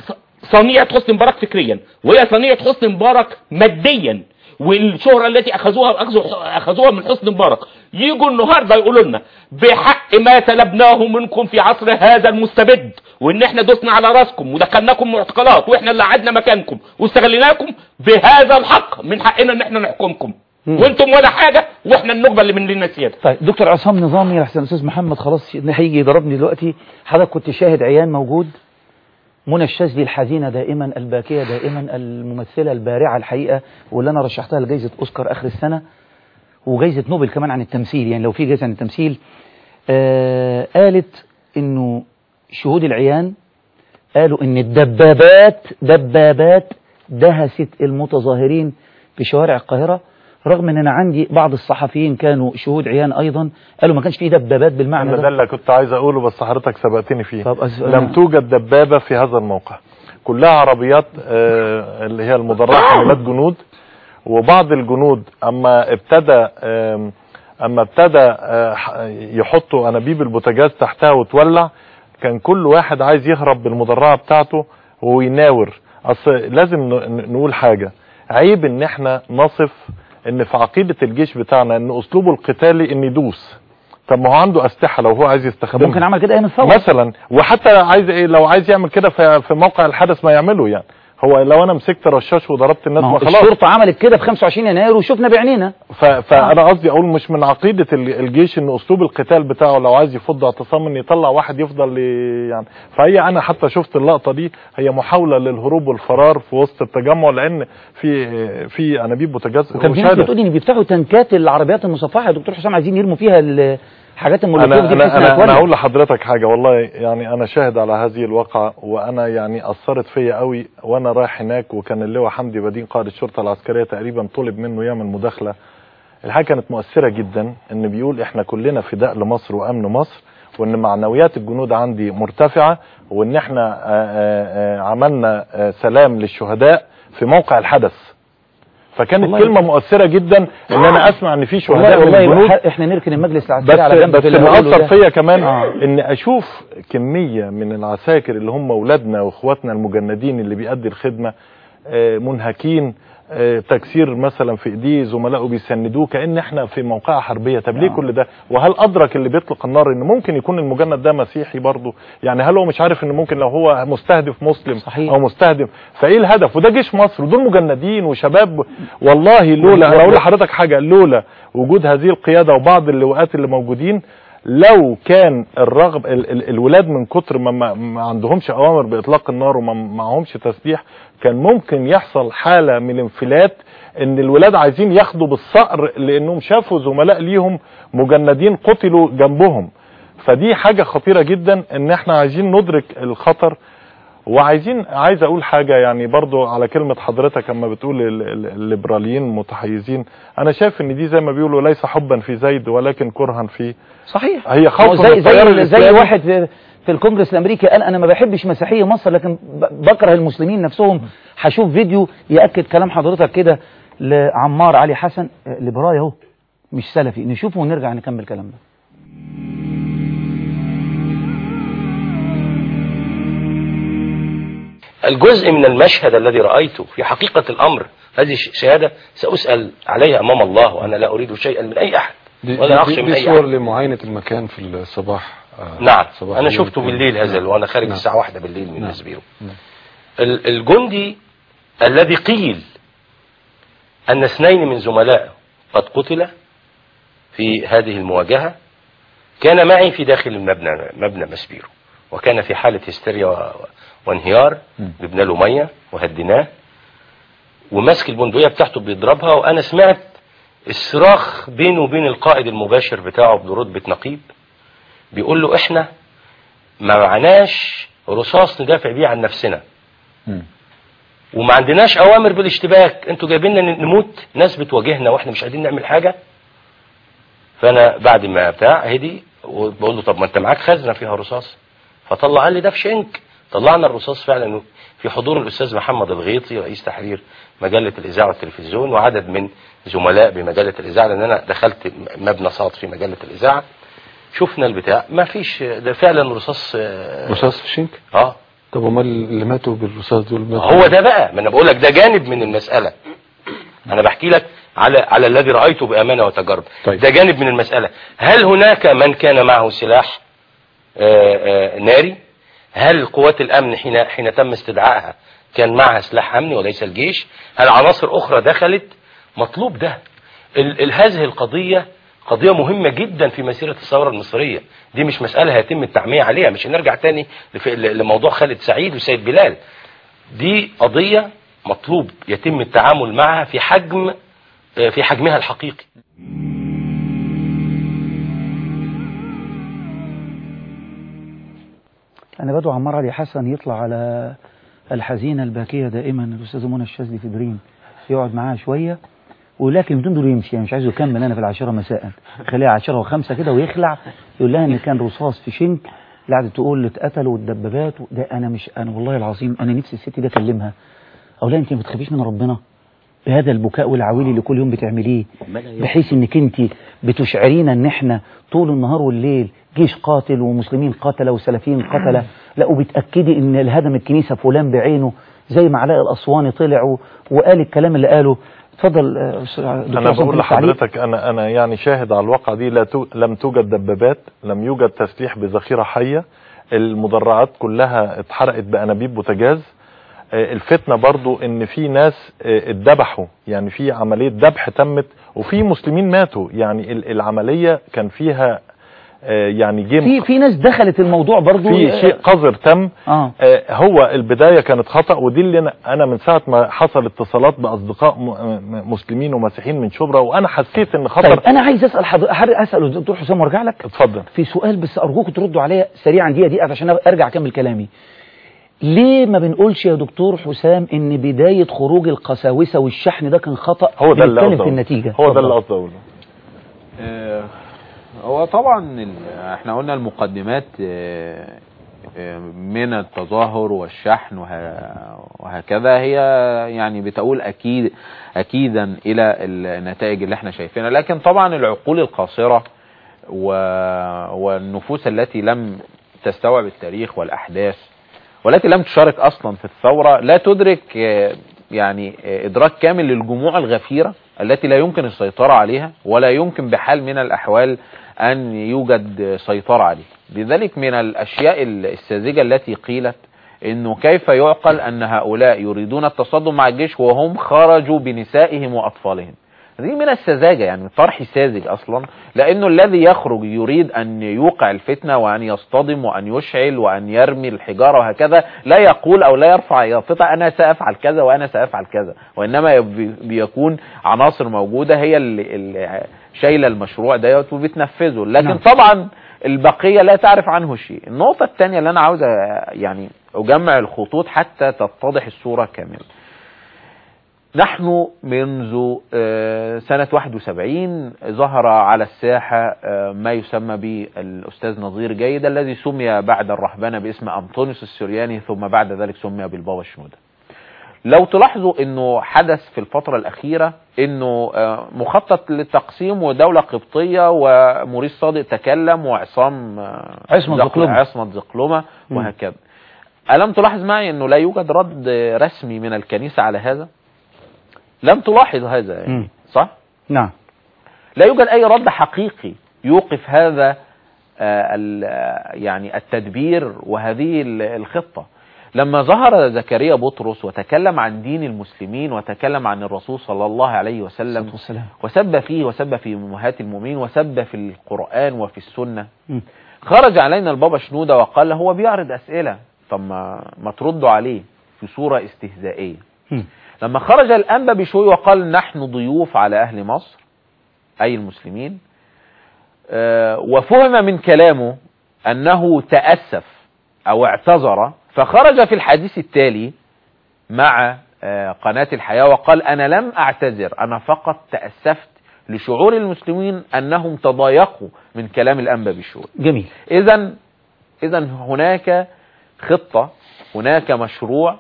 صنيعة حسني مبارك فكريا وهي صنيعة حسني مبارك ماديا والشهرة التي أخذوها أخذوا أخذوها من حسني مبارك يجوا النهارده يقولوا لنا بحق ما طلبناه منكم في عصر هذا المستبد وان احنا دوسنا على راسكم ودخلناكم معتقلات واحنا اللي قعدنا مكانكم واستغليناكم بهذا الحق من حقنا ان احنا نحكمكم مم. وانتم ولا حاجه واحنا النخبه اللي من لنا سياده طيب دكتور عصام نظامي لحسن الاستاذ محمد خلاص هيجي يضربني دلوقتي حضرتك كنت شاهد عيان موجود منى الشاذلي الحزينه دائما الباكيه دائما الممثله البارعه الحقيقه واللي انا رشحتها لجائزه اوسكار اخر السنه وجائزه نوبل كمان عن التمثيل يعني لو في جائزه عن التمثيل آه قالت انه شهود العيان قالوا ان الدبابات دبابات دهست المتظاهرين في شوارع القاهره رغم ان انا عندي بعض الصحفيين كانوا شهود عيان ايضا قالوا ما كانش فيه دبابات بالمعنى انا ده ده اللي كنت عايز اقوله بس حضرتك سبقتني فيه طب أس- لم أنا- توجد دبابة في هذا الموقع كلها عربيات آه، اللي هي المدرعة حملات جنود وبعض الجنود اما ابتدى آم، اما ابتدى آه، ح- يحطوا انابيب البوتاجاز تحتها وتولع كان كل واحد عايز يهرب بالمدرعة بتاعته ويناور اصل لازم ن- نقول حاجة عيب ان احنا نصف ان في عقيدة الجيش بتاعنا ان اسلوبه القتالي ان يدوس طب ما هو عنده اسلحة لو هو عايز طب يستخدمها ممكن عمل كده ايام الثوره مثلا وحتى عايز ايه لو عايز يعمل كده في في موقع الحدث ما يعمله يعني هو لو انا مسكت رشاش وضربت الناس ما ما هو خلاص الشرطه عملت كده في 25 يناير وشفنا بعينينا ف- فانا قصدي اقول مش من عقيده ال- الجيش ان اسلوب القتال بتاعه لو عايز يفض اعتصام ان يطلع واحد يفضل ي- يعني فهي انا حتى شفت اللقطه دي هي محاوله للهروب والفرار في وسط التجمع لان في في انابيب بوتاجاز وكان في ناس وشهادة. بتقول ان بيفتحوا تنكات العربيات المصفحه يا دكتور حسام عايزين يرموا فيها الحاجات انا المولوتوف دي بحيث انا انها انا, أنا تولع اقول لحضرتك حاجه والله يعني انا شاهد على هذه الواقعه وانا يعني اثرت فيا قوي وانا رايح هناك وكان اللواء حمدي بدين قائد الشرطه العسكريه تقريبا طلب منه يعمل مداخله الحاجه كانت مؤثره جدا ان بيقول احنا كلنا فداء لمصر وامن مصر وان معنويات الجنود عندي مرتفعه وان احنا آه، آه، آه، عملنا آه، سلام للشهداء في موقع الحدث فكانت والله- كلمه مؤثره جدا ان انا اسمع ان في شهداء والله من والله الجنود ح- احنا نركن المجلس العسكري بس على جنب بس في اللي اللي هقوله اثر ده. فيا كمان آه. ان اشوف كميه من العساكر اللي هم اولادنا واخواتنا المجندين اللي بيأدي الخدمه آه، منهكين آه، تكسير مثلا في ايديه زملائه بيسندوه كان احنا في موقعه حربيه طب ليه آه. كل ده وهل ادرك اللي بيطلق النار ان ممكن يكون المجند ده مسيحي برضه يعني هل هو مش عارف ان ممكن لو هو مستهدف مسلم صحيح. او مستهدف فايه الهدف وده جيش مصر ودول مجندين وشباب والله لولا انا اقول لحضرتك حاجه لولا وجود هذه القياده وبعض اللواءات اللي موجودين لو كان الرغب ال ال الولاد من كتر ما, ما, ما عندهمش اوامر باطلاق النار وما معهمش تسليح كان ممكن يحصل حاله من الانفلات ان الولاد عايزين ياخدوا بالصقر لانهم شافوا زملاء ليهم مجندين قتلوا جنبهم فدي حاجه خطيره جدا ان احنا عايزين ندرك الخطر وعايزين عايز اقول حاجه يعني برضو على كلمه حضرتك اما بتقول ال- ال- الليبراليين متحيزين انا شايف ان دي زي ما بيقولوا ليس حبا في زيد ولكن كرها في صحيح هي هو خوف زي من التيار زي زي الإسلامي. واحد في, في الكونجرس الامريكي قال انا ما بحبش مسيحيه مصر لكن ب- بكره المسلمين نفسهم هشوف فيديو ياكد كلام حضرتك كده لعمار علي حسن آه، ليبرالي اهو مش سلفي نشوفه ونرجع نكمل كلامنا الجزء من المشهد الذي رأيته في حقيقة الأمر هذه ش- شهادة سأسأل عليها أمام الله وأنا لا أريد شيئا من أي أحد دي, ولا دي, أخشى من دي أي صور أحد لمعاينة المكان في الصباح آه، نعم صباح أنا اليوم شفته الثاني. بالليل هذا نعم. وأنا خارج نعم. الساعة واحدة بالليل من نعم. مسبيرو ال- الجندي الذي قيل أن اثنين من زملائه قد قتل في هذه المواجهة كان معي في داخل المبنى مبنى مسبيرو وكان في حالة هستيريا و- وانهيار جبنا له مية وهديناه وماسك البندقية بتاعته بيضربها وأنا سمعت الصراخ بينه وبين القائد المباشر بتاعه برتبة نقيب بيقول له احنا ما معناش رصاص ندافع بيه عن نفسنا وما عندناش اوامر بالاشتباك انتوا جايبيننا ن- نموت ناس بتواجهنا واحنا مش قادرين نعمل حاجه فانا بعد ما بتاع هدي وبقول له طب ما انت معاك خزنه فيها رصاص فطلع قال لي ده في شنك طلعنا الرصاص فعلا في حضور الاستاذ محمد الغيطي رئيس تحرير مجله الاذاعه والتلفزيون وعدد من زملاء بمجله الاذاعه لان انا دخلت مبنى صوت في مجله الاذاعه شفنا البتاع ما فيش ده فعلا رصاص آه، رصاص في شنك اه طب امال اللي ماتوا بالرصاص دول ماتوا هو ده بقى ما انا بقول لك ده جانب من المسألة انا بحكي لك على على الذي رأيته بأمانة وتجرب طيب. ده جانب من المسألة هل هناك من كان معه سلاح آه، آه، ناري هل قوات الأمن حين حين تم استدعائها كان معها سلاح أمني وليس الجيش هل عناصر أخرى دخلت مطلوب ده ال ال هذه القضية قضية مهمة جدا في مسيرة الثورة المصرية دي مش مسألة هيتم التعمية عليها مش هنرجع تاني لف- ل- لموضوع خالد سعيد وسيد بلال دي قضية مطلوب يتم التعامل معها في حجم آه، في حجمها الحقيقي أنا بدعو عمار علي حسن يطلع على الحزينة الباكية دائما الأستاذ منى الشاذلي في دريم يقعد معاها شوية ولكن بدون دول يمشي يعني مش عايزه يكمل أنا في العاشرة مساء خليها عشرة وخمسة كده ويخلع يقول لها إن كان رصاص في شنك اللي قعدت تقول اللي اتقتلوا والدبابات ده أنا مش أنا والله العظيم أنا نفسي الست دي أكلمها أقول لها أنت ما بتخافيش من ربنا بهذا البكاء والعويل اللي كل يوم بتعمليه بحيث انك انت بتشعرينا ان احنا طول النهار والليل جيش قاتل ومسلمين قتله وسلفيين قتله لا وبتاكدي ان اللي هدم الكنيسه فلان بعينه زي ما علاء الاسواني طلع و- وقال الكلام اللي قاله اتفضل آه، أستاذ دكتور انا عصام بقول في التعليق. لحضرتك انا انا يعني شاهد على الواقعه دي لا تو لم توجد دبابات لم يوجد تسليح بذخيره حيه المدرعات كلها اتحرقت بانابيب بوتاجاز آه، الفتنه برضو ان في ناس آه، اتذبحوا يعني في عمليه ذبح تمت وفي مسلمين ماتوا يعني ال- العمليه كان فيها آه، يعني جيم في في ناس دخلت الموضوع برضو في آه، شيء قذر تم اه آه، هو البدايه كانت خطا ودي اللي انا انا من ساعه ما حصل اتصالات باصدقاء م- م- مسلمين ومسيحيين من شبرا وانا حسيت ان خطر طيب انا عايز اسال حضرتك اسال الدكتور حسام وارجع لك اتفضل في سؤال بس ارجوكم تردوا عليا سريعا دقيقه دقيقه عشان ارجع اكمل كلامي ليه ما بنقولش يا دكتور حسام ان بدايه خروج القساوسه والشحن ده كان خطا هو ده اللي بنتكلم قصدي في أقوله. النتيجه هو اتفضل. ده اللي قصدي اقوله آه، هو طبعا ال- احنا قلنا المقدمات آه، من التظاهر والشحن وه- وهكذا هي يعني بتقول اكيد اكيدا الى النتائج اللي احنا شايفينها لكن طبعا العقول القاصره و... والنفوس التي لم تستوعب التاريخ والاحداث والتي لم تشارك اصلا في الثوره لا تدرك آه، يعني آه، ادراك كامل للجموع الغفيره التي لا يمكن السيطره عليها ولا يمكن بحال من الاحوال ان يوجد سيطره عليها لذلك من الاشياء الساذجه التي قيلت انه كيف يعقل ان هؤلاء يريدون التصدم مع الجيش وهم خرجوا بنسائهم واطفالهم دي من السذاجة يعني طرح ساذج أصلا لأنه الذي يخرج يريد أن يوقع الفتنة وأن يصطدم وأن يشعل وأن يرمي الحجارة وهكذا لا يقول أو لا يرفع يافطة أنا سأفعل كذا وأنا سأفعل كذا وإنما يب- بيكون عناصر موجودة هي اللي, اللي شايلة المشروع ديت وبتنفذه لكن نعم. طبعا البقية لا تعرف عنه شيء النقطة الثانية اللي أنا عاوز أ- يعني أجمع الخطوط حتى تتضح الصورة كاملة نحن منذ آه، سنة 71 ظهر على الساحة آه، ما يسمى بالأستاذ نظير جيد الذي سمي بعد الرهبنة باسم أنطونيوس السرياني ثم بعد ذلك سمي بالبابا شنودة لو تلاحظوا انه حدث في الفترة الاخيرة انه آه، مخطط للتقسيم ودولة قبطية وموريس صادق تكلم وعصام آه، عصمت زق- زقلومة. عصمت زقلومة مم. وهكذا ألم تلاحظ معي انه لا يوجد رد رسمي من الكنيسة على هذا لم تلاحظ هذا يعني مم. صح نعم لا يوجد اي رد حقيقي يوقف هذا آه، ال- آه، يعني التدبير وهذه ال- الخطة لما ظهر زكريا بطرس وتكلم عن دين المسلمين وتكلم عن الرسول صلى الله عليه وسلم والسلام. وسب فيه وسب في امهات المؤمنين وسب في القرآن وفي السنة مم. خرج علينا البابا شنودة وقال هو بيعرض أسئلة طب ما, ما تردوا عليه في صورة استهزائية مم. لما خرج الأنبا بشوي وقال نحن ضيوف على أهل مصر أي المسلمين آه، وفهم من كلامه أنه تأسف أو اعتذر فخرج في الحديث التالي مع آه، قناة الحياة وقال أنا لم أعتذر أنا فقط تأسفت لشعور المسلمين أنهم تضايقوا من كلام الأنبا بشوي جميل إذا إذا هناك خطة هناك مشروع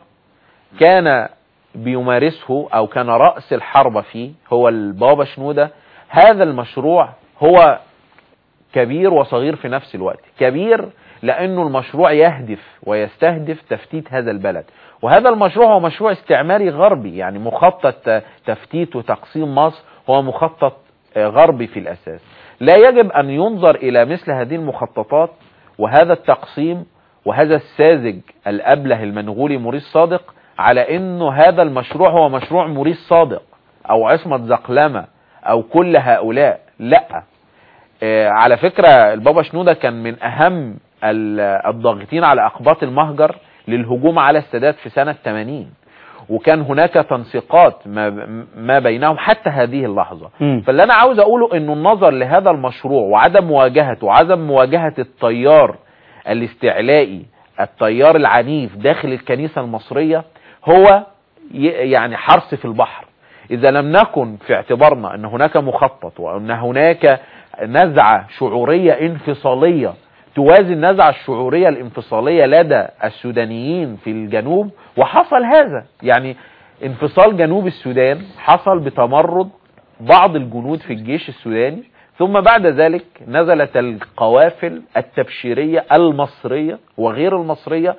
كان بيمارسه أو كان رأس الحرب فيه هو البابا شنودة هذا المشروع هو كبير وصغير في نفس الوقت كبير لأنه المشروع يهدف ويستهدف تفتيت هذا البلد وهذا المشروع هو مشروع استعماري غربي يعني مخطط تفتيت وتقسيم مصر هو مخطط آه، غربي في الأساس لا يجب أن ينظر إلى مثل هذه المخططات وهذا التقسيم وهذا الساذج الأبله المنغولي موريس صادق على أنه هذا المشروع هو مشروع موريس صادق أو عصمة زقلمة أو كل هؤلاء لا آه، على فكرة البابا شنودة كان من أهم ال- الضاغطين على أقباط المهجر للهجوم على السادات في سنة 80 وكان هناك تنسيقات ما, ما بينهم حتى هذه اللحظة مم. فاللي أنا عاوز أقوله أنه النظر لهذا المشروع وعدم مواجهته وعدم مواجهة التيار الاستعلائي التيار العنيف داخل الكنيسة المصرية هو ي- يعني حرس في البحر إذا لم نكن في اعتبارنا أن هناك مخطط وأن هناك نزعة شعورية انفصالية توازي النزعة الشعورية الانفصالية لدى السودانيين في الجنوب وحصل هذا يعني انفصال جنوب السودان حصل بتمرد بعض الجنود في الجيش السوداني ثم بعد ذلك نزلت القوافل التبشيرية المصرية وغير المصرية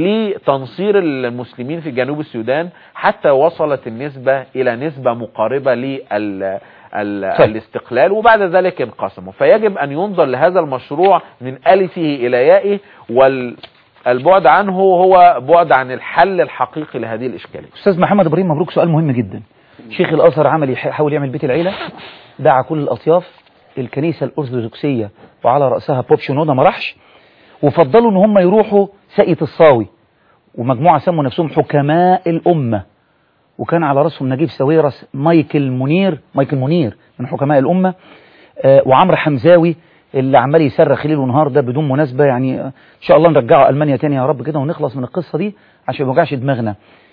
لتنصير المسلمين في جنوب السودان حتى وصلت النسبة إلى نسبة مقاربة لل ال- طيب. الاستقلال وبعد ذلك انقسموا فيجب أن ينظر لهذا المشروع من ألفه إلى يائه والبعد عنه هو بعد عن الحل الحقيقي لهذه الإشكالية أستاذ محمد إبراهيم مبروك سؤال مهم جدا شيخ الأزهر عمل يح- حاول يعمل بيت العيلة دعا كل الأطياف الكنيسة الأرثوذكسية وعلى رأسها بوب شنودة ما راحش وفضلوا إن هم يروحوا ساقية الصاوي ومجموعة سموا نفسهم حكماء الأمة وكان على رأسهم نجيب ساويرس مايكل منير مايكل منير من حكماء الأمة آه، وعمرو حمزاوي اللي عمال يصرخ ليل ونهار ده بدون مناسبة يعني آه، إن شاء الله نرجعه ألمانيا تاني يا رب كده ونخلص من القصة دي عشان ما يوجعش دماغنا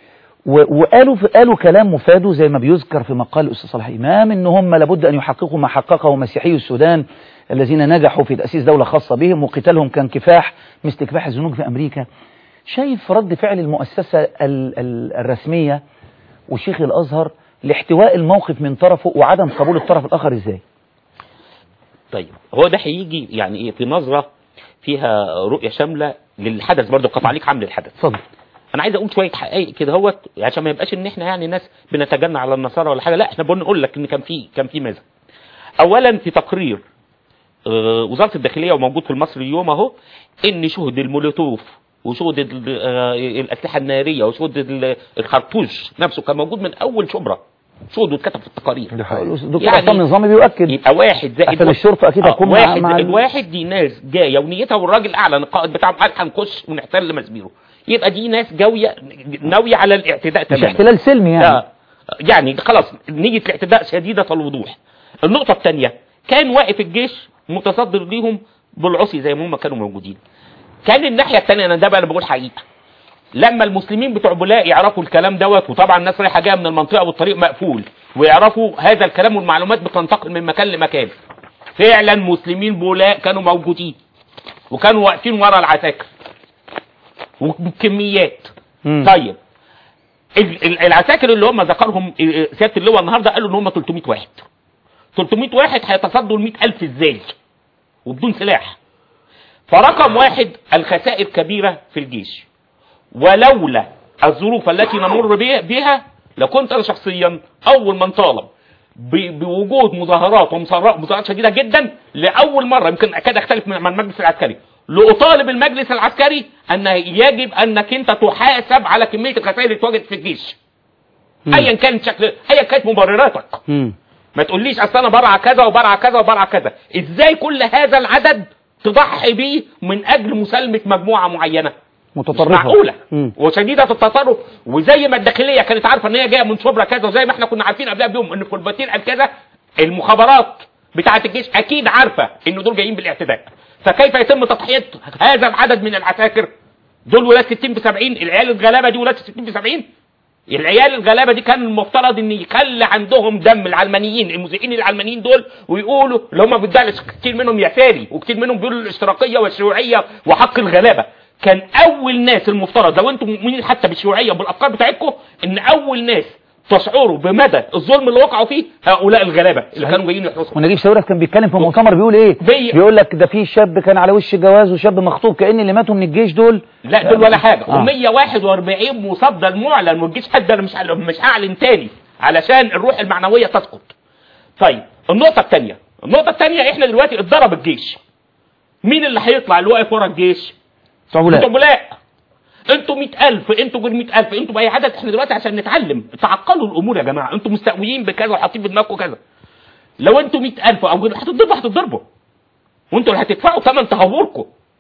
و- وقالوا قالوا كلام مفاده زي ما بيذكر في مقال الأستاذ صلاح إمام إن هم لابد أن يحققوا ما حققه مسيحي السودان الذين نجحوا في تأسيس دولة خاصة بهم وقتالهم كان كفاح مثل كفاح الزنوج في أمريكا شايف رد فعل المؤسسة ال- ال- الرسمية وشيخ الأزهر لاحتواء الموقف من طرفه وعدم قبول الطرف الآخر إزاي طيب هو ده هيجي يعني ايه في نظره فيها رؤيه شامله للحدث برضه قطع عليك عامل الحدث اتفضل انا عايز اقول شويه حقائق كده اهوت عشان ما يبقاش ان احنا يعني ناس بنتجنى على النصارى ولا حاجه لا احنا بنقول لك ان كان في كان في ماذا اولا في تقرير آه، وزاره الداخليه وموجود في المصري اليوم اهو ان شهد المولوتوف وشهد ال- آه، الاسلحه الناريه وشهد ال- الخرطوش نفسه كان موجود من اول شبرا شهد واتكتب في التقارير دكتور عصام نظامي بيؤكد يبقى واحد زائد عشان الشرطة أكيد آه، هتكون مع- واحد مع زائد ال- واحد دي ناس جايه ونيتها والراجل اعلن القائد بتاعهم قال هنخش ونحتل مسبيره يبقى دي ناس جاويه ناويه على الاعتداء مش تماما احتلال سلمي يعني آه. يعني خلاص نية الاعتداء شديدة الوضوح النقطة الثانية كان واقف الجيش متصدر ليهم بالعصي زي ما هم كانوا موجودين كان الناحية الثانية انا ده بقى انا بقول حقيقة لما المسلمين بتوع بولاق يعرفوا الكلام دوت وطبعا الناس رايحه جايه من المنطقه والطريق مقفول ويعرفوا هذا الكلام والمعلومات بتنتقل من مكان لمكان فعلا مسلمين بولاق كانوا موجودين وكانوا واقفين ورا العساكر وبكميات طيب ال- ال- العساكر اللي هم ذكرهم اه، سياده اللواء النهارده قالوا ان هم 300 واحد 300 واحد هيتصدوا ل 100000 ازاي وبدون سلاح فرقم واحد الخسائر كبيره في الجيش ولولا الظروف التي نمر بي- بها لكنت انا شخصيا اول من طالب ب- بوجود مظاهرات ومظاهرات مظاهرات شديده جدا لاول مره يمكن اكاد اختلف من من المجلس العسكري لاطالب المجلس العسكري ان يجب انك انت تحاسب على كميه الخسائر اللي اتواجدت في الجيش ايا كانت شكل ايا كانت مبرراتك ما تقوليش اصل انا برعى كذا وبرعى كذا وبرعى كذا ازاي كل هذا العدد تضحي بيه من اجل مسالمه مجموعه معينه مش متطرفة معقوله مم. وشديده التطرف وزي ما الداخليه كانت عارفه ان هي جايه من شبرا كذا وزي ما احنا كنا عارفين قبلها بيوم ان فلباتين قال كذا المخابرات بتاعه الجيش اكيد عارفه ان دول جايين بالاعتداء فكيف يتم تضحيه هذا العدد من العساكر دول ولاد 60 ب 70 العيال الغلابه دي ولاد 60 ب 70 العيال الغلابه دي كان المفترض ان يخلي عندهم دم العلمانيين المذيعين العلمانيين دول ويقولوا اللي هم بيدعوا كتير منهم يساري وكتير منهم بيقولوا الاشتراكيه والشيوعيه وحق الغلابه كان اول ناس المفترض لو انتم مؤمنين حتى بالشيوعيه وبالافكار بتاعتكم ان اول ناس تشعروا بمدى الظلم اللي وقعوا فيه هؤلاء الغلابه اللي كانوا جايين يحرسوا ونجيب ساويرس كان بيتكلم في مؤتمر بيقول ايه بي- بيقول لك ده في شاب كان على وش جواز وشاب مخطوب كأن اللي ماتوا من الجيش دول لا دول ولا حاجه آه. و141 مصدر معلن والجيش حد انا مش مش هعلن تاني علشان الروح المعنويه تسقط طيب النقطه الثانيه النقطه الثانيه احنا دلوقتي اتضرب الجيش مين اللي هيطلع اللي واقف ورا الجيش صعوبة انتوا بلاء انتوا 100000 انتوا غير 100000 انتوا باي عدد احنا دلوقتي عشان نتعلم تعقلوا الامور يا جماعه انتوا مستقويين بكذا وحاطين في دماغكم كذا لو انتوا 100000 او غير هتتضربوا هتتضربوا وانتوا اللي هتدفعوا ثمن تهوركم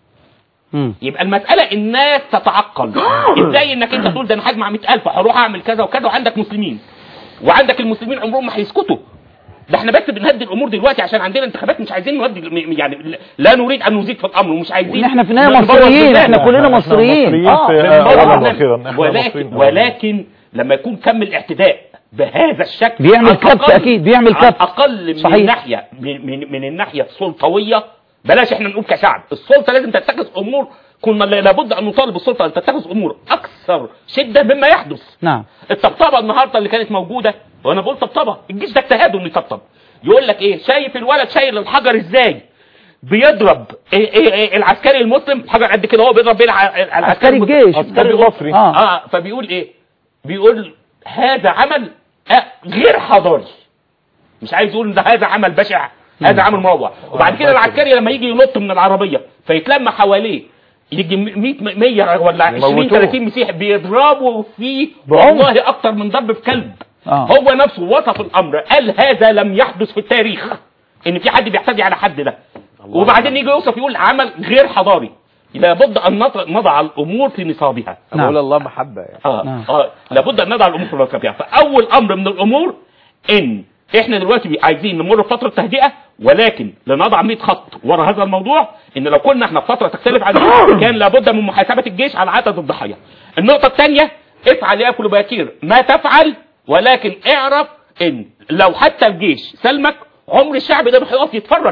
يبقى المسألة الناس تتعقل ازاي انك انت تقول ده انا هجمع 100000 هروح اعمل كذا وكذا وعندك مسلمين وعندك المسلمين عمرهم ما هيسكتوا ده احنا بس بنهدي الامور دلوقتي عشان عندنا انتخابات مش عايزين نودي م- يعني لا نريد ان نزيد في الامر ومش عايزين وإن احنا في النهاية نبوظ مصريين، البلاد. احنا كلنا مصريين. اه في- بنبوظ أولاً البلاد. وأخيراً، إحنا ولكن مصريين. ولكن لما يكون كم الاعتداء بهذا الشكل بيعمل على كبت الأقل- أكيد، بيعمل على كبت. الاقل من صحيح. الناحيه من, من, من الناحيه السلطويه بلاش احنا نقول كشعب السلطه لازم تتخذ امور كنا لابد ان نطالب السلطه ان تتخذ امور اكثر شده مما يحدث نعم الطبطبه النهارده اللي كانت موجوده وانا بقول طبطبه الجيش ده اجتهاده انه يطبطب يقول لك ايه شايف الولد شايل الحجر ازاي بيضرب إيه إيه إيه العسكري المسلم حجر قد كده هو بيضرب بيه الع- العسكري عسكري المسلم. الجيش. عسكري فبيقول- مصري. آه. اه فبيقول ايه بيقول هذا عمل آه غير حضاري مش عايز يقول ان ده هذا عمل بشع هذا عمل مروع وبعد كده العسكري لما يجي ينط من العربيه فيتلم حواليه يجي 100 100 ولا 20 يموتوه. 30 مسيح بيضربوا فيه بعنف. والله اكتر من ضرب في كلب آه. هو نفسه وصف الامر قال هذا لم يحدث في التاريخ ان في حد بيعتدي على حد ده وبعدين يجي يوصف يقول عمل غير حضاري لابد ان نضع- نضع الامور في نصابها نعم. بقول الله محبة يعني اه نعم. اه لابد ان نضع الامور في راسها فاول امر من الامور ان احنا دلوقتي عايزين نمر بفتره تهدئه ولكن لنضع 100 خط ورا هذا الموضوع ان لو كنا احنا في فتره تختلف عن دي، كان لابد من محاسبه الجيش على عدد الضحايا. النقطه الثانيه افعل يا فلوباتير ما تفعل ولكن اعرف ان لو حتى الجيش سلمك عمر الشعب ده ما هيقف يتفرج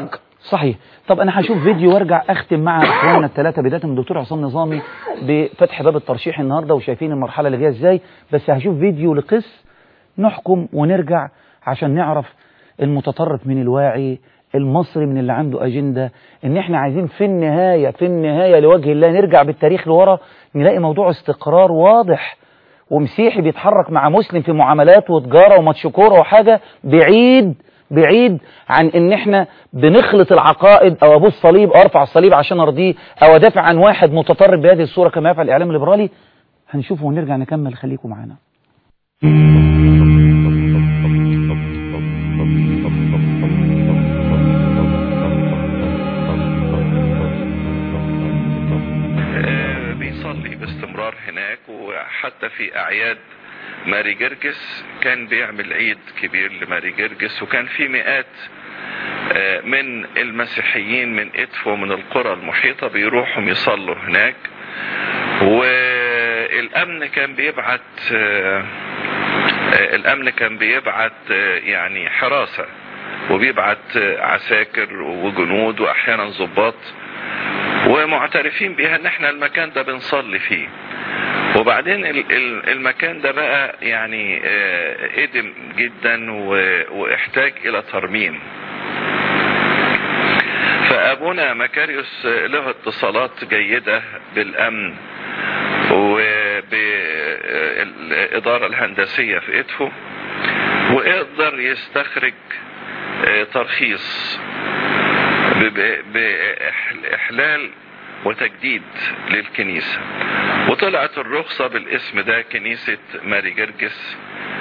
صحيح طب انا هشوف فيديو وارجع اختم مع اخواننا الثلاثه بدايه من الدكتور عصام نظامي بفتح باب الترشيح النهارده وشايفين المرحله اللي جايه ازاي بس هشوف فيديو لقس نحكم ونرجع عشان نعرف المتطرف من الواعي المصري من اللي عنده اجنده ان احنا عايزين في النهايه في النهايه لوجه الله نرجع بالتاريخ لورا نلاقي موضوع استقرار واضح ومسيحي بيتحرك مع مسلم في معاملات وتجاره وماتش كوره وحاجه بعيد بعيد عن ان احنا بنخلط العقائد او ابوس صليب او ارفع الصليب عشان ارضيه او ادافع عن واحد متطرف بهذه الصوره كما يفعل الاعلام الليبرالي هنشوفه ونرجع نكمل خليكم معانا بيصلي باستمرار هناك وحتى في اعياد ماري جرجس كان بيعمل عيد كبير لماري جرجس وكان في مئات آه، من المسيحيين من ادفو ومن القرى المحيطة بيروحوا يصلوا هناك والامن كان بيبعت آه، آه، الامن كان بيبعت آه، يعني حراسة وبيبعت آه، عساكر وجنود واحيانا ضباط ومعترفين بيها ان احنا المكان ده بنصلي فيه وبعدين ال- ال- المكان ده بقى يعني آه، ادم جدا و- واحتاج الى ترميم فابونا مكاريوس له اتصالات جيدة بالامن وبالادارة الهندسية في ادفو ويقدر يستخرج آه، ترخيص ب- بإحلال وتجديد للكنيسة وطلعت الرخصة بالاسم ده كنيسة ماري جرجس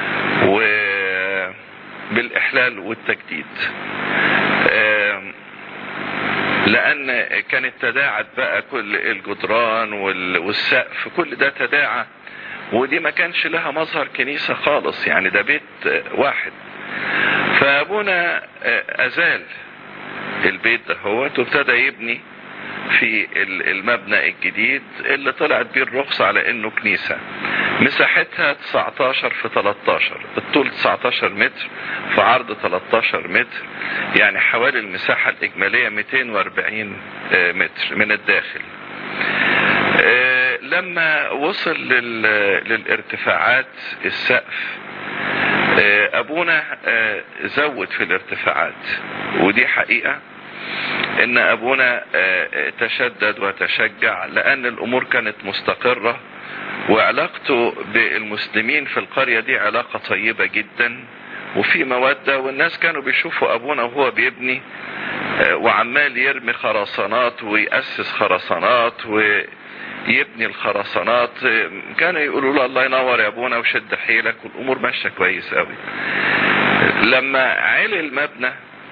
وبالإحلال والتجديد آم، لأن كانت تداعت بقى كل الجدران وال- والسقف كل ده تداعى ودي ما كانش لها مظهر كنيسة خالص يعني ده بيت آه، واحد فأبونا آه، أزال البيت ده هو وابتدى يبني في ال- المبنى الجديد اللي طلعت بيه الرخصة على انه كنيسة مساحتها 19 في 13 الطول 19 متر في عرض 13 متر يعني حوالي المساحة الإجمالية 240 آه، متر من الداخل آه، لما وصل لل- للارتفاعات السقف آه، ابونا آه، زود في الارتفاعات ودي حقيقة ان ابونا آه، تشدد وتشجع لان الامور كانت مستقرة وعلاقته بالمسلمين في القرية دي علاقة طيبة جدا وفي مودة والناس كانوا بيشوفوا ابونا وهو بيبني آه، وعمال يرمي خرسانات ويأسس خرسانات ويبني الخرسانات آه، كانوا يقولوا له الله ينور يا ابونا وشد حيلك والامور ماشيه كويس قوي لما علي المبنى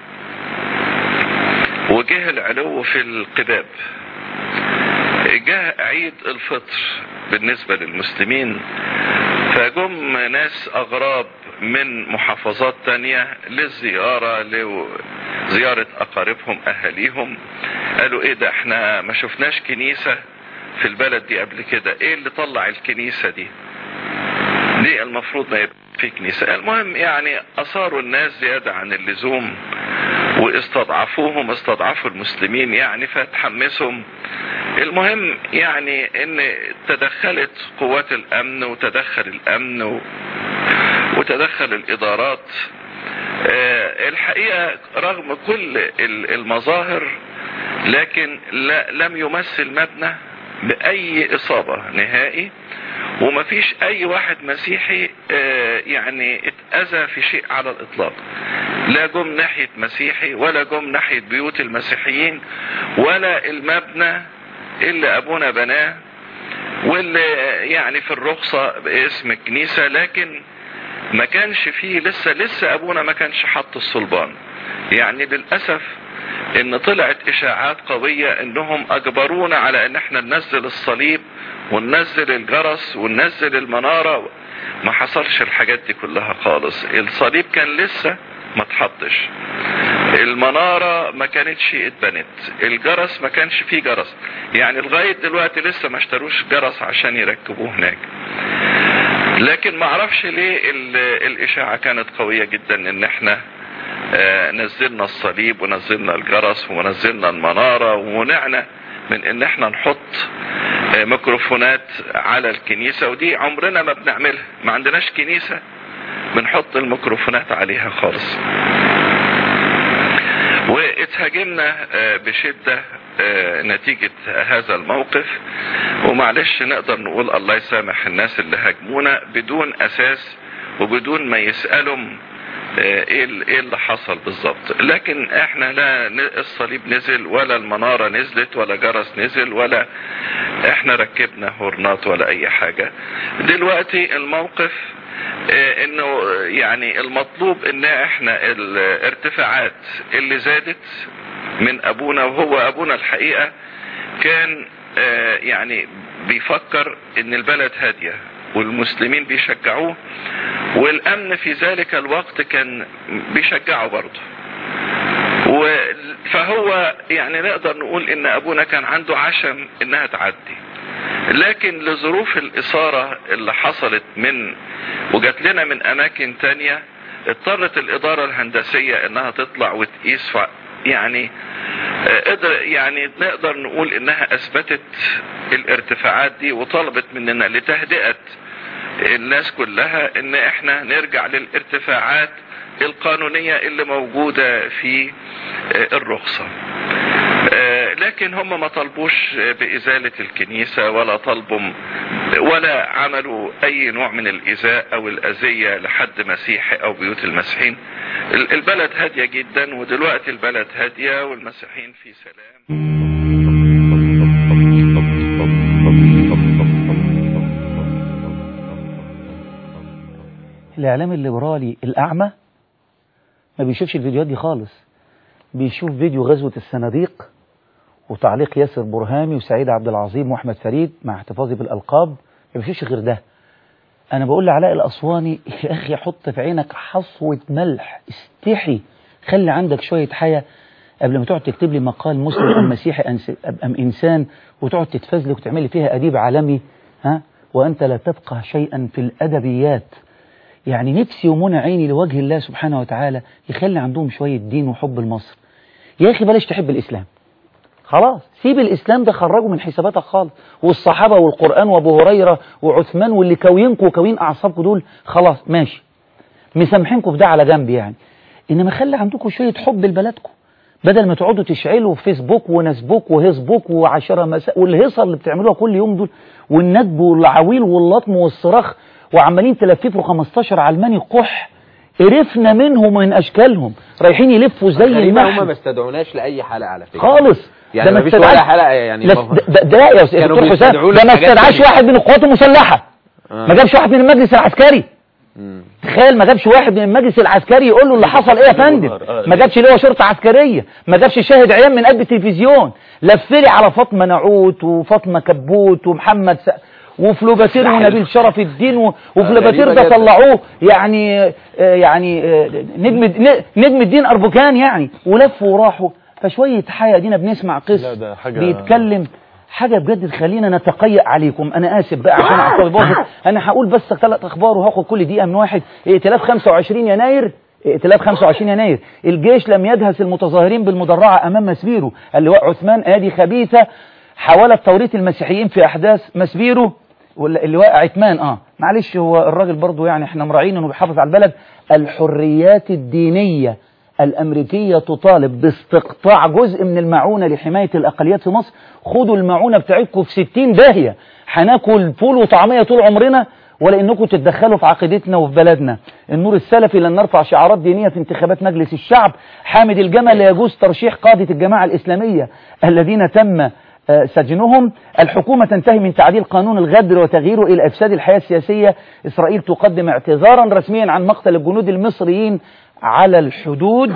وجه العلو في القباب جاء عيد الفطر بالنسبة للمسلمين فجم ناس أغراب من محافظات تانية للزيارة لزيارة أقاربهم أهاليهم قالوا إيه ده إحنا ما شفناش كنيسة في البلد دي قبل كده إيه اللي طلع الكنيسة دي دي المفروض ما يبقى في كنيسة المهم يعني أصاروا الناس زيادة عن اللزوم واستضعفوهم استضعفوا المسلمين يعني فتحمسهم المهم يعني ان تدخلت قوات الامن وتدخل الامن و... وتدخل الادارات آه، الحقيقة رغم كل ال- المظاهر لكن لا لم يمثل مبنى بأي إصابة نهائي ومفيش أي واحد مسيحي آه، يعني اتأذى في شيء على الإطلاق لا جم ناحية مسيحي ولا جم ناحية بيوت المسيحيين ولا المبنى اللي أبونا بناه واللي يعني في الرخصة باسم الكنيسة لكن ما كانش فيه لسه لسه ابونا ما كانش حط الصلبان يعني للاسف ان طلعت اشاعات قوية انهم اجبرونا على ان احنا ننزل الصليب وننزل الجرس وننزل المنارة ما حصلش الحاجات دي كلها خالص الصليب كان لسه ما اتحطش المنارة ما كانتش اتبنت الجرس ما كانش فيه جرس يعني لغاية دلوقتي لسه ما اشتروش جرس عشان يركبوه هناك لكن ما اعرفش ليه ال- الاشاعة كانت قوية جدا ان احنا آه، نزلنا الصليب ونزلنا الجرس ونزلنا المنارة ومنعنا من ان احنا نحط آه، ميكروفونات على الكنيسة ودي عمرنا ما بنعملها ما عندناش كنيسة بنحط الميكروفونات عليها خالص واتهاجمنا آه، بشدة آه، نتيجة هذا الموقف ومعلش نقدر نقول الله يسامح الناس اللي هاجمونا بدون اساس وبدون ما يسألهم آه، ايه ال- ايه اللي حصل بالظبط لكن احنا لا ن- الصليب نزل ولا المنارة نزلت ولا جرس نزل ولا احنا ركبنا هورنات ولا اي حاجة دلوقتي الموقف آه، انه يعني المطلوب ان احنا الارتفاعات اللي زادت من ابونا وهو ابونا الحقيقة كان آه، يعني بيفكر ان البلد هادية والمسلمين بيشجعوه والامن في ذلك الوقت كان بيشجعه برضه و- فهو يعني نقدر نقول ان ابونا كان عنده عشم انها تعدي لكن لظروف الاثارة اللي حصلت من وجات لنا من اماكن تانية اضطرت الادارة الهندسية انها تطلع وتقيس ف يعني آه، قدر يعني نقدر نقول انها اثبتت الارتفاعات دي وطلبت مننا لتهدئة الناس كلها ان احنا نرجع للارتفاعات القانونية اللي موجودة في آه، الرخصة آه، لكن هم ما طلبوش آه، بإزالة الكنيسة ولا طلبوا ولا عملوا أي نوع من الإيذاء أو الأذية لحد مسيحي أو بيوت المسيحيين ال- البلد هادية جدا ودلوقتي البلد هادية والمسيحيين في سلام الإعلام الليبرالي الأعمى ما بيشوفش الفيديوهات دي خالص بيشوف فيديو غزوة الصناديق وتعليق ياسر برهامي وسعيد عبد العظيم وأحمد فريد مع احتفاظي بالألقاب ما بيشوفش غير ده أنا بقول لعلاء الأسواني يا أخي حط في عينك حصوة ملح استحي خلي عندك شوية حياة قبل ما تقعد تكتب لي مقال مسلم أم مسيحي أنس- أم إنسان وتقعد تتفزلك وتعمل لي فيها أديب عالمي ها وأنت لا تفقه شيئا في الأدبيات يعني نفسي ومنى عيني لوجه الله سبحانه وتعالى يخلي عندهم شوية دين وحب لمصر يا أخي بلاش تحب الإسلام خلاص سيب الإسلام ده خرجه من حساباتك خالص والصحابة والقرآن وأبو هريرة وعثمان واللي كوينكم وكوين أعصابكم دول خلاص ماشي مسامحينكم في ده على جنب يعني إنما خلي عندكم شوية حب لبلدكم بدل ما تقعدوا تشعلوا فيسبوك ونسبوك وهيسبوك وعشرة مساء والهيصة اللي بتعملوها كل يوم دول والندب والعويل واللطم والصراخ وعمالين تلففوا 15 علماني قح قرفنا منهم ومن اشكالهم رايحين يلفوا زي غريبة هم المحل ما استدعوناش لأي حلقة على فكرة خالص يعني ده ما مفيش استدعاش- ولا حلقة يعني لا، ما- ده, ده, ده يا استاذ كانوا دكتور حسام بيستدعوا ده ما لحاجات استدعاش تانية. واحد من القوات المسلحة آه. ما جابش واحد من المجلس العسكري تخيل ما جابش واحد من المجلس العسكري يقول له اللي حصل ايه يا فندم ما جابش لواء شرطه عسكريه ما جابش شاهد عيان من قلب التلفزيون لفلي على فاطمه نعوت وفاطمه كبوت ومحمد س... وفلوباتير ونبيل شرف الدين و... وفلوباتير غريبة ده جدا. طلعوه يعني آه، يعني آه، نجم ن- نجم الدين اربكان يعني ولفوا وراحوا فشويه حياه دينا بنسمع قس لا، ده حاجة- بيتكلم حاجه بجد تخلينا نتقيأ عليكم انا اسف بقى عشان اعصابي باظت انا هقول بس ثلاث اخبار وهاخد كل دقيقه من واحد ائتلاف 25 يناير ائتلاف 25 يناير الجيش لم يدهس المتظاهرين بالمدرعه امام مسبيرو اللواء عثمان ادي خبيثه حاولت توريط المسيحيين في احداث مسبيرو ولا اللواء عثمان اه معلش هو الراجل برضو يعني احنا مراعين انه بيحافظ على البلد الحريات الدينيه الأمريكية تطالب باستقطاع جزء من المعونة لحماية الأقليات في مصر خدوا المعونة بتاعتكم في 60 داهية هناكل فول وطعمية طول عمرنا ولا انكم تتدخلوا في عقيدتنا وفي بلدنا النور السلفي لن نرفع شعارات دينية في انتخابات مجلس الشعب حامد الجمل لا يجوز ترشيح قادة الجماعة الإسلامية الذين تم آه، سجنهم الحكومة تنتهي من تعديل قانون الغدر وتغييره إلى إفساد الحياة السياسية إسرائيل تقدم اعتذارا رسميا عن مقتل الجنود المصريين على الحدود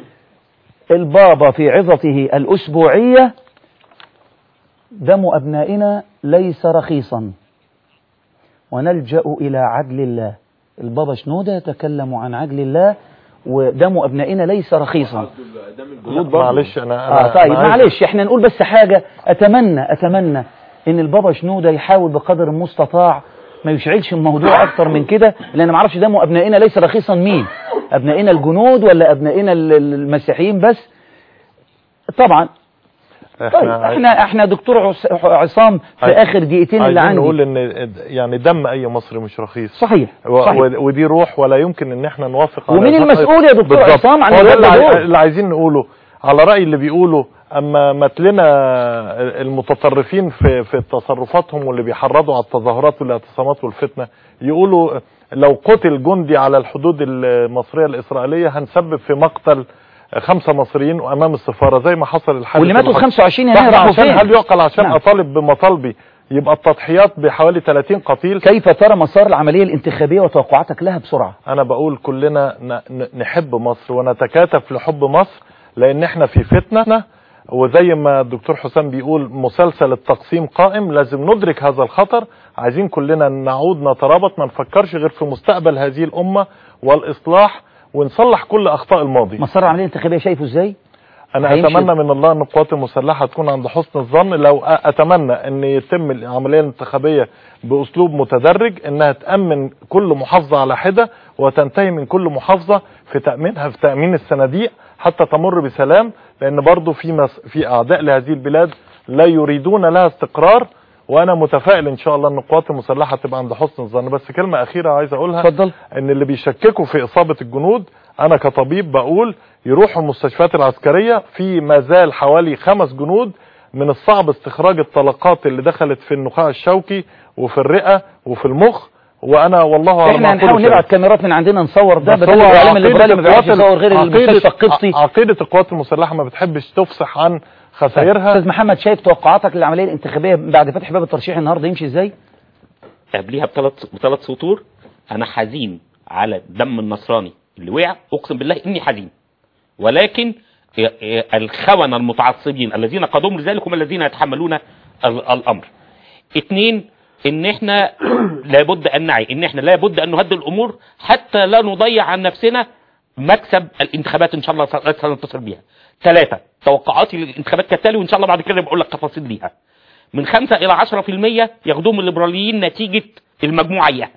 البابا في عظته الأسبوعية دم أبنائنا ليس رخيصا ونلجأ إلى عدل الله البابا شنودة يتكلم عن عدل الله ودم أبنائنا ليس رخيصا معلش انا انا آه طيب أنا عايز- معلش احنا نقول بس حاجة أتمنى أتمنى إن البابا شنودة يحاول بقدر المستطاع ما يشعلش الموضوع أكتر من كده لأن ما اعرفش دم أبنائنا ليس رخيصا مين ابنائنا الجنود ولا ابنائنا ال- ال- المسيحيين بس طبعا طيب احنا احنا دكتور عس- عصام في عايز- اخر دقيقتين اللي عايزين عندي نقول ان يعني دم اي مصري مش رخيص صحيح و- صحيح. و- ودي روح ولا يمكن ان احنا نوافق على ومين هذا. المسؤول يا دكتور بالظبط. عصام عن هو ده اللي, الوضع عاي- دول؟ اللي عايزين نقوله على رأي اللي بيقولوا اما متلنا المتطرفين في في تصرفاتهم واللي بيحرضوا على التظاهرات والاعتصامات والفتنة يقولوا لو قتل جندي على الحدود المصرية الإسرائيلية هنسبب في مقتل خمسة مصريين امام السفارة زي ما حصل الحادث واللي ماتوا اللي في حصل. 25 يناير صح، راحوا عشان فين؟ هل يعقل عشان نعم. اطالب بمطالبي يبقى التضحيات بحوالي 30 قتيل كيف ترى مسار العملية الانتخابية وتوقعاتك لها بسرعة انا بقول كلنا ن- ن- نحب مصر ونتكاتف لحب مصر لان احنا في فتنة وزي ما الدكتور حسام بيقول مسلسل التقسيم قائم لازم ندرك هذا الخطر عايزين كلنا نعود نترابط ما نفكرش غير في مستقبل هذه الامة والاصلاح ونصلح كل اخطاء الماضي مسار العملية الانتخابية شايفه ازاي انا هيمشي- اتمنى من الله ان القوات المسلحه تكون عند حسن الظن لو أ- اتمنى ان يتم العمليه الانتخابيه باسلوب متدرج انها تامن كل محافظه على حده وتنتهي من كل محافظه في تامينها في تامين الصناديق حتى تمر بسلام لان برضو في مس في اعداء لهذه البلاد لا يريدون لها استقرار وانا متفائل ان شاء الله ان القوات المسلحه تبقى عند حسن الظن بس كلمه اخيره عايز اقولها اتفضل ان اللي بيشككوا في اصابه الجنود انا كطبيب بقول يروحوا المستشفيات العسكريه في ما زال حوالي خمس جنود من الصعب استخراج الطلقات اللي دخلت في النخاع الشوكي وفي الرئه وفي المخ وانا والله على احنا ما أقول هنحاول شاهد. نبعت كاميرات من عندنا نصور ده بس بدل هو الاعلام عقيدة الليبرالي ما بيعرفش القوات- يصور غير عقيدة- المستشفى القبطي عقيده القوات المسلحه ما بتحبش تفصح عن خسائرها استاذ محمد شايف توقعاتك للعملية الانتخابية بعد فتح باب الترشيح النهارده يمشي ازاي قبليها بثلاث بثلاث سطور انا حزين على دم النصراني اللي وقع اقسم بالله اني حزين ولكن الخونة المتعصبين الذين قادوهم لذلك هم الذين يتحملون ال- الامر اثنين ان احنا لابد ان نعي ان احنا لابد ان نهدي الامور حتى لا نضيع عن نفسنا مكسب الانتخابات ان شاء الله س- سننتصر بيها ثلاثة توقعاتي للانتخابات كالتالي وان شاء الله بعد كده بقول لك تفاصيل ليها من 5 الى 10% ياخدوهم الليبراليين نتيجة المجموعة اياها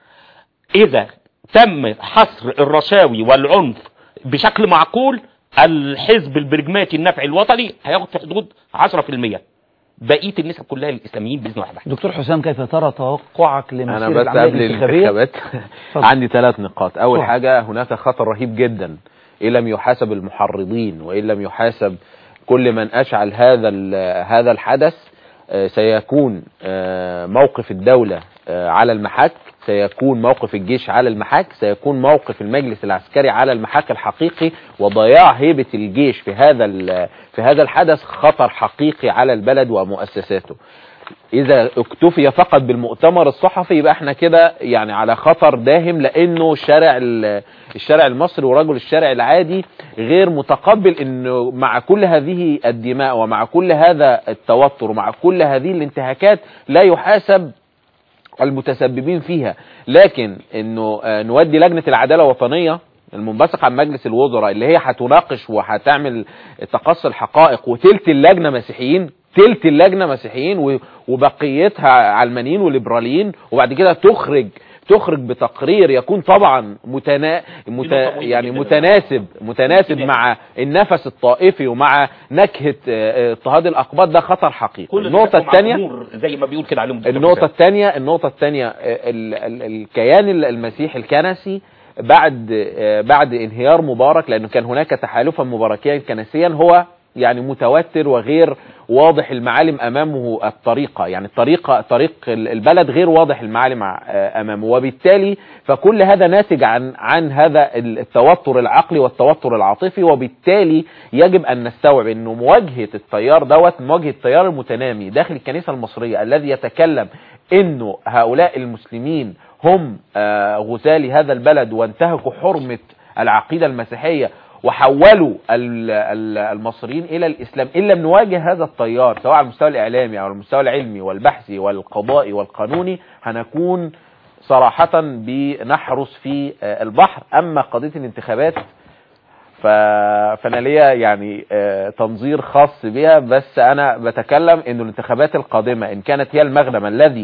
اذا تم حصر الرشاوي والعنف بشكل معقول الحزب البرجماتي النفعي الوطني هياخد في حدود 10% بقيه النسب كلها للاسلاميين باذن واحد دكتور حسام كيف ترى توقعك لمسيرة انا بس العملية قبل الانتخابية الانتخابات اتفضل. عندي ثلاث نقاط اول اتفضل. حاجه هناك خطر رهيب جدا ان لم يحاسب المحرضين وان لم يحاسب كل من اشعل هذا ال- هذا الحدث آه، سيكون آه، موقف الدولة آه، على المحك سيكون موقف الجيش على المحك سيكون موقف المجلس العسكري على المحك الحقيقي وضياع هيبة الجيش في هذا ال- في هذا الحدث خطر حقيقي على البلد ومؤسساته اذا اكتفي فقط بالمؤتمر الصحفي يبقى احنا كده يعني على خطر داهم لانه الشارع ال- الشارع المصري ورجل الشارع العادي غير متقبل انه مع كل هذه الدماء ومع كل هذا التوتر ومع كل هذه الانتهاكات لا يحاسب المتسببين فيها لكن انه آه، نودي لجنة العدالة الوطنية المنبثق عن مجلس الوزراء اللي هي هتناقش وهتعمل تقصي الحقائق وتلت اللجنة مسيحيين تلت اللجنة مسيحيين و- وبقيتها علمانيين وليبراليين وبعد كده تخرج تخرج بتقرير يكون طبعا متنا... مت... يعني متناسب متناسب مع النفس الطائفي ومع نكهة آه، اضطهاد الأقباط ده خطر حقيقي كل النقطة الناس الثانية معمور زي ما بيقول كده عليهم الدكتور النقطة حسام. الثانية النقطة الثانية ال- ال- الكيان ال- المسيحي الكنسي بعد آه، بعد انهيار مبارك لأنه كان هناك تحالفا مباركيا كنسيا هو يعني متوتر وغير واضح المعالم أمامه الطريقة يعني الطريقة طريق ال- البلد غير واضح المعالم ع- آه، أمامه وبالتالي فكل هذا ناتج عن عن هذا ال- التوتر العقلي والتوتر العاطفي وبالتالي يجب أن نستوعب أنه مواجهة التيار دوت مواجهة التيار المتنامي داخل الكنيسة المصرية الذي يتكلم أنه هؤلاء المسلمين هم آه، غزال هذا البلد وانتهكوا حرمة العقيدة المسيحية وحولوا ال- ال- المصريين الى الاسلام ان لم نواجه هذا التيار سواء على المستوى الاعلامي او على المستوى العلمي والبحثي والقضائي والقانوني هنكون صراحة بنحرس في آه، البحر اما قضية الانتخابات ف... فانا ليا يعني آه، تنظير خاص بها بس انا بتكلم انه الانتخابات القادمة ان كانت هي المغنم الذي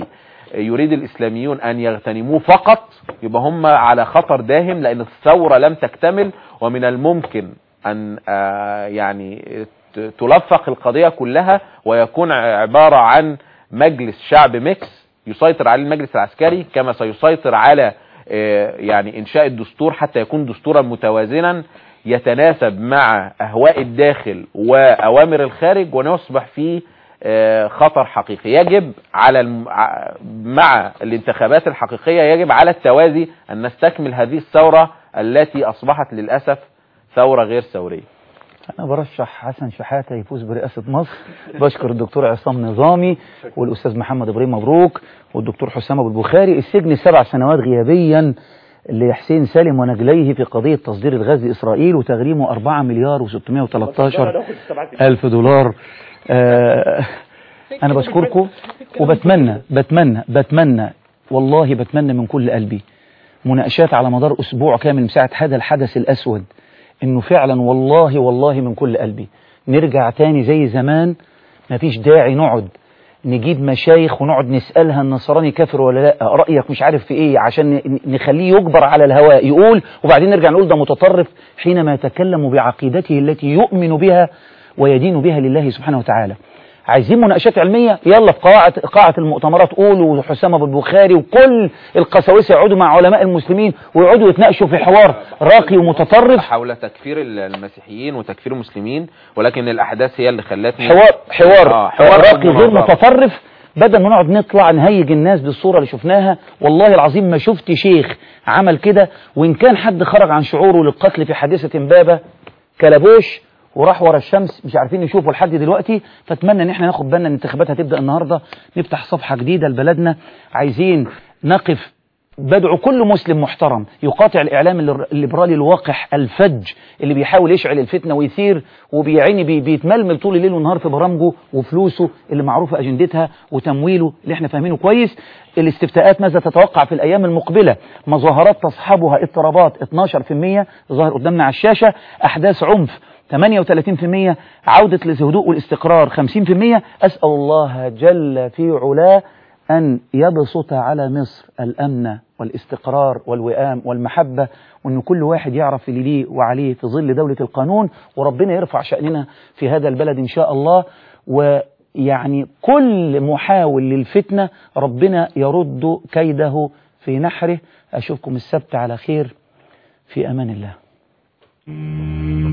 يريد الإسلاميون أن يغتنموه فقط يبقى هم على خطر داهم لأن الثورة لم تكتمل ومن الممكن أن آه، يعني ت- تلفق القضية كلها ويكون عبارة عن مجلس شعب ميكس يسيطر عليه المجلس العسكري كما سيسيطر على آه، يعني إنشاء الدستور حتى يكون دستورا متوازنا يتناسب مع أهواء الداخل وأوامر الخارج ونصبح فيه آه، خطر حقيقي يجب على الم... ع- مع الانتخابات الحقيقية يجب على التوازي أن نستكمل هذه الثورة التي أصبحت للأسف ثورة غير ثورية أنا برشح حسن شحاتة يفوز برئاسة مصر بشكر الدكتور عصام نظامي والأستاذ محمد إبراهيم مبروك والدكتور حسام أبو البخاري السجن سبع سنوات غيابيا لحسين سالم ونجليه في قضية تصدير الغاز لإسرائيل وتغريمه 4 مليار و613 ألف دولار آه أنا بشكركم وبتمنى بتمنى بتمنى والله بتمنى من كل قلبي مناقشات على مدار أسبوع كامل من ساعة هذا الحدث الأسود إنه فعلا والله والله من كل قلبي نرجع تاني زي زمان مفيش داعي نقعد نجيب مشايخ ونقعد نسألها النصراني كافر ولا لا رأيك مش عارف في ايه عشان ن- نخليه يجبر على الهواء يقول وبعدين نرجع نقول ده متطرف حينما يتكلم بعقيدته التي يؤمن بها ويدين بها لله سبحانه وتعالى عايزين مناقشات علمية يلا في قاعة, قاعة المؤتمرات قولوا وحسام أبو البخاري وكل القساوسة يقعدوا مع علماء المسلمين ويقعدوا يتناقشوا في حوار راقي ومتطرف حول تكفير المسيحيين وتكفير المسلمين ولكن الأحداث هي اللي خلتني حوار حوار, آه، حوار راقي ضد غير المناظرة. متطرف بدل ما نقعد نطلع نهيج الناس بالصورة اللي شفناها والله العظيم ما شفت شيخ عمل كده وإن كان حد خرج عن شعوره للقتل في حادثة امبابة كلبوش وراح ورا الشمس مش عارفين نشوفه لحد دلوقتي فاتمنى ان احنا ناخد بالنا ان الانتخابات هتبدا النهارده نفتح صفحه جديده لبلدنا عايزين نقف بدعو كل مسلم محترم يقاطع الإعلام الليبر- الليبرالي الواقح الفج اللي بيحاول يشعل الفتنة ويثير وبيعيني بي بيتململ طول الليل والنهار في برامجه وفلوسه اللي معروفة أجندتها وتمويله اللي احنا فاهمينه كويس الاستفتاءات ماذا تتوقع في الأيام المقبلة مظاهرات تصحبها اضطرابات 12% ظاهر قدامنا على الشاشة أحداث عنف 38% عودة للهدوء والاستقرار 50% أسأل الله جل في علاه أن يبسط على مصر الأمن والاستقرار والوئام والمحبة وأن كل واحد يعرف اللي ليه وعليه في ظل دولة القانون وربنا يرفع شأننا في هذا البلد إن شاء الله ويعني كل محاول للفتنة ربنا يرد كيده في نحره أشوفكم السبت على خير في أمان الله